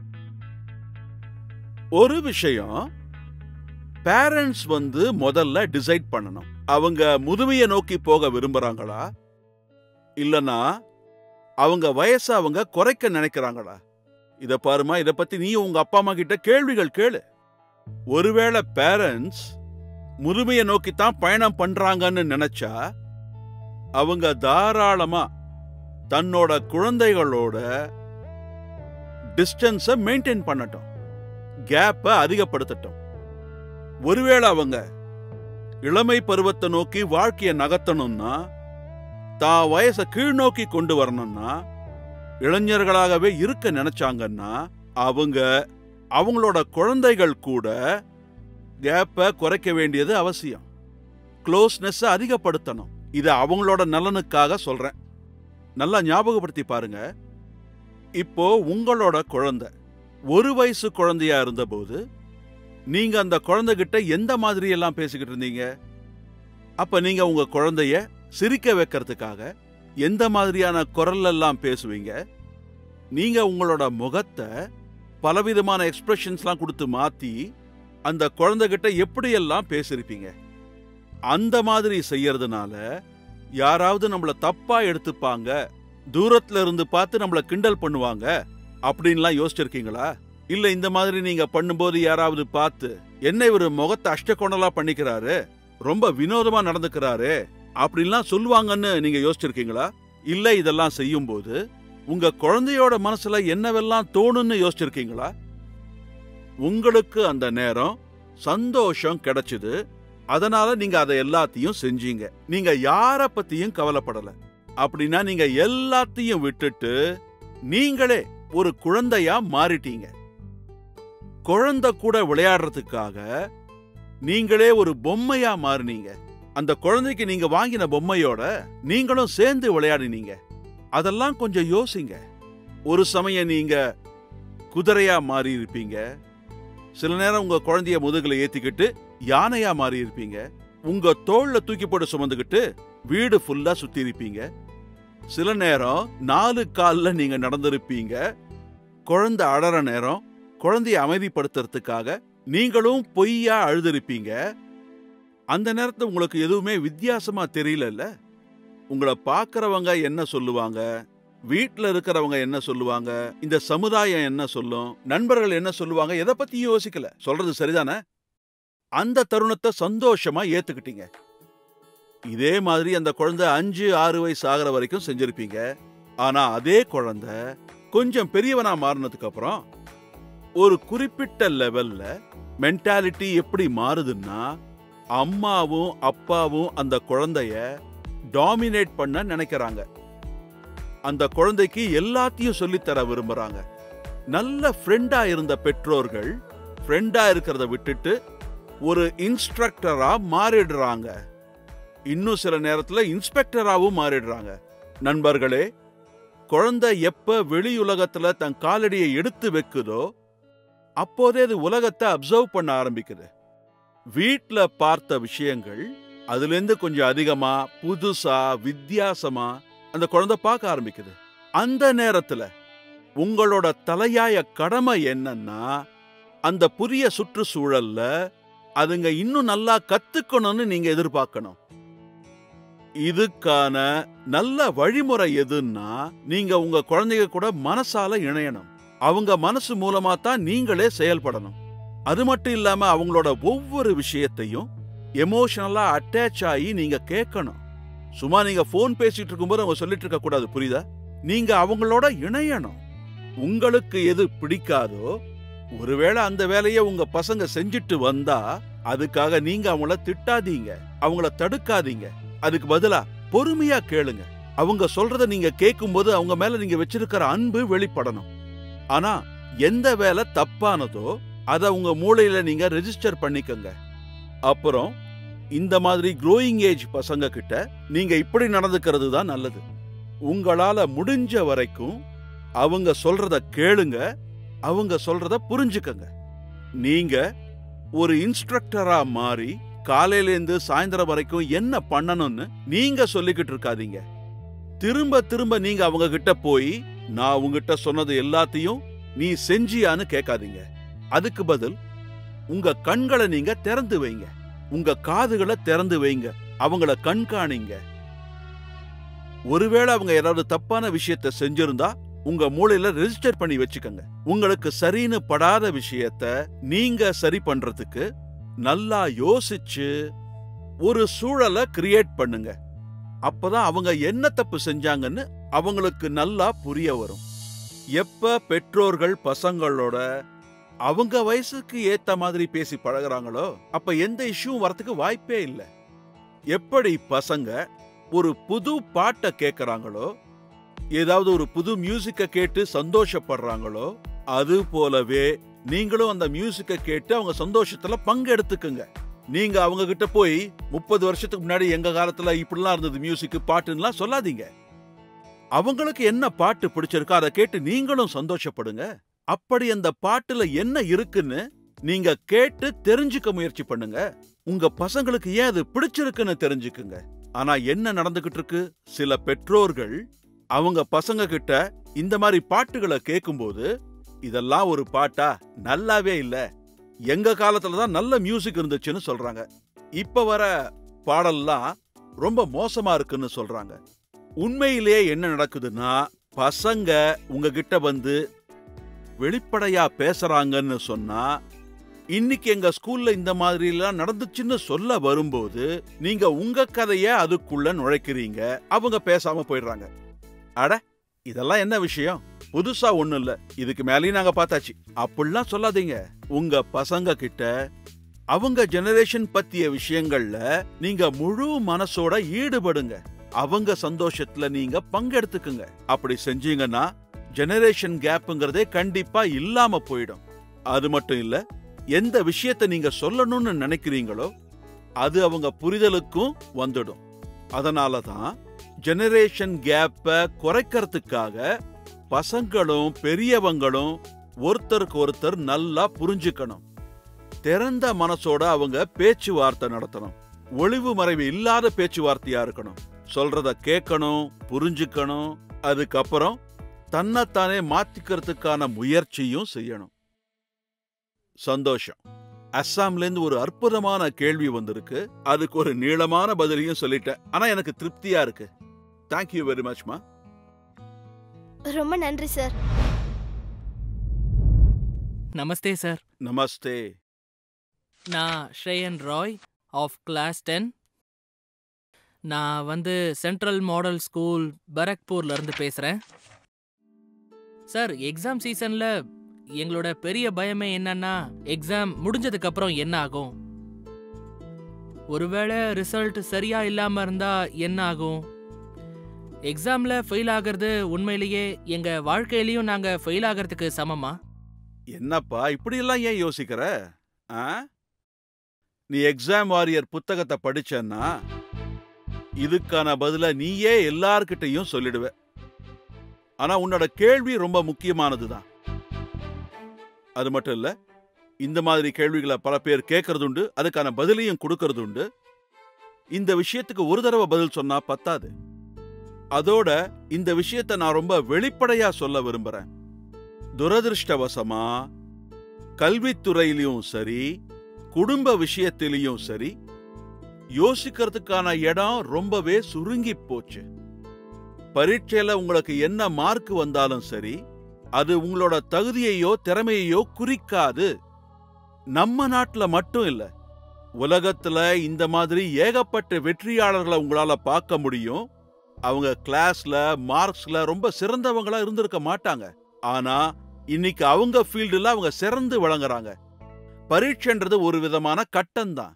ஒரு விஷயம் பேரண்ட்ஸ் வந்து முதல்ல டிசைட் பண்ணணும் அவங்க முதுமையை நோக்கி போக விரும்புறாங்களா இல்லனா அவங்க வயசை அவங்க குறைக்க நினைக்கிறாங்களா இத பாருமா இத பத்தி நீ உங்க அப்பா அம்மா கிட்ட கேள்விகள் கேளு ஒருவேளை பேரண்ட்ஸ் முதுமையை நோக்கி தான் பயணம் பண்றாங்கன்னு நினைச்சா அவங்க தாராளமா தன்னோட குழந்தைகளோட டிஸ்டன்ஸை மெயின்டைன் பண்ணட்டும் கேப்பை அதிகப்படுத்தட்டும் ஒருவேளை அவங்க இளமை பருவத்தை நோக்கி வாழ்க்கைய நகர்த்தணும்னா தான் வயசை கீழ் நோக்கி கொண்டு வரணும்னா இளைஞர்களாகவே இருக்க நினைச்சாங்கன்னா அவங்க அவங்களோட குழந்தைகள் கூட கேப்பை குறைக்க வேண்டியது அவசியம் க்ளோஸ்னஸ் அதிகப்படுத்தணும் இது அவங்களோட நலனுக்காக சொல்றேன் நல்லா ஞாபகப்படுத்தி பாருங்க இப்போ உங்களோட குழந்தை ஒரு வயசு குழந்தையா இருந்தபோது நீங்க அந்த குழந்தைகிட்ட எந்த மாதிரி எல்லாம் பேசிக்கிட்டு இருந்தீங்க அப்ப நீங்க உங்க குழந்தைய சிரிக்க வைக்கிறதுக்காக எந்த மாதிரியான குரல் எல்லாம் பேசுவீங்க நீங்க உங்களோட முகத்தை பலவிதமான எக்ஸ்பிரஷன்ஸ்லாம் கொடுத்து மாத்தி அந்த குழந்தைகிட்ட எப்படியெல்லாம் பேசியிருப்பீங்க அந்த மாதிரி செய்யறதுனால யாராவது நம்மள தப்பா எடுத்துப்பாங்க தூரத்துல இருந்து பார்த்து நம்மள கிண்டல் பண்ணுவாங்க அப்படின்லாம் யோசிச்சிருக்கீங்களா இல்ல இந்த மாதிரி நீங்க பண்ணும்போது யாராவது பார்த்து என்ன இவரு முகத்தை அஷ்டகோணலா பண்ணிக்கிறாரு ரொம்ப வினோதமா நடந்துக்கிறாரு அப்படின்லாம் சொல்லுவாங்கன்னு நீங்க யோசிச்சிருக்கீங்களா இல்ல இதெல்லாம் செய்யும்போது உங்க குழந்தையோட மனசுல என்னவெல்லாம் தோணுன்னு யோசிச்சிருக்கீங்களா உங்களுக்கு அந்த நேரம் சந்தோஷம் கிடைச்சது அதனால நீங்க அதை எல்லாத்தையும் செஞ்சீங்க நீங்க யார பத்தியும் கவலைப்படல அப்படின்னா நீங்க எல்லாத்தையும் விட்டுட்டு நீங்களே ஒரு குழந்தையா மாறிட்டீங்க குழந்தை கூட விளையாடுறதுக்காக நீங்களே ஒரு பொம்மையா மாறினீங்க அந்த குழந்தைக்கு நீங்க வாங்கின பொம்மையோட நீங்களும் சேர்ந்து விளையாடினீங்க அதெல்லாம் கொஞ்சம் யோசிங்க ஒரு சமயம் நீங்க குதிரையா மாறி இருப்பீங்க சில நேரம் உங்க குழந்தைய முதுகுல ஏத்திக்கிட்டு யானையா மாறி இருப்பீங்க உங்க தோல்ல தூக்கி போட்டு சுமந்துக்கிட்டு வீடு ஃபுல்லா சுத்தி இருப்பீங்க சில நேரம் நாலு கால்ல நீங்க நடந்திருப்பீங்க குழந்தை அழற நேரம் குழந்தைய அமைதிப்படுத்துறதுக்காக நீங்களும் பொய்யா அழுதிருப்பீங்க அந்த நேரத்துல உங்களுக்கு எதுவுமே வித்தியாசமா தெரியலல்ல உங்களை பார்க்கறவங்க என்ன சொல்லுவாங்க வீட்ல இருக்கிறவங்க என்ன சொல்லுவாங்க இந்த சமுதாயம் என்ன சொல்லும் நண்பர்கள் என்ன சொல்லுவாங்க எதை பத்தியும் யோசிக்கல சொல்றது சரிதானே அந்த தருணத்தை சந்தோஷமா ஏத்துக்கிட்டீங்க இதே மாதிரி அந்த குழந்தை அஞ்சு ஆறு வயசு ஆகிற வரைக்கும் செஞ்சிருப்பீங்க ஆனா அதே குழந்தை கொஞ்சம் பெரியவனா மாறினதுக்கு அப்புறம் ஒரு குறிப்பிட்ட லெவல்ல மென்டாலிட்டி எப்படி மாறுதுன்னா அம்மாவும் அப்பாவும் அந்த குழந்தைய டாமினேட் பண்ண நினைக்கிறாங்க அந்த குழந்தைக்கு எல்லாத்தையும் சொல்லித்தர விரும்புறாங்க நல்ல ஃப்ரெண்டா இருந்த பெற்றோர்கள் ஃப்ரெண்டா இருக்கிறத விட்டுட்டு ஒரு இன்ஸ்ட்ரக்டரா மாறிடுறாங்க இன்னும் சில நேரத்துல இன்ஸ்பெக்டராவும் மாறிடுறாங்க நண்பர்களே குழந்தை எப்ப வெளி உலகத்துல தன் காலடியை எடுத்து வைக்குதோ அப்போதே அது உலகத்தை அப்சர்வ் பண்ண ஆரம்பிக்குது வீட்ல பார்த்த விஷயங்கள் அதுல இருந்து கொஞ்சம் அதிகமா புதுசா வித்தியாசமா அந்த குழந்தை பார்க்க ஆரம்பிக்குது அந்த நேரத்துல உங்களோட தலையாய கடமை என்னன்னா அந்த புதிய சுற்றுச்சூழல்ல அதுங்க இன்னும் நல்லா கத்துக்கணும்னு நீங்க எதிர்பார்க்கணும் இதுக்கான நல்ல வழிமுறை எதுன்னா நீங்க உங்க குழந்தைங்க கூட மனசால இணையணும் அவங்க மனசு மூலமா தான் நீங்களே செயல்படணும் அது மட்டும் இல்லாம அவங்களோட ஒவ்வொரு விஷயத்தையும் எமோஷனலா அட்டாச் ஆகி நீங்க கேட்கணும் சும்மா நீங்க போன் பேசிட்டு இருக்கும்போது அவங்க சொல்லிட்டு இருக்க கூடாது புரியுதா நீங்க அவங்களோட இணையணும் உங்களுக்கு எது பிடிக்காதோ ஒருவேளை அந்த வேலையை உங்க பசங்க செஞ்சுட்டு வந்தா அதுக்காக நீங்க அவங்கள திட்டாதீங்க அவங்கள தடுக்காதீங்க அதுக்கு பதிலா பொறுமையா கேளுங்க அவங்க சொல்றத நீங்க கேட்கும்போது அவங்க மேல நீங்க வச்சிருக்கிற அன்பு வெளிப்படணும் ஆனா எந்த வேலை தப்பானதோ அத உங்க மூளையில நீங்க ரெஜிஸ்டர் பண்ணிக்கங்க அப்புறம் இந்த மாதிரி க்ரோயிங் ஏஜ் பசங்க கிட்ட நீங்க இப்படி நடந்துக்கிறது தான் நல்லது உங்களால முடிஞ்ச வரைக்கும் அவங்க சொல்றத கேளுங்க அவங்க சொல்றத புரிஞ்சுக்கங்க நீங்க ஒரு இன்ஸ்ட்ரக்டரா மாறி காலையிலேருந்து சாயந்தரம் வரைக்கும் என்ன பண்ணணும்னு நீங்க சொல்லிக்கிட்டு இருக்காதீங்க திரும்ப திரும்ப நீங்க அவங்க கிட்ட போய் நான் உங்ககிட்ட சொன்னது எல்லாத்தையும் நீ செஞ்சியான்னு கேட்காதீங்க அதுக்கு பதில் உங்க கண்களை நீங்க திறந்து வைங்க உங்க காதுகளை திறந்து வைங்க அவங்கள கண்காணிங்க ஒருவேளை அவங்க ஏதாவது தப்பான விஷயத்த செஞ்சிருந்தா உங்க மூளையில ரெஜிஸ்டர் பண்ணி வச்சுக்கோங்க உங்களுக்கு சரின்னு படாத விஷயத்த நீங்க சரி பண்றதுக்கு நல்லா யோசிச்சு ஒரு சூழலை கிரியேட் பண்ணுங்க அப்பதான் அவங்க என்ன தப்பு செஞ்சாங்கன்னு அவங்களுக்கு நல்லா புரிய வரும் எப்ப பெற்றோர்கள் பசங்களோட அவங்க வயசுக்கு ஏத்த மாதிரி பேசி பழகுறாங்களோ அப்ப எந்த இஷ்யூவும் வரத்துக்கு வாய்ப்பே இல்லை எப்படி பசங்க ஒரு புது பாட்டை கேட்கறாங்களோ ஏதாவது ஒரு புது மியூசிக்கை கேட்டு சந்தோஷப்படுறாங்களோ அது போலவே நீங்களும் அந்த மியூசிக்கை கேட்டு அவங்க சந்தோஷத்துல பங்கெடுத்துக்குங்க நீங்க அவங்க கிட்ட போய் முப்பது வருஷத்துக்கு முன்னாடி எங்க காலத்துல இப்படிலாம் இருந்தது மியூசிக் பாட்டுலாம் சொல்லாதீங்க அவங்களுக்கு என்ன பாட்டு பிடிச்சிருக்கோ அதை கேட்டு நீங்களும் சந்தோஷப்படுங்க அப்படி அந்த பாட்டுல என்ன இருக்குன்னு நீங்க கேட்டு தெரிஞ்சுக்க முயற்சி பண்ணுங்க உங்க பசங்களுக்கு ஏன் அது பிடிச்சிருக்குன்னு தெரிஞ்சுக்குங்க ஆனா என்ன நடந்துகிட்டு இருக்கு சில பெற்றோர்கள் அவங்க பசங்க கிட்ட இந்த மாதிரி பாட்டுகளை கேட்கும்போது இதெல்லாம் ஒரு பாட்டா நல்லாவே இல்ல எங்க காலத்துல தான் நல்ல மியூசிக் இருந்துச்சுன்னு சொல்றாங்க இப்ப வர பாடல்லாம் ரொம்ப மோசமா இருக்குன்னு சொல்றாங்க உண்மையிலேயே என்ன நடக்குதுன்னா பசங்க உங்ககிட்ட வந்து வெளிப்படையா பேசுறாங்கன்னு சொன்னா இன்னைக்கு எங்க ஸ்கூல்ல இந்த மாதிரி எல்லாம் நடந்துச்சுன்னு சொல்ல வரும்போது நீங்க உங்க கதைய அதுக்குள்ள நுழைக்கிறீங்க அவங்க பேசாம போயிடுறாங்க அட இதெல்லாம் என்ன விஷயம் புதுசா ஒண்ணும் இல்ல இதுக்கு மேலேயும் நாங்க பார்த்தாச்சு அப்படிலாம் சொல்லாதீங்க உங்க பசங்க கிட்ட அவங்க ஜெனரேஷன் பத்திய விஷயங்கள்ல நீங்க முழு மனசோட ஈடுபடுங்க அவங்க சந்தோஷத்துல நீங்க பங்கெடுத்துக்குங்க அப்படி செஞ்சீங்கன்னா ஜெனரேஷன் கேப்புங்கிறதே கண்டிப்பா இல்லாம போயிடும் அது மட்டும் இல்ல எந்த விஷயத்தை நீங்க சொல்லணும்னு நினைக்கிறீங்களோ அது அவங்க புரிதலுக்கும் வந்துடும் அதனால தான் ஜெனரேஷன் கேப்ப குறைக்கிறதுக்காக பசங்களும் பெரியவங்களும் ஒருத்தருக்கு ஒருத்தர் நல்லா புரிஞ்சுக்கணும் திறந்த மனசோட அவங்க பேச்சுவார்த்தை நடத்தணும் ஒளிவு மறைவு இல்லாத பேச்சுவார்த்தையா இருக்கணும் சொல்றத கேட்கணும் புரிஞ்சுக்கணும் அதுக்கப்புறம் தன்னைத்தானே மாத்திக்கிறதுக்கான முயற்சியும் செய்யணும் சந்தோஷம் அஸ்ஸாம்ல இருந்து ஒரு அற்புதமான கேள்வி வந்திருக்கு அதுக்கு ஒரு நீளமான பதிலையும் சொல்லிட்டேன் ஆனா எனக்கு திருப்தியா இருக்கு தேங்க்யூ வெரி மச்மா ரொம்ப நன்றி சார் நமஸ்தே சார் நமஸ்தே நான் Shreyan Rai of class ten நான் வந்து சென்ட்ரல் மாடல் ஸ்கூல் பரக்பூர்ல இருந்து பேசுறேன் சார் எக்ஸாம் சீசன்ல எங்களோட பெரிய பயமே என்னன்னா எக்ஸாம் முடிஞ்சதுக்கு அப்புறம் என்ன ஆகும் ஒருவேளை ரிசல்ட் சரியா இல்லாம இருந்தா என்ன ஆகும் எக்ஸாம்ல ஃபெயில் ஆகிறது உண்மையிலேயே எங்க வாழ்க்கையிலயும் நாங்க ஃபெயில் ஆகிறதுக்கு சமமா என்னப்பா இப்படி எல்லாம் ஏன் யோசிக்கிற ஆ? நீ எக்ஸாம் வாரியர் புத்தகத்தை படிச்சன்னா இதுக்கான பதில நீயே எல்லார்கிட்டயும் சொல்லிடுவ ஆனா உன்னோட கேள்வி ரொம்ப முக்கியமானதுதான் அது மட்டும் இல்ல இந்த மாதிரி கேள்விகளை பல பேர் கேட்கறது உண்டு அதுக்கான பதிலையும் கொடுக்கறது உண்டு இந்த விஷயத்துக்கு ஒரு தடவை பதில் சொன்னா பத்தாது அதோட இந்த விஷயத்தை நான் ரொம்ப வெளிப்படையா சொல்ல விரும்புறேன் துரதிருஷ்டவசமா கல்வித்துறையிலையும் சரி குடும்ப விஷயத்திலையும் சரி யோசிக்கிறதுக்கான இடம் ரொம்பவே சுருங்கி போச்சு பரீட்சையில உங்களுக்கு என்ன மார்க் வந்தாலும் சரி அது உங்களோட தகுதியையோ திறமையையோ குறிக்காது நம்ம நாட்டுல மட்டும் இல்ல உலகத்துல இந்த மாதிரி ஏகப்பட்ட வெற்றியாளர்களை உங்களால பார்க்க முடியும் அவங்க கிளாஸ்ல மார்க்ஸ்ல ரொம்ப சிறந்தவங்களா இருந்திருக்க மாட்டாங்க ஆனா இன்னைக்கு அவங்க ஃபீல்டுல அவங்க சிறந்து விளங்குறாங்க பரீட்சைன்றது ஒரு விதமான கட்டம்தான்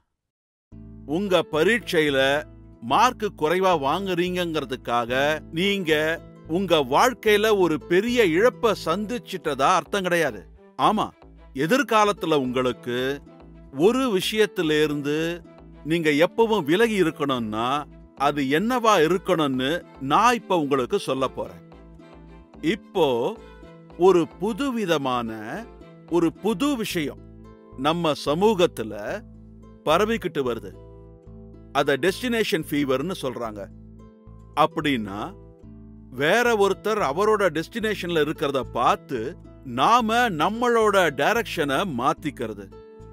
உங்க பரீட்சையில மார்க் குறைவா வாங்குறீங்கங்கிறதுக்காக நீங்க உங்க வாழ்க்கையில ஒரு பெரிய இழப்ப சந்திச்சிட்டதா அர்த்தம் கிடையாது ஆமா எதிர்காலத்துல உங்களுக்கு ஒரு விஷயத்துல இருந்து நீங்க எப்பவும் விலகி இருக்கணும்னா அது என்னவா இருக்கணும்னு நான் இப்ப உங்களுக்கு சொல்ல போறேன் இப்போ ஒரு புதுவிதமான ஒரு புது விஷயம் நம்ம சமூகத்துல பரவிக்கிட்டு வருது அத டெஸ்டினேஷன் ஃபீவர்னு சொல்றாங்க அப்படின்னா வேற ஒருத்தர் அவரோட டெஸ்டினேஷன்ல இருக்கிறத பார்த்து நாம நம்மளோட டைரக்ஷனை மாத்திக்கிறது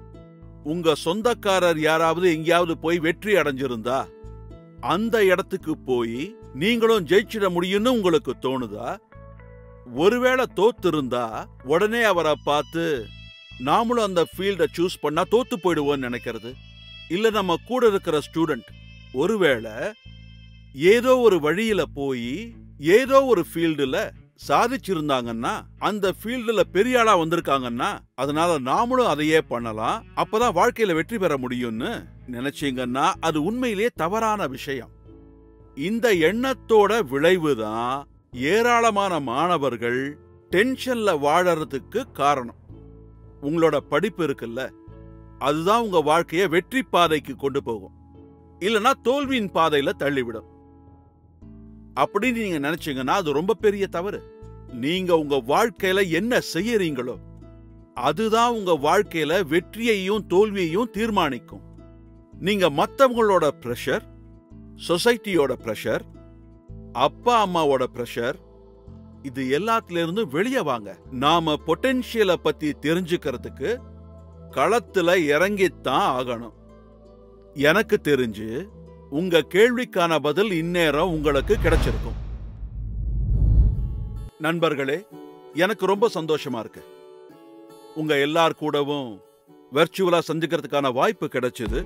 உங்க சொந்தக்காரர் யாராவது எங்கேயாவது போய் வெற்றி அடைஞ்சிருந்தா அந்த இடத்துக்கு போய் நீங்களும் ஜெயிச்சிட முடியும்னு உங்களுக்கு தோணுதா ஒருவேளை தோத்திருந்தா உடனே அவரை பார்த்து நாமளும் அந்த ஃபீல்டை சூஸ் பண்ணா தோத்து போயிடுவோம்னு நினைக்கிறது இல்ல நம்ம கூட இருக்கிற ஸ்டூடெண்ட் ஒருவேளை ஏதோ ஒரு வழியில போய் ஏதோ ஒரு ஃபீல்டுல சாதிச்சிருந்தாங்கன்னா அந்த ஃபீல்டுல பெரிய ஆளா வந்திருக்காங்கன்னா அதனால நாமளும் அதையே பண்ணலாம் அப்பதான் வாழ்க்கையில வெற்றி பெற முடியும்னு நினைச்சீங்கன்னா அது உண்மையிலேயே தவறான விஷயம் இந்த எண்ணத்தோட விளைவுதான் ஏராளமான மாணவர்கள் டென்ஷன்ல வாழறதுக்கு காரணம் உங்களோட படிப்பு இருக்குல்ல அதுதான் உங்க வாழ்க்கைய வெற்றி பாதைக்கு கொண்டு போகும் இல்லனா தோல்வியின் பாதையில தள்ளிவிடும் அப்படின்னு நீங்க நினைச்சீங்கன்னா அது ரொம்ப பெரிய தவறு நீங்க உங்க வாழ்க்கையில என்ன செய்யறீங்களோ அதுதான் உங்க வாழ்க்கையில வெற்றியையும் தோல்வியையும் தீர்மானிக்கும் நீங்க மத்தவங்களோட பிரஷர் சொசைட்டியோட ப்ரெஷர் அப்பா அம்மாவோட ப்ரெஷர் இது எல்லாத்துல இருந்து வெளியே வாங்க நாம பொட்டென்ஷியலை பத்தி தெரிஞ்சுக்கிறதுக்கு களத்துல இறங்கித்தான் ஆகணும் எனக்கு தெரிஞ்சு உங்க கேள்விக்கான பதில் இந்நேரம் உங்களுக்கு கிடைச்சிருக்கும் நண்பர்களே எனக்கு ரொம்ப சந்தோஷமா இருக்கு உங்க எல்லார் கூடவும் வெர்ச்சுவலா சந்திக்கிறதுக்கான வாய்ப்பு கிடைச்சது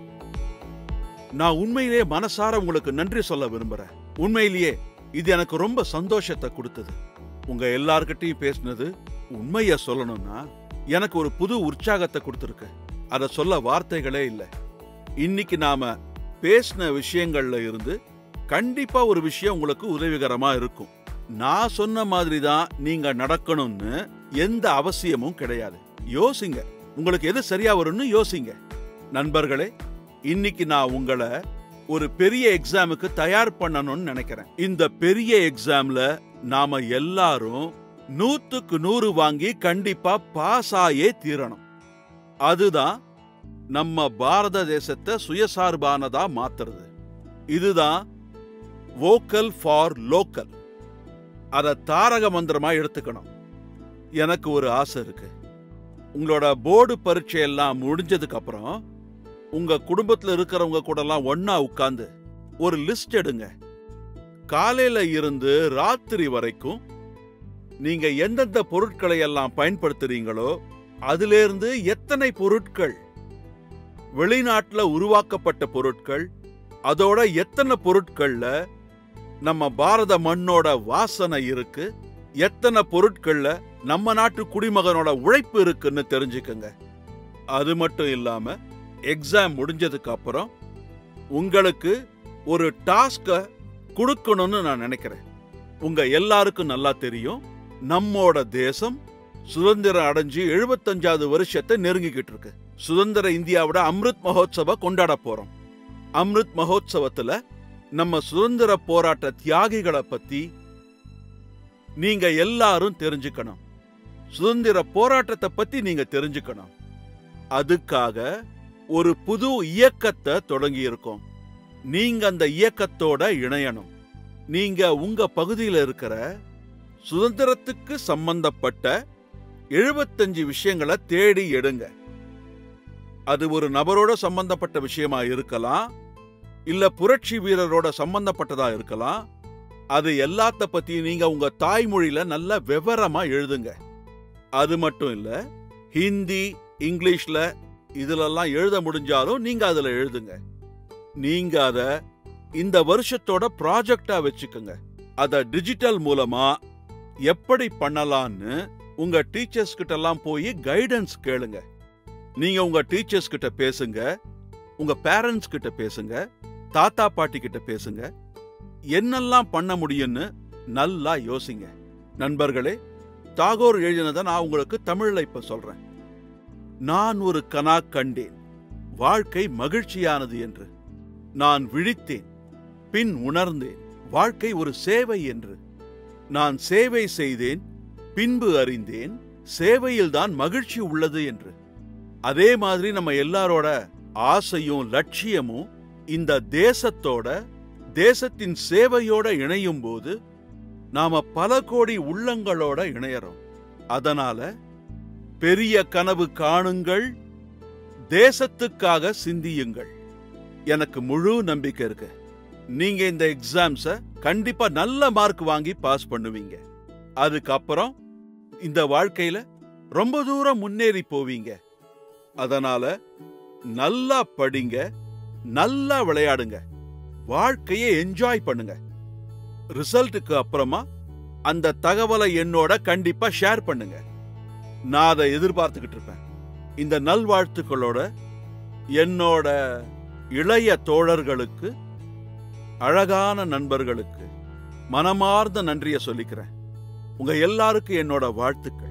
நான் உண்மையிலேயே மனசார உங்களுக்கு நன்றி சொல்ல விரும்புறேன் உண்மையிலேயே இது எனக்கு ரொம்ப சந்தோஷத்தை கொடுத்தது உங்க எல்லார்கிட்டயும் பேசினது உண்மைய சொல்லணும்னா எனக்கு ஒரு புது உற்சாகத்தை கொடுத்துருக்கு அத சொல்ல வார்த்தைகளே இல்லை இன்னைக்கு நாம பேசின விஷயங்கள்ல இருந்து கண்டிப்பா ஒரு விஷயம் உங்களுக்கு உதவிகரமா இருக்கும் நான் சொன்ன மாதிரி தான் நீங்க நடக்கணும்னு எந்த அவசியமும் கிடையாது யோசிங்க உங்களுக்கு எது சரியா வரும்னு யோசிங்க நண்பர்களே இன்னைக்கு நான் உங்களை ஒரு பெரிய எக்ஸாமுக்கு தயார் பண்ணணும்னு நினைக்கிறேன் இந்த பெரிய எக்ஸாம்ல நாம எல்லாரும் நூத்துக்கு நூறு வாங்கி கண்டிப்பா பாஸ் ஆயே தீரணும் அதுதான் நம்ம பாரத தேசத்தை சுயசார்பானதா மாத்துறது இதுதான் வோக்கல் ஃபார் லோக்கல் அத தாரக மந்திரமா எடுத்துக்கணும் எனக்கு ஒரு ஆசை இருக்கு உங்களோட போர்டு பரீட்சை எல்லாம் முடிஞ்சதுக்கு அப்புறம் உங்க குடும்பத்துல இருக்கிறவங்க கூட எல்லாம் ஒன்னா உட்கார்ந்து ஒரு லிஸ்ட் எடுங்க காலையில இருந்து ராத்திரி வரைக்கும் நீங்க எந்தெந்த பொருட்களை எல்லாம் பயன்படுத்துறீங்களோ அதிலிருந்து எத்தனை பொருட்கள் வெளிநாட்டுல உருவாக்கப்பட்ட பொருட்கள் அதோட எத்தனை பொருட்கள்ல நம்ம பாரத மண்ணோட வாசனை இருக்கு எத்தனை பொருட்கள்ல நம்ம நாட்டு குடிமகனோட உழைப்பு இருக்குன்னு தெரிஞ்சுக்கங்க அது மட்டும் இல்லாம எக்ஸாம் முடிஞ்சதுக்கு அப்புறம் உங்களுக்கு ஒரு டாஸ்க கொடுக்கணும்னு நான் நினைக்கிறேன் உங்க எல்லாருக்கும் நல்லா தெரியும் நம்மோட தேசம் சுதந்திரம் அடைஞ்சு எழுபத்தஞ்சாவது வருஷத்தை நெருங்கிக்கிட்டு இருக்கு சுதந்திர இந்தியாவோட அம்ருத் மகோத்சவ கொண்டாட போறோம் அம்ருத் மகோத்சவத்துல நம்ம சுதந்திர போராட்ட தியாகிகளை பத்தி நீங்க எல்லாரும் தெரிஞ்சுக்கணும் சுதந்திர போராட்டத்தை பத்தி நீங்க தெரிஞ்சுக்கணும் அதுக்காக ஒரு புது இயக்கத்தை தொடங்கி இருக்கோம் நீங்க அந்த இயக்கத்தோட இணையணும் நீங்க உங்க பகுதியில் இருக்கிற சுதந்திரத்துக்கு சம்பந்தப்பட்ட எழுபத்தஞ்சு விஷயங்களை தேடி எடுங்க அது ஒரு நபரோட சம்பந்தப்பட்ட விஷயமா இருக்கலாம் இல்ல புரட்சி வீரரோட சம்பந்தப்பட்டதா இருக்கலாம் அது எல்லாத்த பத்தி நீங்க உங்க தாய்மொழியில நல்ல விவரமா எழுதுங்க அது மட்டும் இல்ல ஹிந்தி இங்கிலீஷ்ல இதுலெல்லாம் எழுத முடிஞ்சாலும் நீங்க அதுல எழுதுங்க நீங்க அத இந்த வருஷத்தோட ப்ராஜெக்டா வச்சுக்கோங்க அத டிஜிட்டல் மூலமா எப்படி பண்ணலாம்னு உங்க டீச்சர்ஸ் கிட்ட எல்லாம் போய் கைடன்ஸ் கேளுங்க நீங்க உங்க டீச்சர்ஸ் கிட்ட பேசுங்க உங்க பேரண்ட்ஸ் கிட்ட பேசுங்க தாத்தா பாட்டி கிட்ட பேசுங்க என்னெல்லாம் பண்ண முடியும்னு நல்லா யோசிங்க நண்பர்களே தாகூர் எழுதினதை நான் உங்களுக்கு தமிழ்ல இப்ப சொல்றேன் நான் ஒரு கனா கண்டேன் வாழ்க்கை மகிழ்ச்சியானது என்று நான் விழித்தேன் பின் உணர்ந்தேன் வாழ்க்கை ஒரு சேவை என்று நான் சேவை செய்தேன் பின்பு அறிந்தேன் சேவையில்தான் மகிழ்ச்சி உள்ளது என்று அதே மாதிரி நம்ம எல்லாரோட ஆசையும் லட்சியமும் இந்த தேசத்தோட தேசத்தின் சேவையோட இணையும் போது நாம பல கோடி உள்ளங்களோட இணையறோம் அதனால பெரிய கனவு காணுங்கள் தேசத்துக்காக சிந்தியுங்கள் எனக்கு முழு நம்பிக்கை இருக்கு நீங்க இந்த எக்ஸாம்ஸ கண்டிப்பா நல்ல மார்க் வாங்கி பாஸ் பண்ணுவீங்க அதுக்கப்புறம் இந்த வாழ்க்கையில ரொம்ப தூரம் முன்னேறி போவீங்க அதனால நல்லா படிங்க நல்லா விளையாடுங்க வாழ்க்கையை என்ஜாய் பண்ணுங்க ரிசல்ட்டுக்கு அப்புறமா அந்த தகவலை என்னோட கண்டிப்பா ஷேர் பண்ணுங்க நான் அதை எதிர்பார்த்துக்கிட்டு இருப்பேன் இந்த நல்வாழ்த்துக்களோட என்னோட இளைய தோழர்களுக்கு அழகான நண்பர்களுக்கு மனமார்ந்த நன்றியை சொல்லிக்கிறேன் உங்க எல்லாருக்கும் என்னோட வாழ்த்துக்கள்